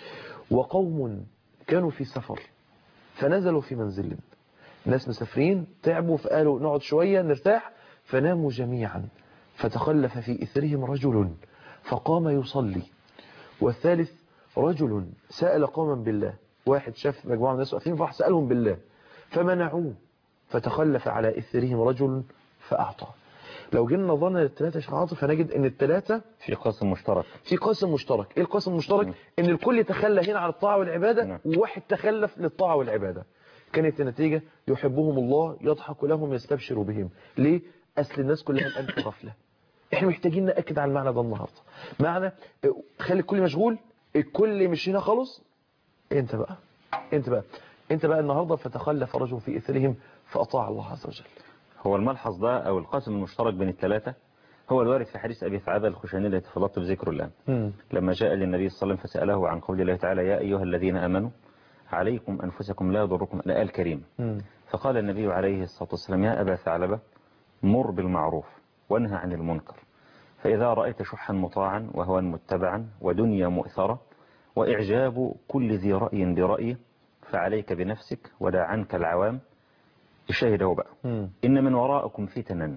وقوم كانوا في سفر فنزلوا في منزل ناس مسافرين تعبوا فقالوا نقعد شوية نرتاح فناموا جميعا فتخلف في إثرهم رجل فقام يصلي والثالث رجل سأل قوما بالله واحد شاف مجموعة من الناس واقفين فراح سألهم بالله فمنعوه فتخلف على إثرهم رجل فأعطى لو جينا نظرنا للثلاثة شيخ عاطف هنجد ان الثلاثة في قاسم مشترك في قاسم مشترك ايه القاسم المشترك ان الكل تخلى هنا عن الطاعة والعبادة وواحد تخلف للطاعة والعبادة كانت النتيجة يحبهم الله يضحك لهم يستبشر بهم ليه اصل الناس كلها الان في غفلة احنا محتاجين نأكد على المعنى ده النهاردة معنى خلي الكل مشغول الكل مش هنا خالص انت بقى انت بقى انت بقى النهاردة فتخلف رجل في اثرهم فاطاع الله عز وجل هو الملحظ ده او القاسم المشترك بين الثلاثة هو الوارد في حديث ابي ثعابة الخشني الذي تفضلت بذكره الان لما جاء للنبي صلى الله عليه وسلم فسأله عن قول الله تعالى يا ايها الذين امنوا عليكم انفسكم لا يضركم الآية الكريم فقال النبي عليه الصلاة والسلام يا أبا ثعلبة مر بالمعروف وانهى عن المنكر فإذا رأيت شحا مطاعا وهوى متبعا ودنيا مؤثرة وإعجاب كل ذي رأي برأيه فعليك بنفسك ودع عنك العوام الشاهد هو بقى إن من وراءكم فتنا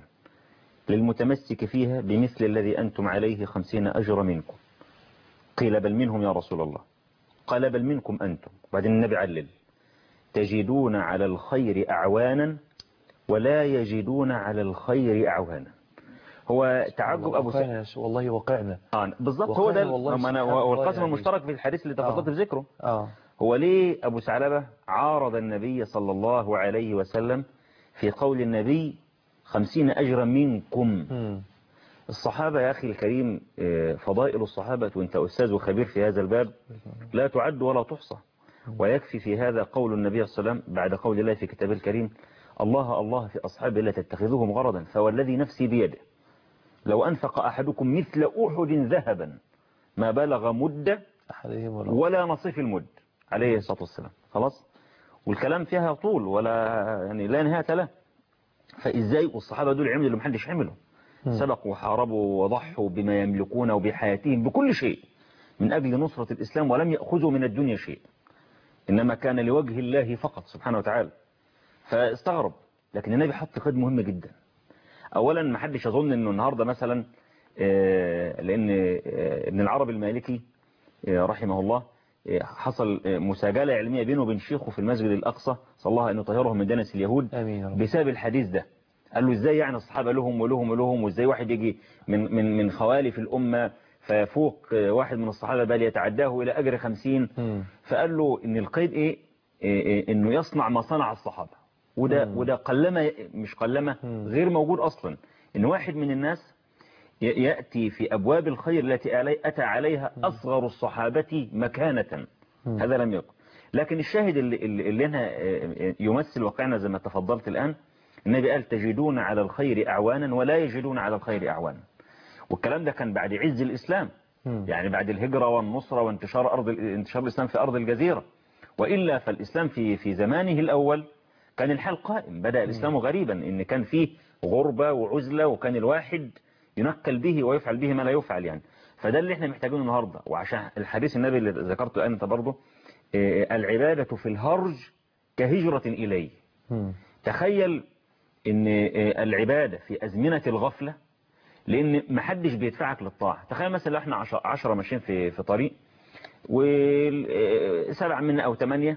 للمتمسك فيها بمثل الذي أنتم عليه خمسين أجر منكم قيل بل منهم يا رسول الله قال بل منكم أنتم وبعدين النبي علل تجدون على الخير أعوانا ولا يجدون على الخير أعوانا هو تعجب أبو سعيد والله وقعنا آه بالضبط هو ده ما أنا والقسم يعني المشترك في الحديث اللي تفضلت بذكره آه. هو ليه أبو ثعلبة عارض النبي صلى الله عليه وسلم في قول النبي خمسين أجرا منكم م. الصحابة يا أخي الكريم فضائل الصحابة وانت أستاذ وخبير في هذا الباب لا تعد ولا تحصى ويكفي في هذا قول النبي صلى الله عليه وسلم بعد قول الله في كتابه الكريم الله الله في أصحابه لا تتخذوهم غرضا فوالذي نفسي بيده لو أنفق أحدكم مثل أحد ذهبا ما بلغ مد ولا نصف المد عليه الصلاة والسلام خلاص والكلام فيها طول ولا يعني لا نهاية له فإزاي والصحابة دول عملوا اللي محدش عمله سبقوا وحاربوا وضحوا بما يملكون وبحياتهم بكل شيء من أجل نصرة الإسلام ولم يأخذوا من الدنيا شيء إنما كان لوجه الله فقط سبحانه وتعالى فاستغرب لكن النبي حط قيد مهم جدا أولا ما حدش يظن أنه النهاردة مثلا لأن ابن العربي المالكي رحمه الله حصل مساجلة علمية بينه وبين شيخه في المسجد الأقصى صلى الله أن يطهرهم من دنس اليهود أمين بسبب الحديث ده قال له ازاي يعني الصحابة لهم ولهم ولهم وازاي واحد يجي من من من خوالف الأمة فيفوق واحد من الصحابة بل يتعداه إلى أجر خمسين فقال له إن القيد إيه, إيه, إيه إنه يصنع ما صنع الصحابة وده مم. وده قلما مش قلما غير موجود أصلا إن واحد من الناس يأتي في أبواب الخير التي أتى عليها أصغر الصحابة مكانة هذا لم يكن لكن الشاهد اللي, اللي هنا يمثل واقعنا زي ما تفضلت الآن النبي قال تجدون على الخير أعوانا ولا يجدون على الخير أعوانا والكلام ده كان بعد عز الإسلام يعني بعد الهجرة والنصرة وانتشار أرض انتشار الإسلام في أرض الجزيرة وإلا فالإسلام في في زمانه الأول كان الحال قائم بدأ الإسلام غريبا إن كان فيه غربة وعزلة وكان الواحد ينكل به ويفعل به ما لا يفعل يعني فده اللي احنا محتاجينه النهاردة وعشان الحديث النبي اللي ذكرته أنت برضه العبادة في الهرج كهجرة إليه تخيل ان العبادة في أزمنة الغفلة لأن محدش بيدفعك للطاعة تخيل مثلا احنا عشرة ماشيين في في طريق وسبعة منا أو ثمانية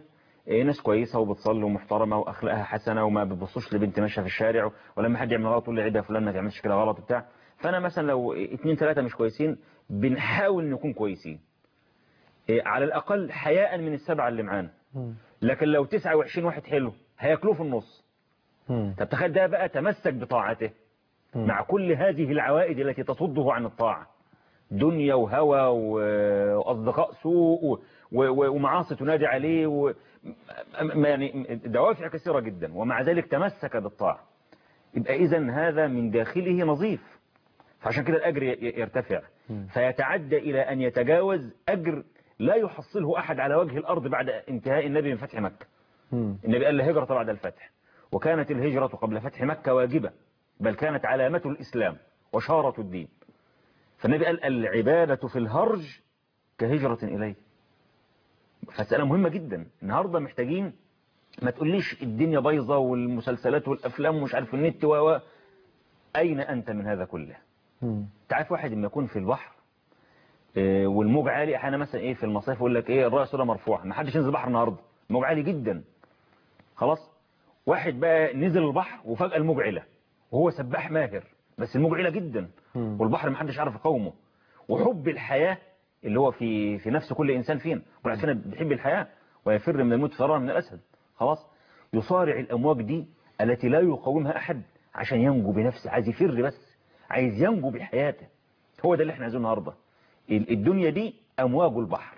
إيه ناس كويسة وبتصلي ومحترمة وأخلاقها حسنة وما بتبصوش لبنت ماشية في الشارع ولما حد يعمل غلط تقول لي عيب يا فلان ما تعملش كده غلط وبتاع فأنا مثلا لو اتنين ثلاثة مش كويسين بنحاول نكون كويسين إيه على الأقل حياء من السبعة اللي معانا لكن لو 29 واحد حلو هياكلوه في النص طب تخيل ده بقى تمسك بطاعته مع كل هذه العوائد التي تصده عن الطاعة دنيا وهوى و- وأصدقاء سوء و- و- ومعاصي تنادي عليه و... م- يعني دوافع كثيرة جدا ومع ذلك تمسك بالطاعة يبقى إذا هذا من داخله نظيف فعشان كده الأجر ي- يرتفع فيتعدى إلى أن يتجاوز أجر لا يحصله أحد على وجه الأرض بعد انتهاء النبي من فتح مكة النبي قال لا هجرة بعد الفتح وكانت الهجرة قبل فتح مكة واجبة بل كانت علامة الإسلام وشارة الدين فالنبي قال العبادة في الهرج كهجرة إليه فسألة مهمة جدا النهاردة محتاجين ما تقوليش الدنيا بايظة والمسلسلات والأفلام ومش عارف النت و و- أين أنت من هذا كله تعرف واحد لما يكون في البحر آه، والموج عالي احيانا مثلا ايه في المصايف يقول لك ايه الرأس صورة مرفوعة ما حدش ينزل البحر النهارده الموج عالي جدا خلاص واحد بقى نزل البحر وفجأة الموج علا وهو سباح ماهر بس الموج علا جدا والبحر ما حدش عارف يقاومه وحب الحياة اللي هو في في نفس كل انسان فينا كل واحد فينا بيحب الحياة ويفر من الموت فرارا من الاسد خلاص يصارع الامواج دي التي لا يقاومها احد عشان ينجو بنفسه عايز يفر بس عايز ينجو بحياته هو ده اللي احنا عايزينه النهارده ال- الدنيا دي امواج البحر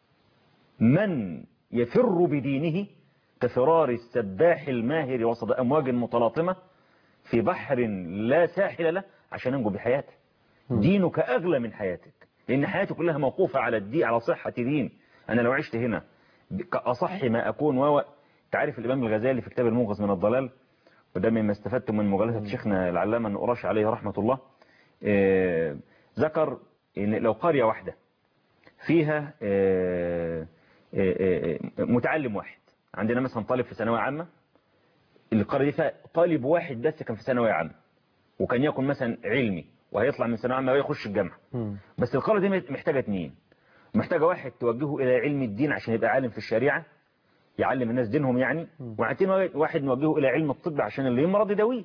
من يفر بدينه كفرار السباح الماهر وسط امواج متلاطمه في بحر لا ساحل له عشان ينجو بحياته دينك اغلى من حياتك لان حياتي كلها موقوفه على الدين على صحه دين انا لو عشت هنا كاصح ما اكون و تعرف الامام الغزالي في كتاب المنقذ من الضلال وده مما استفدت من مجالسه شيخنا العلامه النقراش عليه رحمه الله آه، ذكر ان لو قريه واحده فيها آه، آه، آه، متعلم واحد عندنا مثلا طالب في ثانويه عامه القريه دي فيها طالب واحد بس كان في ثانويه عامه وكان يكون مثلا علمي وهيطلع من ثانويه عامه ويخش الجامعه بس القريه دي محتاجه اتنين محتاجه واحد توجهه الى علم الدين عشان يبقى عالم في الشريعه يعلم الناس دينهم يعني وعندنا واحد نوجهه الى علم الطب عشان اللي يمرض يداويه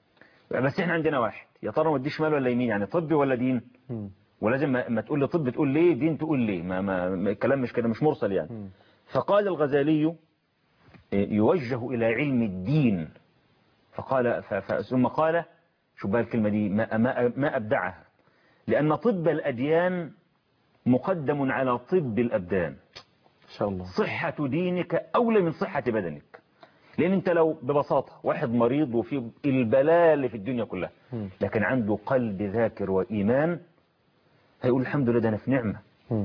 بس احنا عندنا واحد يا ترى نوديه شمال ولا يمين يعني طب ولا دين ولازم ما, ما تقول لي طب تقول ليه دين تقول ليه ما, ما, ما الكلام مش كده مش مرسل يعني فقال الغزالي إيه، يوجه إلى علم الدين فقال ف- ف- ثم قال شو بقى الكلمة دي ما, ما, ما أبدعها لأن طب الأديان مقدم على طب الأبدان إن شاء الله صحة دينك أولى من صحة بدنك لأن أنت لو ببساطة واحد مريض وفي البلاء اللي في الدنيا كلها لكن عنده قلب ذاكر وإيمان هيقول الحمد لله ده أنا في نعمة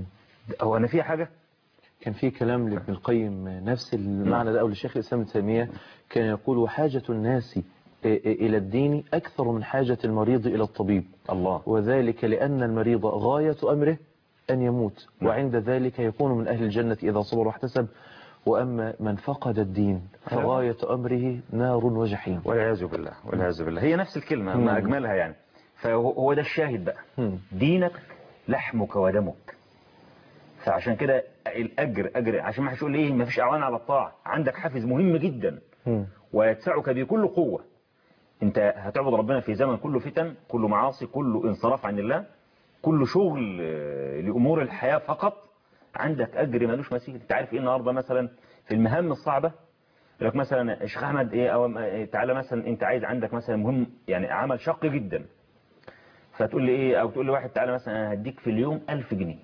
أو أنا في حاجة كان في كلام لابن القيم نفس المعنى ده أو لشيخ الإسلام ابن تيمية كان يقول وحاجة الناس إلى الدين أكثر من حاجة المريض إلى الطبيب الله وذلك لأن المريض غاية أمره أن يموت وعند ذلك يكون من أهل الجنة إذا صبر واحتسب وأما من فقد الدين فغاية أمره نار وجحيم والعياذ بالله والعياذ بالله هي نفس الكلمة مم. ما أجملها يعني فهو هو ده الشاهد بقى دينك لحمك ودمك فعشان كده الأجر أجر عشان ما حدش يقول إيه ما فيش أعوان على الطاعة عندك حافز مهم جدا ويدفعك بكل قوة أنت هتعبد ربنا في زمن كله فتن كله معاصي كله انصراف عن الله كله شغل آه، لأمور الحياة فقط عندك أجر ملوش مثيل أنت عارف إيه النهاردة مثلا في المهام الصعبة يقول لك مثلا شيخ أحمد إيه أو إيه، تعالى مثلا أنت عايز عندك مثلا مهم يعني عمل شق جدا فتقول لي إيه أو تقول لي واحد تعالى مثلا أنا هديك في اليوم ألف جنيه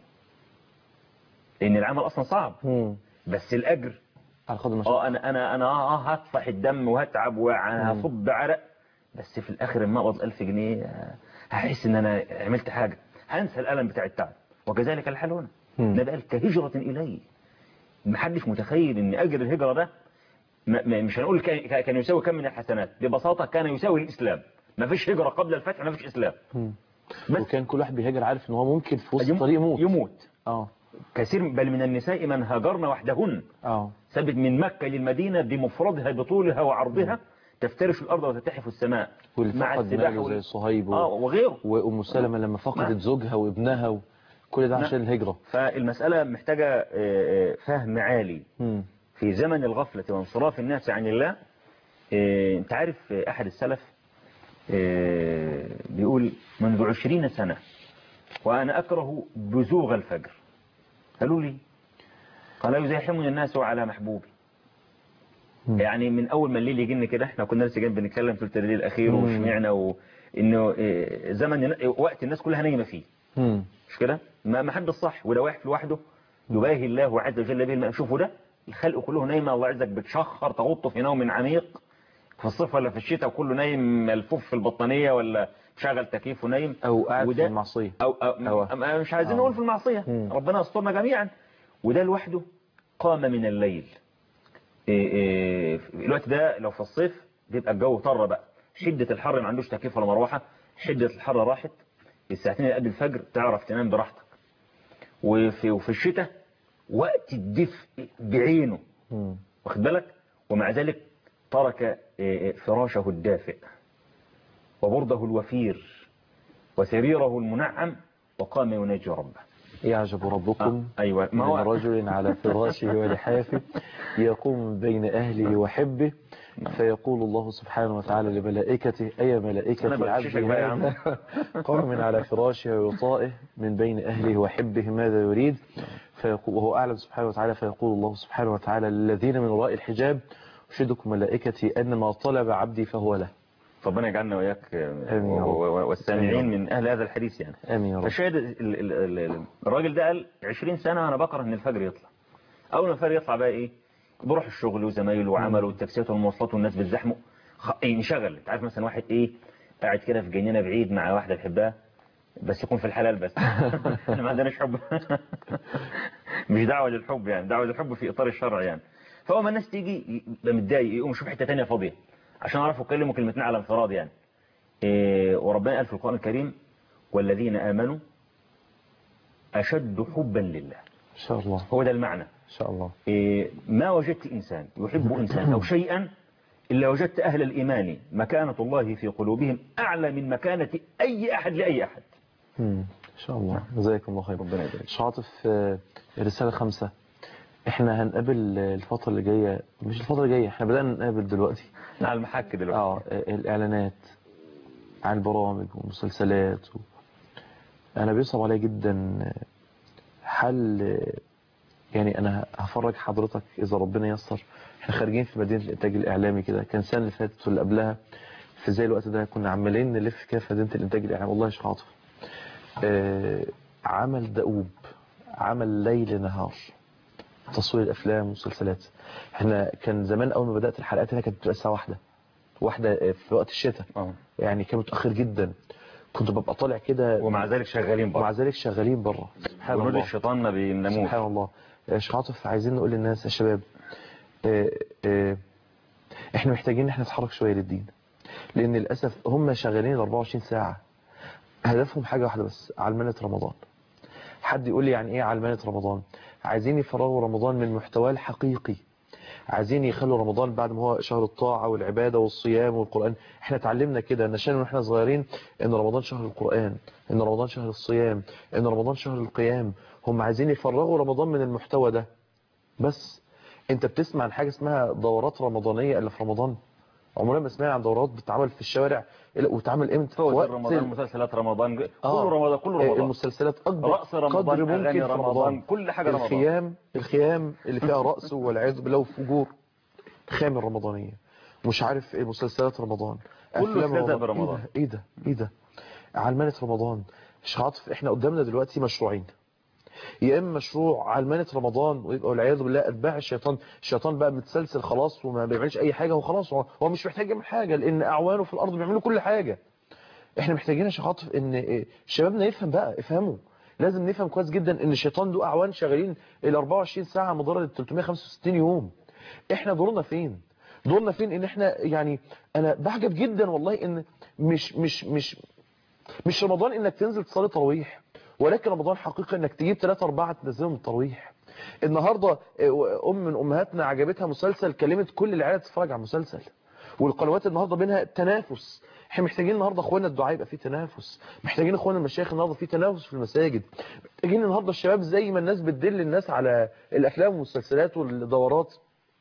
لأن العمل أصلا صعب بس الأجر على قدر اه انا انا انا اه هطفح الدم وهتعب وهصب عرق بس في الاخر لما اقبض 1000 جنيه آه، هحس ان انا عملت حاجه هنسى الالم بتاع التعب وكذلك الحال هنا ده قال كهجره الي محدش متخيل ان اجر الهجره ده ما- ما- مش هنقول كان كان يساوي كم من الحسنات ببساطه كان يساوي الاسلام ما فيش هجره قبل الفتح ما فيش اسلام وكان كل واحد بيهاجر عارف ان هو ممكن في وسط يم- الطريق يموت يموت اه كثير بل من النساء من هاجرن وحدهن اه ثبت من مكة للمدينة بمفردها بطولها وعرضها تفترش الأرض وتتحف السماء واللي مع فقد السباحة ماله زي وال- صهيب و... آه وغيره وأم سلمة لما فقدت نعم. زوجها وابنها و... كل ده نعم. عشان الهجرة فالمسألة محتاجة آه، آه، فهم عالي مم. في زمن الغفلة وانصراف الناس عن الله إيه، انت عارف آه، احد السلف إيه، بيقول منذ عشرين سنة وانا اكره بزوغ الفجر قالوا لي قال يزاحمني الناس على محبوبي يعني من اول ما الليل يجينا كده احنا كنا لسه جايين بنتكلم في الليل الاخير مم. وسمعنا وانه إيه، زمن وقت الناس كلها نايمه فيه مم. مش كده ما ما حد الصح وده واحد لوحده يباهي الله عز وجل به الماء شوفوا ده الخلق كله نايم الله عزك بتشخر تغطه في نوم عميق في الصيف ولا في الشتاء وكله نايم ملفوف في البطانية ولا شغل تكييف ونايم او قاعد في وده- المعصية أو, أو, أو مش عايزين أو. نقول في المعصية ربنا يسترنا جميعا وده لوحده قام من الليل إيه إيه الوقت ده لو في الصيف بيبقى الجو طر بقى شدة الحر ما عندوش تكييف ولا مروحة شدة الحر راحت الساعتين اللي قبل الفجر تعرف تنام براحتك وفي, وفي الشتاء وقت الدفء بعينه واخد بالك ومع ذلك ترك إيه، فراشه الدافئ وبرده الوفير وسريره المنعم وقام يناجي ربه يعجب ربكم آه، أيوة ما من هو رجل على فراشه ولحافه يقوم بين أهله وحبه فيقول الله سبحانه وتعالى لملائكته أي أنا ملائكة بغششك عبدي بقى يا عم. هذا قام على فراشه وطائه من بين أهله وحبه ماذا يريد فيقول وهو أعلم سبحانه وتعالى فيقول الله سبحانه وتعالى للذين من وراء الحجاب أشهدكم ملائكتي أن ما طلب عبدي فهو له ربنا يجعلنا وإياك آه، آمين يا رب. و- و- والسامعين آمين يا من أهل هذا الحديث يعني آمين يا رب فالشاهد ال- ال- ال- ال- الراجل ده قال 20 سنة أنا بكره إن الفجر يطلع أول ما الفجر يطلع بقى إيه بروح الشغل وزمايله وعمله والتاكسيات والمواصلات والناس بتزحمه خ... إيه انشغل أنت عارف مثلا واحد إيه قاعد كده في جنينة بعيد مع واحدة بيحبها بس يكون في الحلال بس احنا ما عندناش حب مش دعوة للحب يعني دعوة للحب في إطار الشرع يعني فأول ما الناس تيجي يبقى متضايق يقوم يشوف حتة تانية فاضية عشان أعرفوا يتكلموا كلمتين على انفراد يعني إيه وربنا قال في القرآن الكريم والذين آمنوا أشد حبا لله إن شاء الله هو ده المعنى إن شاء الله إيه ما وجدت إنسان يحب إنسان أو شيئا إلا وجدت أهل الإيمان مكانة الله في قلوبهم أعلى من مكانة أي أحد لأي أحد مم. إن شاء الله جزاكم الله خير ربنا يبارك مش عاطف آه، رسالة خمسة احنا هنقابل آه، الفترة اللي جاية مش الفترة اللي جاية احنا بدأنا نقابل دلوقتي على المحك دلوقتي اه آه، الإعلانات عن البرامج والمسلسلات و... أنا بيصعب عليا جدا آه، حل آه، يعني أنا هفرج حضرتك إذا ربنا يسر احنا خارجين في مدينة الإنتاج الإعلامي كده كان السنة اللي فاتت واللي قبلها في زي الوقت ده كنا عمالين نلف كده في مدينة الإنتاج الإعلامي والله يا شيخ عاطف آه، عمل دؤوب عمل ليل نهار تصوير الافلام والمسلسلات احنا كان زمان اول ما بدات الحلقات هنا كانت بتبقى الساعه واحدة واحدة آه، في وقت الشتاء اه يعني كان متاخر جدا كنت ببقى طالع كده ومع ذلك شغالين ومع بره ذلك شغالين بره سبحان جنود الله الشيطان ما بيناموش سبحان الله يا شيخ عاطف عايزين نقول للناس يا شباب آه، آه، احنا محتاجين ان احنا نتحرك شويه للدين لان للاسف هم شغالين ال 24 ساعه هدفهم حاجه واحده بس علمنه رمضان حد يقول لي يعني ايه علمنه رمضان عايزين يفرغوا رمضان من محتواه الحقيقي عايزين يخلوا رمضان بعد ما هو شهر الطاعة والعبادة والصيام والقرآن احنا اتعلمنا كده نشان واحنا صغيرين ان رمضان شهر القرآن ان رمضان شهر الصيام ان رمضان شهر القيام هم عايزين يفرغوا رمضان من المحتوى ده بس انت بتسمع عن حاجة اسمها دورات رمضانية اللي في رمضان عمرنا ما سمعنا عن دورات بتتعمل في الشوارع إلا- وتتعمل امتى في فوز وقت رمضان ال- مسلسلات رمضان كله آه. رمضان كله رمضان المسلسلات اكبر رأس رمضان قدر ممكن أغاني في رمضان رمضان كل حاجة رمضان الخيام الخيام اللي فيها رأس والعياذ بالله وفجور خيام الرمضانية مش عارف ايه مسلسلات رمضان كله أفلام ابتدأ رمضان. برمضان. ايه ده ايه ده, إيه ده؟ علمانة رمضان مش عاطف احنا قدامنا دلوقتي مشروعين يا اما مشروع علمانة رمضان ويبقى والعياذ بالله اتباع الشيطان الشيطان بقى متسلسل خلاص وما بيعملش اي حاجه وخلاص هو هو مش محتاج يعمل حاجه لان اعوانه في الارض بيعملوا كل حاجه احنا محتاجين يا شيخ عاطف ان إيه، شبابنا يفهم بقى افهموا لازم نفهم كويس جدا ان الشيطان له اعوان شغالين ال 24 ساعه مدار ال 365 يوم احنا دورنا فين دورنا فين ان احنا يعني انا بعجب جدا والله ان مش مش مش مش رمضان انك تنزل تصلي تراويح ولكن رمضان حقيقة انك تجيب 3 4 تنزلهم التراويح النهاردة آه، ام من امهاتنا عجبتها مسلسل كلمت كل العيله تتفرج على المسلسل والقنوات النهارده بينها تنافس احنا محتاجين النهارده اخوانا الدعاء يبقى فيه تنافس محتاجين اخوانا المشايخ النهارده فيه تنافس في المساجد محتاجين النهارده الشباب زي ما الناس بتدل الناس على الافلام والمسلسلات والدورات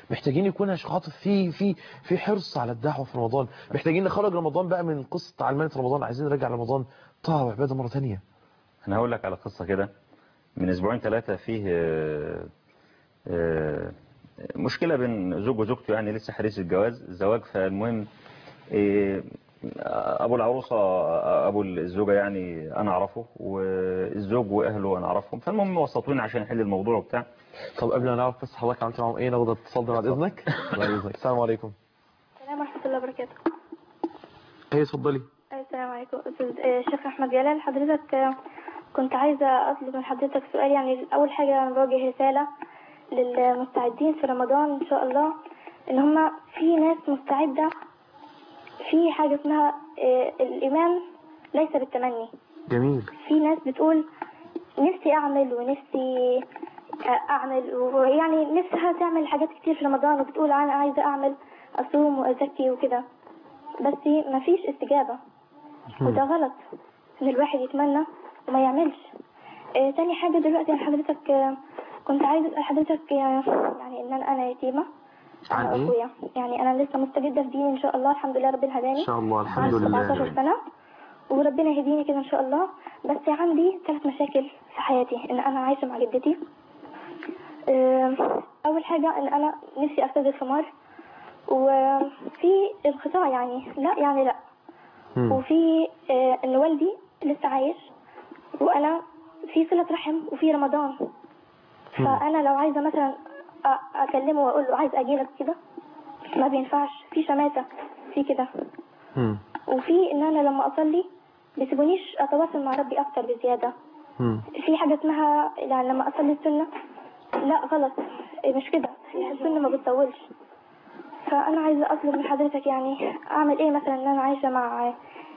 محتاجين يكون يا شيخ عاطف في في في حرص على الدعوه في رمضان محتاجين نخرج رمضان بقى من قصه علمانه رمضان عايزين نرجع رمضان طاعه وعباده مره ثانيه انا هقول لك على قصة كده من اسبوعين ثلاثة فيه آه، آه، مشكلة بين زوج وزوجته يعني لسه حديث الجواز الزواج فالمهم آه، ابو العروسة ابو الزوجة يعني انا اعرفه والزوج واهله انا اعرفهم فالمهم وسطوني عشان نحل الموضوع وبتاع طب قبل ما نعرف بس حضرتك عملت معاهم ايه ناخد اتصال ده بعد اذنك بعد اذنك السلام عليكم السلام ورحمة الله وبركاته ايه اتفضلي السلام عليكم أستاذ آه، شيخ أحمد جلال حضرتك آه، كنت عايزة أطلب من حضرتك سؤال يعني أول حاجة أنا بوجه رسالة للمستعدين في رمضان إن شاء الله إن هما في ناس مستعدة في حاجة اسمها آه، الإيمان ليس بالتمني جميل في ناس بتقول نفسي أعمل ونفسي آه، أعمل ويعني نفسها تعمل حاجات كتير في رمضان وبتقول أنا عايزة أعمل أصوم وأزكي وكده بس مفيش استجابة وده غلط ان الواحد يتمنى وما يعملش آه تاني حاجة دلوقتي أنا حضرتك آه كنت عايزة أسأل حضرتك آه يعني ان انا انا يتيمة عن انا ايه اخويا يعني انا لسه مستجدة في ديني ان شاء الله الحمد لله ربنا هداني ان شاء الله الحمد عندي لله 17 سنة وربنا يهديني كده ان شاء الله بس عندي ثلاث مشاكل في حياتي ان انا عايشة مع جدتي آه، اول حاجة ان انا نفسي ارتدي خمار وفي الخطاع يعني لا يعني لا وفي آه، ان والدي لسه عايش وانا في صلة رحم وفي رمضان فانا لو عايزة مثلا أ- اكلمه واقول له عايز اجيلك كده ما بينفعش في شماتة في كده وفي ان انا لما اصلي بيسيبونيش اتواصل مع ربي اكتر بزيادة في حاجة اسمها يعني لما اصلي السنة لا غلط مش كده السنة ما بتطولش فانا عايزة اطلب من حضرتك يعني اعمل ايه مثلا ان انا عايشة مع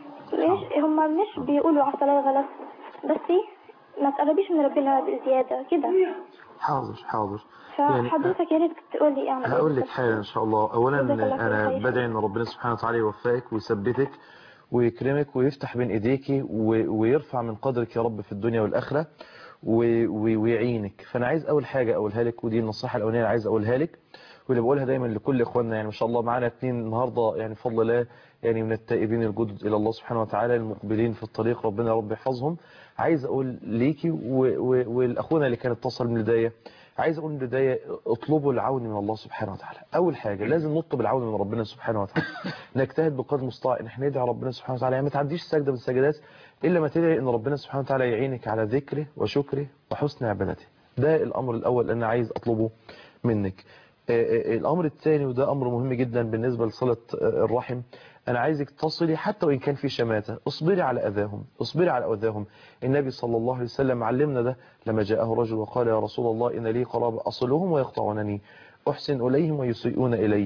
مش هما مش بيقولوا على الصلاة غلط بس ما تقربيش من ربنا بزيادة كده حاضر حاضر يعني فحضرتك يا ريت تقول لي اعمل هقول لك ايه حاجة إن شاء الله أولا جزاك الله أنا خير. بدعي إن ربنا سبحانه وتعالى يوفقك ويثبتك ويكرمك ويفتح بين إيديك و- ويرفع من قدرك يا رب في الدنيا والآخرة و- و- ويعينك فأنا عايز أول حاجة أقولها لك ودي النصيحة الأولانية اللي عايز أقولها لك واللي بقولها دايما لكل إخواننا يعني ما شاء الله معانا اتنين النهاردة يعني بفضل الله يعني من التائبين الجدد إلى الله سبحانه وتعالى المقبلين في الطريق ربنا يا رب يحفظهم عايز أقول ليكي و- و- والأخونا اللي كان اتصل من البداية عايز اقول من البدايه اطلبوا العون من الله سبحانه وتعالى اول حاجه لازم نطلب العون من ربنا سبحانه وتعالى نجتهد بقدر المستطاع ان احنا ندعي ربنا سبحانه وتعالى يعني ما تعديش سجده من السجدات الا ما تدعي ان ربنا سبحانه وتعالى يعينك على ذكره وشكره وحسن عبادته ده الامر الاول اللي انا عايز اطلبه منك آه، آه، الامر الثاني وده امر مهم جدا بالنسبه لصله آه، الرحم انا عايزك تصلي حتى وان كان في شماته اصبري على اذاهم اصبري على اذاهم النبي صلى الله عليه وسلم علمنا ده لما جاءه رجل وقال يا رسول الله ان لي قرابه اصلهم ويقطعونني احسن اليهم ويسيئون الي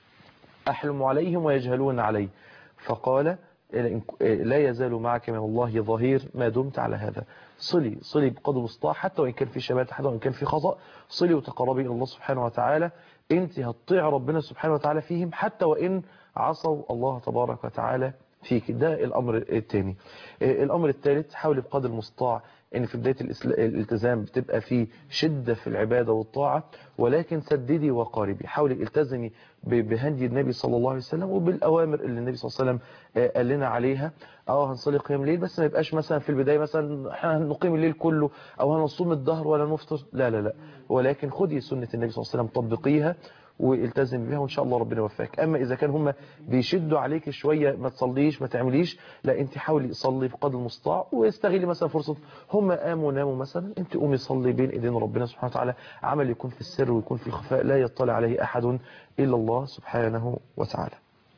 احلم عليهم ويجهلون علي فقال لا يزال معك من الله ظهير ما دمت على هذا صلي صلي بقدر المستطاع حتى وإن كان في شبات حتى وإن كان في خطأ صلي وتقربي إلى الله سبحانه وتعالى أنت هتطيع ربنا سبحانه وتعالى فيهم حتى وإن عصوا الله تبارك وتعالى فيك ده الأمر الثاني الأمر الثالث حاولي بقدر المستطاع ان في بداية الإسل- الالتزام بتبقى في شدة في العبادة والطاعة ولكن سددي وقاربي حاولي التزمي ب- بهدي النبي صلى الله عليه وسلم وبالأوامر اللي النبي صلى الله عليه وسلم آه، قال لنا عليها اه هنصلي قيام ليل بس ما يبقاش مثلا في البداية مثلا احنا هنقيم الليل كله او هنصوم الظهر ولا نفطر لا لا لا ولكن خدي سنة النبي صلى الله عليه وسلم طبقيها والتزم بها وان شاء الله ربنا يوفقك اما اذا كان هم بيشدوا عليك شويه ما تصليش ما تعمليش لا انت حاولي صلي بقدر المستطاع واستغلي مثلا فرصه هم قاموا ناموا مثلا انت قومي صلي بين ايدين ربنا سبحانه وتعالى عمل يكون في السر ويكون في الخفاء لا يطلع عليه احد الا الله سبحانه وتعالى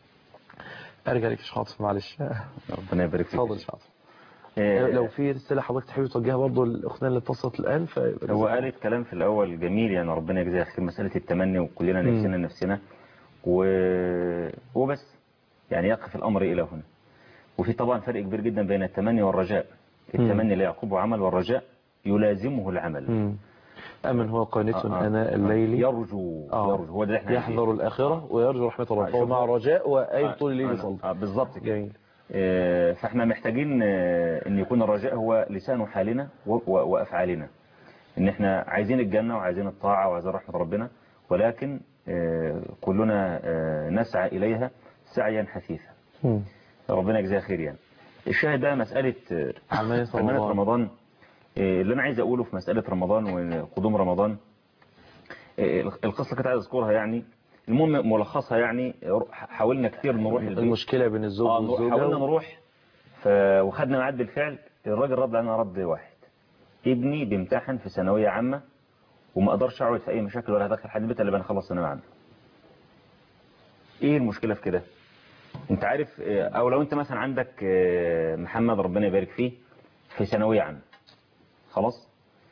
ارجع لك يا شيخ عاطف معلش ربنا يبارك فيك اتفضل يا شيخ عاطف لو في رساله حضرتك تحبي توجهها برضه للاختنا اللي اتصلت الان ف هو قالت كلام في الأول جميل يعني ربنا يجزيها خير مسألة التمني وكلنا مم. نفسنا نفسنا و... وبس يعني يقف الأمر إلى هنا وفي طبعا فرق كبير جدا بين التمني والرجاء التمني لا يعقبه عمل والرجاء يلازمه العمل مم. أمن هو قانت آه، آه. أناء الليل يرجو آه. يرجو هو ده اللي احنا يحذر الآخرة ويرجو رحمة الله فهو شوف. مع رجاء وأي آه، طول الليل آه، يصلي آه، بالظبط كده جميل آه، فاحنا محتاجين آه، ان يكون الرجاء هو لسان حالنا و- و- وافعالنا ان احنا عايزين الجنة وعايزين الطاعة وعايزين رحمة ربنا ولكن آه، كلنا آه، نسعى إليها سعيا حثيثا ربنا يجزاها خير يعني الشاهد بقى مسألة آه، عملية عملية رمضان. رمضان آه، اللي أنا عايز أقوله في مسألة رمضان وقدوم رمضان آه، القصة كنت عايز أذكرها يعني المهم ملخصها يعني حاولنا كتير نروح البيت المشكلة بين الزوج آه، نروح- والزوجة حاولنا و- نروح ف... وخدنا ميعاد بالفعل الراجل رد علينا رد واحد ابني بيمتحن في ثانوية عامة وما اقدرش اقعد في اي مشاكل ولا هدخل حد البيت الا لما نخلص ثانوية عامة ايه المشكلة في كده انت عارف آه، او لو انت مثلا عندك آه، محمد ربنا يبارك فيه في ثانوية عامة خلاص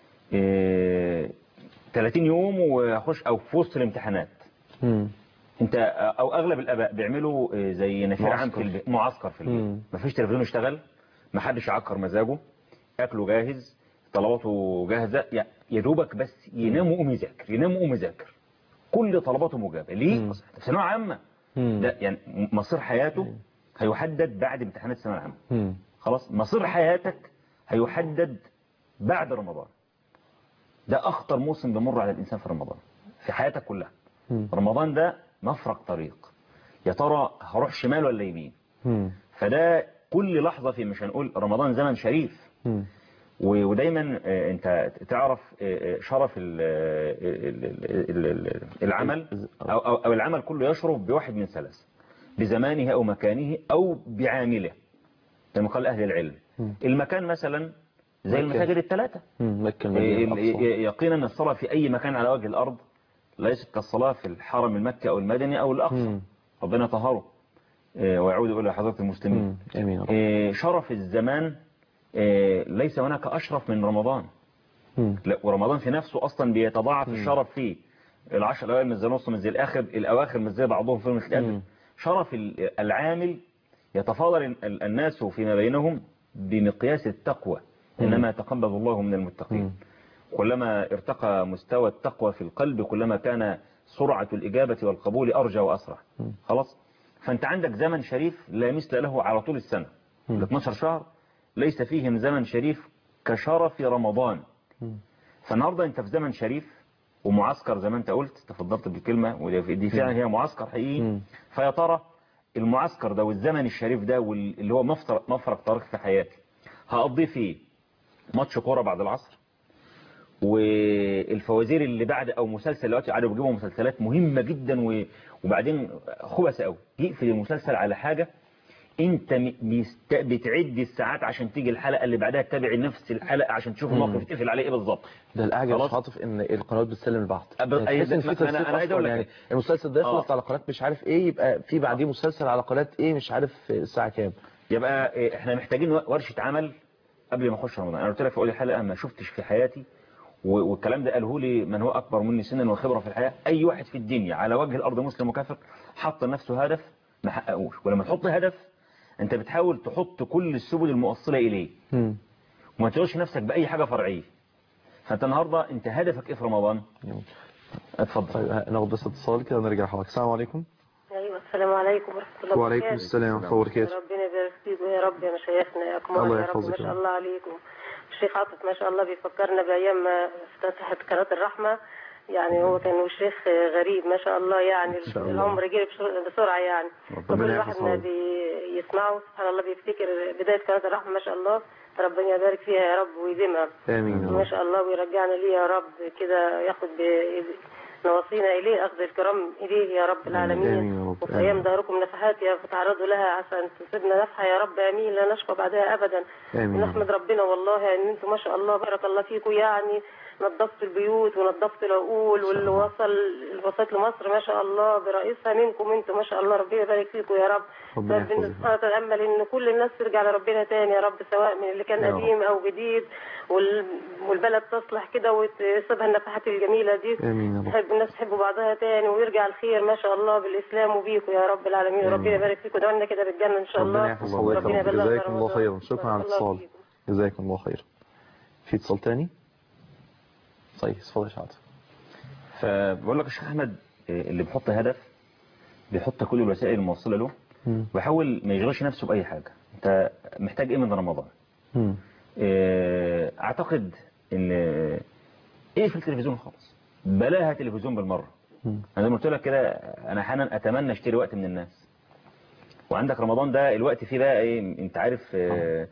آه، 30 يوم وهخش او في وسط الامتحانات مم. انت او اغلب الاباء بيعملوا آه، زي نفير عام في معسكر. البيت معسكر في البيت مم. مفيش تلفزيون يشتغل محدش يعكر مزاجه اكله جاهز طلباته جاهزه يا- يا دوبك بس ينام ويقوم يذاكر ينام ويقوم يذاكر كل طلباته مجابه ليه أصل في ثانويه عامه ده يعني مصير حياته هيحدد بعد امتحانات الثانويه العامه مم. خلاص مصير حياتك هيحدد بعد رمضان ده اخطر موسم بيمر على الانسان في رمضان في حياتك كلها مم. رمضان ده مفرق طريق يا ترى هروح شمال ولا يمين مم. فده كل لحظة في مش هنقول رمضان زمن شريف مم. و- ودايما آه، انت تعرف آه، آه، شرف ال- ال- ال- ال- العمل أو, أو, أو العمل كله يشرف بواحد من ثلاث بزمانه أو مكانه أو بعامله كما قال أهل العلم المكان مثلا زي مكة. المساجد الثلاثة مم. مكة ال- المدينة الأقصى يقينا أن الصلاة في أي مكان على وجه الأرض ليست كالصلاة في الحرم المكي أو المدني أو الأقصى ربنا طهره آه، ويعود إلى حضرة المسلمين آمين يا رب. آه، شرف الزمان آه، ليس هناك أشرف من رمضان مم. لا ورمضان في نفسه أصلا بيتضاعف الشرف فيه العشر الأوائل مش زي نص مش زي الآخر الأواخر مش زي بعضهم في مثل الأدب شرف ال- العامل يتفاضل ال- ال- الناس فيما بينهم بمقياس التقوى إنما يتقبل الله من المتقين كلما ارتقى مستوى التقوى في القلب كلما كان سرعة الإجابة والقبول أرجى وأسرع خلاص فأنت عندك زمن شريف لا مثل له على طول السنة ال 12 شهر ليس فيهم زمن شريف كشرف رمضان فالنهاردة أنت في زمن شريف ومعسكر زي ما أنت قلت تفضلت بالكلمة ودي دي فعلا هي معسكر حقيقي فيا ترى المعسكر ده والزمن الشريف ده واللي هو مفرق مفرق طريق في حياتي هقضيه فيه ماتش كورة بعد العصر والفوازير اللي بعد او مسلسل دلوقتي قاعدوا بيجيبوا مسلسلات مهمه جدا و- وبعدين خبث قوي يقفل المسلسل على حاجه انت م- بيست- بتعد الساعات عشان تيجي الحلقه اللي بعدها تتابع نفس الحلقه عشان تشوف مم. الموقف يتقفل عليه ايه بالظبط ده الأعجب يا خلاص. شيخ عاطف ان القنوات بتسلم لبعض أب- يعني أي- تحس ان في ما- أنا- تنسيق أنا عايز أقول أصلاً لك يعني المسلسل ده يخلص آه. على قناة مش عارف ايه يبقى في بعديه مسلسل على قناة ايه مش عارف الساعة كام يبقى إيه، احنا محتاجين ورشه عمل قبل ما اخش رمضان انا قلت لك في اول الحلقه ما شفتش في حياتي و- والكلام ده قاله لي من هو اكبر مني سنا وخبره في الحياه اي واحد في الدنيا على وجه الارض مسلم وكافر حط لنفسه هدف ما حققوش ولما تحط هدف انت بتحاول تحط كل السبل الموصله اليه وما تشغلش نفسك باي حاجه فرعيه فانت النهارده انت هدفك ايه في رمضان اتفضل طيب ناخد بس اتصال كده ونرجع لحضرتك السلام عليكم ايوه السلام عليكم ورحمه الله وعليكم وبركاته السلام ورحمة الله وبركاته ربنا يبارك فيكم يا رب يا مشايخنا يا كبار الله يا رب يحفظك ما يا شاء رب. الله عليكم الشيخ عاطف ما شاء الله بيفكرنا بايام ما افتتحت قناه الرحمه يعني هو كان شيخ غريب ما شاء الله يعني شاء الله. العمر جري بسر- بسرعه يعني ربنا فكل يحفظه. واحد ما بيسمعه سبحان الله بيفتكر بدايه قناه الرحمه ما شاء الله ربنا يبارك فيها يا رب ويديمها آمين يا ما رب شاء الله ويرجعنا ليه يا رب كده ياخد ب- نواصينا إليه أخذ الكرام إليه يا رب العالمين آمين يا رب وفي آمين. أيام داركم نفحات يا فتعرضوا لها عشان تصيبنا نفحة يا رب آمين لا نشقى بعدها أبدا آمين يا رب. ونحمد ربنا والله إن أنتم ما شاء الله بارك الله فيكم يعني نظفتوا البيوت ونظفتوا العقول واللي وصل اللي وصلت لمصر ما شاء الله برئيسها منكم أنتم ما شاء الله ربنا يبارك فيكم يا رب ربنا ربنا يحفظك. سبحانه وتعالى أمل إن كل الناس ترجع لربنا تاني يا رب سواء من اللي كان يا رب. قديم أو جديد وال- والبلد تصلح كده وتصيبها النفحات الجميلة دي آمين يا رب تحب الناس تحب بعضها تاني ويرجع الخير ما شاء الله بالاسلام وبيكم يا رب العالمين وربنا يبارك فيكم دعونا كده بالجنه ان شاء الله ربنا يحفظ حضرتك وربنا يا رب. يبلغنا جزاكم الله رمضان. خيرا شكرا على بارك الله الاتصال جزاكم الله خيرا في اتصال تاني طيب اتفضل يا شيخ عاطف فبقول لك يا شيخ احمد إيه، اللي بيحط هدف بيحط كل الوسائل الموصله له ويحاول ما يشغلش نفسه باي حاجه انت محتاج ايه من رمضان مم. إيه، اعتقد ان ايه في التلفزيون خالص بلاها تلفزيون بالمره مم. انا زي ما قلت لك كده انا احيانا اتمنى اشتري وقت من الناس وعندك رمضان ده الوقت فيه بقى ايه انت عارف آه،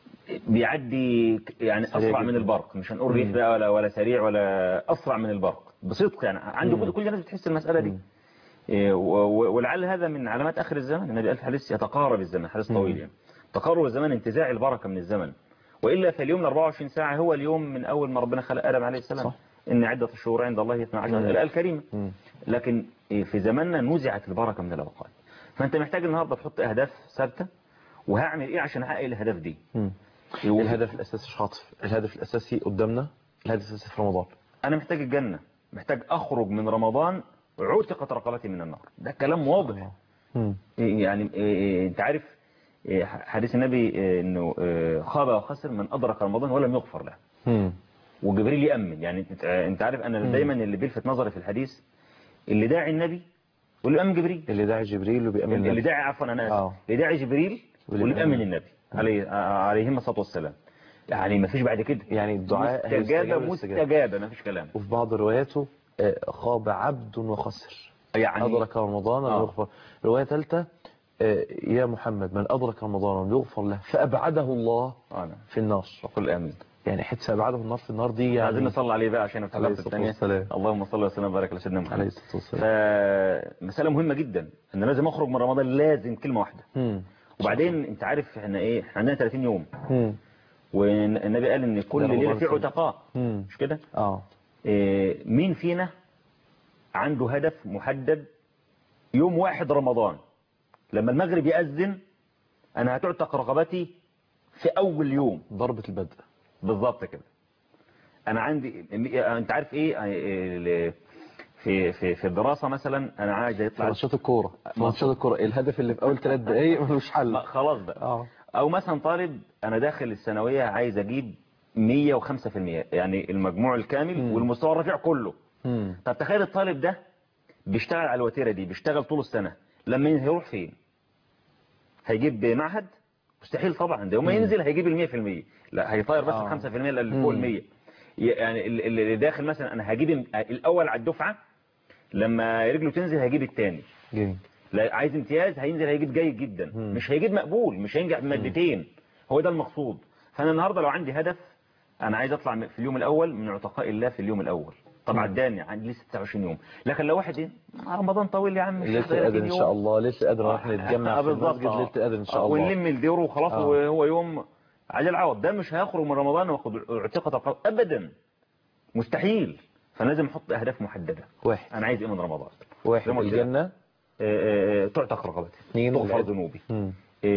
بيعدي ك- يعني سريع اسرع من جدا. البرق مش هنقول ريح مم. بقى ولا ولا سريع ولا اسرع من البرق بصدق يعني عندي مم. كل كل الناس بتحس المساله دي إيه، و- و- ولعل هذا من علامات اخر الزمن النبي قال في حديث يتقارب الزمن حديث مم. طويل يعني تقارب الزمن انتزاع البركه من الزمن والا فاليوم ال 24 ساعه هو اليوم من اول ما ربنا خلق ادم عليه السلام صح. ان عده الشهور عند الله 12 مم. الايه الكريمه مم. لكن في زماننا نزعت البركه من الاوقات فانت محتاج النهارده تحط اهداف ثابته وهعمل ايه عشان احقق الاهداف دي مم. الهدف الاساسي يا خاطف الهدف الاساسي قدامنا الهدف الاساسي في رمضان انا محتاج الجنه محتاج اخرج من رمضان عتقت رقبتي من النار ده كلام واضح مم. يعني إيه، انت عارف إيه، حديث النبي إيه، انه إيه، خاب وخسر من ادرك رمضان ولم يغفر له مم. وجبريل يامن يعني انت- انت عارف انا مم. دايما اللي بيلفت نظري في الحديث اللي داعي النبي واللي يامن جبريل اللي داعي جبريل وبيأمن اللي النبي. داعي عفوا انا آه. اسف اللي داعي جبريل واللي واللي بيأمن يامن النبي عليه عليهما الصلاه والسلام يعني ما فيش بعد كده يعني الدعاء مستجابه هيستجاب والاستجابة. مستجابه ما فيش كلام وفي بعض رواياته آه، خاب عبد وخسر يعني أدرك رمضان ولم آه. يغفر رواية ثالثة آه، يا محمد من أدرك رمضان ولم يغفر له فأبعده الله أنا في النار وقل آمين يعني حتى أبعده النار في النار دي يعني عايزين نصلي عليه بقى عشان عليه افتكرت الصلاة الثانيه والسلام. اللهم صل وسلم وبارك على سيدنا محمد عليه الصلاة والسلام فمسألة مهمة جدا ان لازم اخرج من رمضان لازم كلمة واحدة مم. وبعدين انت عارف احنا ايه احنا عندنا 30 يوم مم. والنبي قال ان كل ده ليلة رمضان في السنة. عتقاء مم. مش كده اه إيه مين فينا عنده هدف محدد يوم واحد رمضان لما المغرب يأذن انا هتعتق رقبتي في اول يوم ضربة البدء بالظبط كده انا عندي انت عارف ايه ال- في في في الدراسه مثلا انا عايز في يطلع ماتشات الكورة في ماتشات الكورة الهدف اللي في أول ثلاث دقايق ملوش حل لا، خلاص بقى اه او مثلا طالب انا داخل الثانويه عايز اجيب 105% يعني المجموع الكامل مم. والمستوى الرفيع كله مم. طب تخيل الطالب ده بيشتغل على الوتيره دي بيشتغل طول السنه لما ينزل هيروح فين هيجيب معهد مستحيل طبعا ده يوم ما مم. ينزل هيجيب ال 100% لا هيطير بس آه. ال 5% اللي فوق ال مم. 100 يعني ال- ال- اللي داخل مثلا انا هجيب الاول على الدفعه لما رجله تنزل هيجيب الثاني جميل لا عايز امتياز هينزل هيجيب جيد جدا مم. مش هيجيب مقبول مش هينجح بمادتين هو ده المقصود فانا النهارده لو عندي هدف انا عايز اطلع في اليوم الاول من عتقاء الله في اليوم الاول طبعا مم. عداني عندي لسه 29 يوم لكن لو واحد ايه آه، رمضان طويل يا عم مش ليلة 30 القدر إن يوم. شاء الله ليلة القدر راح نتجمع آه، في بالظبط، المسجد آه. ليلة القدر إن شاء آه، الله ونلم الدير وخلاص آه. وهو يوم على العوض ده مش هيخرج من رمضان واخد عتقة القلب ابدا مستحيل فلازم احط اهداف محدده واحد انا عايز ايه من رمضان واحد زي ما قلت لك. الجنة آه، آه، آه، تعتق رقبتي اثنين تغفر العلم. ذنوبي مم.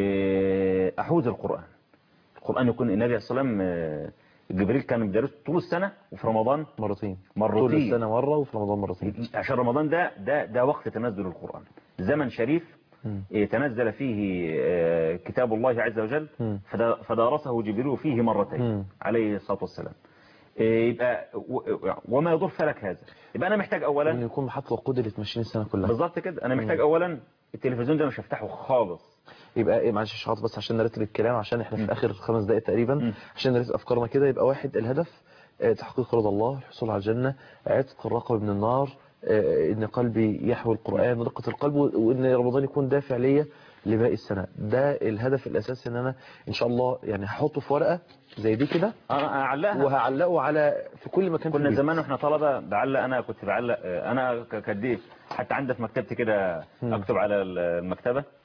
آه، احوز القرآن القرآن يكون النبي عليه الصلاة والسلام آه، جبريل كان بيدرسه طول السنة وفي رمضان مرتين مرتين طول السنة مرة وفي رمضان مرتين عشان رمضان ده ده ده وقت تنزل القرآن زمن شريف مم. آه، تنزل فيه آه، كتاب الله عز وجل مم. فدا- فدارسه جبريل فيه مرتين مم. عليه الصلاة والسلام آه، يبقى و- وما يضر فلك هذا يبقى أنا محتاج أولا وإن يكون محط وقود اللي تمشيني السنة كلها بالظبط كده أنا محتاج أولا التلفزيون ده مش هفتحه خالص يبقى ايه معلش يا شحات بس عشان نرتب الكلام عشان احنا في اخر خمس دقائق تقريبا مم. عشان نرتب افكارنا كده يبقى واحد الهدف آه، تحقيق رضا الله الحصول على الجنة عتق الرقبة من النار آه، ان قلبي يحوي القرآن رقة القلب و- وان رمضان يكون دافع ليا لباقي السنة ده الهدف الاساسي ان انا ان شاء الله يعني هحطه في ورقة زي دي كده أنا أعلقها وهعلقه على في كل مكان في كنا البيت. زمان واحنا طلبه بعلق انا كنت بعلق آه، انا ك- كدي حتى عندي في مكتبتي كده مم. اكتب على ال- المكتبه آه،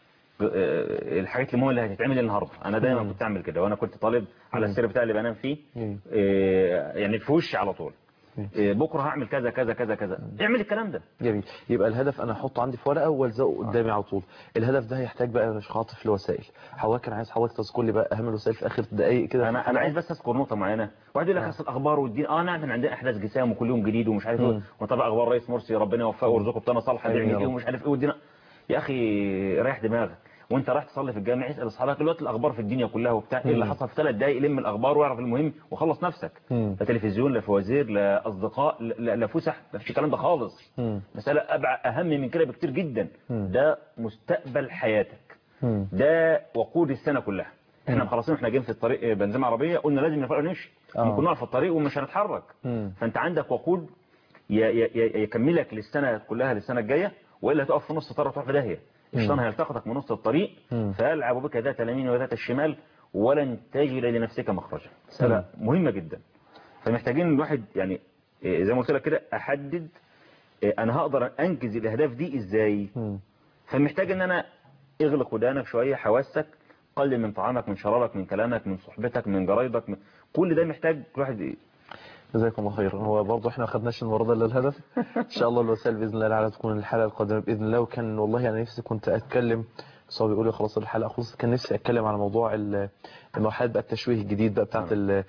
الحاجات المهمه اللي هتتعمل النهارده انا دايما مم. كنت اعمل كده وانا كنت طالب على مم. السرير بتاعي اللي بنام فيه مم. آه، يعني في وشي على طول مم. آه، بكره هعمل كذا كذا كذا كذا اعمل الكلام ده جميل يبقى الهدف انا احطه عندي في ورقه والزقه قدامي على طول الهدف ده هيحتاج بقى مش خاطف لوسائل حضرتك انا عايز حضرتك تذكر لي بقى اهم الوسائل في اخر دقائق كده في انا انا الحلقة. عايز بس اذكر نقطه معينه واحد يقول لك آه. اصل الاخبار والدين اه نعم إحنا عندنا احداث جسام وكل يوم جديد ومش عارف مم. ايه ونتابع اخبار رئيس مرسي ربنا يوفقه ويرزقه بطانه صالحه آمين يا بيعمل ايه رب. ومش عارف ايه والدين يا اخي ريح دماغك وانت رايح تصلي في الجامع اسال اصحابك دلوقتي الاخبار في الدنيا كلها وبتاع ايه اللي مم. حصل في ثلاث دقائق لم الاخبار واعرف المهم وخلص نفسك مم. لا تلفزيون لا فوازير لا اصدقاء لا, لا فسح ما فيش الكلام ده خالص مم. مساله ابعد اهم من كده بكتير جدا مم. ده مستقبل حياتك مم. ده وقود السنه كلها احنا مم. مخلصين واحنا جايين في الطريق بنزيمه عربيه قلنا لازم نفرق نمشي آه. ممكن نقف في الطريق ومش هنتحرك مم. فانت عندك وقود ي- ي- ي- يكملك للسنة كلها للسنة الجاية وإلا تقف في نص طرف تروح في داهية الشيطان هيلتقطك من نص الطريق مم. فيلعب بك ذات اليمين وذات الشمال ولن تجد لنفسك مخرجا مسألة مهمة جدا فمحتاجين الواحد يعني إيه، زي ما قلت لك كده أحدد إيه، أنا هقدر أنجز الأهداف دي إزاي فمحتاج ان انا اغلق ودانك شوية حواسك قلل من طعامك من شرابك من كلامك من صحبتك من جرايدك من كل ده محتاج الواحد ي- جزاكم الله خير هو برضه احنا ما خدناش المره الا الهدف ان شاء الله الوسائل باذن الله تعالى تكون الحلقه القادمه باذن الله وكان والله انا نفسي كنت اتكلم بس هو بيقول لي خلاص الحلقه خلصت كان نفسي اتكلم على موضوع ال- مرحله بقى التشويه الجديد بقى بتاعت ال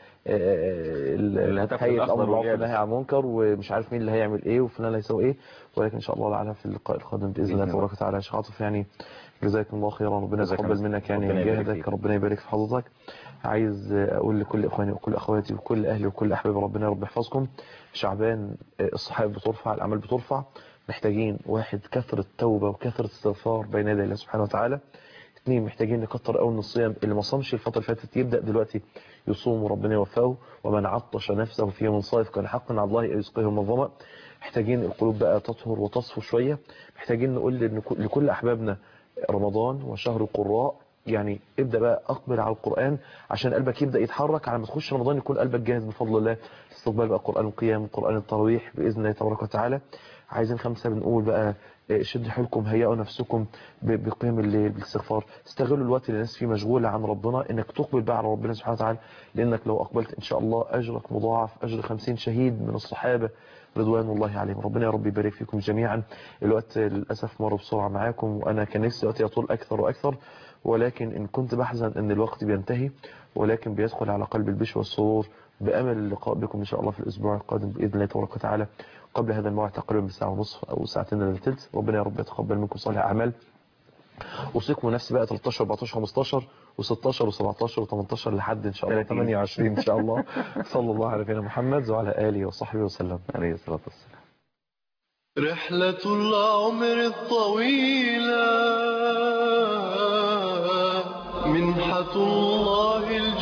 اللي هتاخد هيئه الأخضر الامر بالمعروف واليابس. والنهي عن المنكر ومش عارف مين اللي هيعمل ايه وفلان هيسوي ايه ولكن ان شاء الله لعلها في اللقاء القادم باذن الله بإذن تبارك وتعالى يا شيخ عاطف يعني جزاكم الله خيرا ربنا جزاك يتقبل الله. منك يعني ربنا يبارك جهدك فيك. ربنا يبارك في حضرتك عايز اقول لكل اخواني وكل اخواتي وكل اهلي وكل احبابي ربنا يا رب يحفظكم شعبان الصحائف بترفع الاعمال بترفع محتاجين واحد كثرة توبة وكثرة استغفار بين يدي الله سبحانه وتعالى اثنين محتاجين نكتر قوي من الصيام اللي ما صامش الفترة اللي فاتت يبدأ دلوقتي يصوم وربنا يوفقه ومن عطش نفسه في يوم صائف كان حقا على الله أن يسقيه من الظمأ محتاجين القلوب بقى تطهر وتصفو شوية محتاجين نقول لن- لكل أحبابنا رمضان وشهر القراء يعني ابدأ بقى أقبل على القرآن عشان قلبك يبدأ يتحرك على ما تخش رمضان يكون قلبك جاهز بفضل الله استقبال بقى قرآن القيام قرآن التراويح بإذن الله تبارك وتعالى عايزين خمسة بنقول بقى آه، شدوا حيلكم هيئوا نفسكم ب- بقيام الليل بالاستغفار استغلوا الوقت اللي الناس فيه مشغولة عن ربنا انك تقبل بقى على ربنا سبحانه وتعالى لانك لو اقبلت ان شاء الله اجرك مضاعف اجر خمسين شهيد من الصحابة رضوان الله عليهم ربنا يا رب يبارك فيكم جميعا الوقت للأسف مر بسرعة معاكم وأنا كان نفسي وقتي يطول أكثر وأكثر ولكن إن كنت بحزن أن الوقت بينتهي ولكن بيدخل على قلب البشر والسرور بأمل اللقاء بكم إن شاء الله في الأسبوع القادم بإذن الله تبارك وتعالى قبل هذا الموعد تقريبا بساعة ونصف أو ساعتين إلا ثلث ربنا يا رب يتقبل منكم صالح أعمال أوصيكم نفسي بقى 13 14 15 و16 و17 و18 لحد إن شاء الله 28 إن شاء الله صلى الله على نبينا محمد وعلى آله وصحبه وسلم عليه الصلاة والسلام رحلة العمر الطويلة منحة الله الجميلة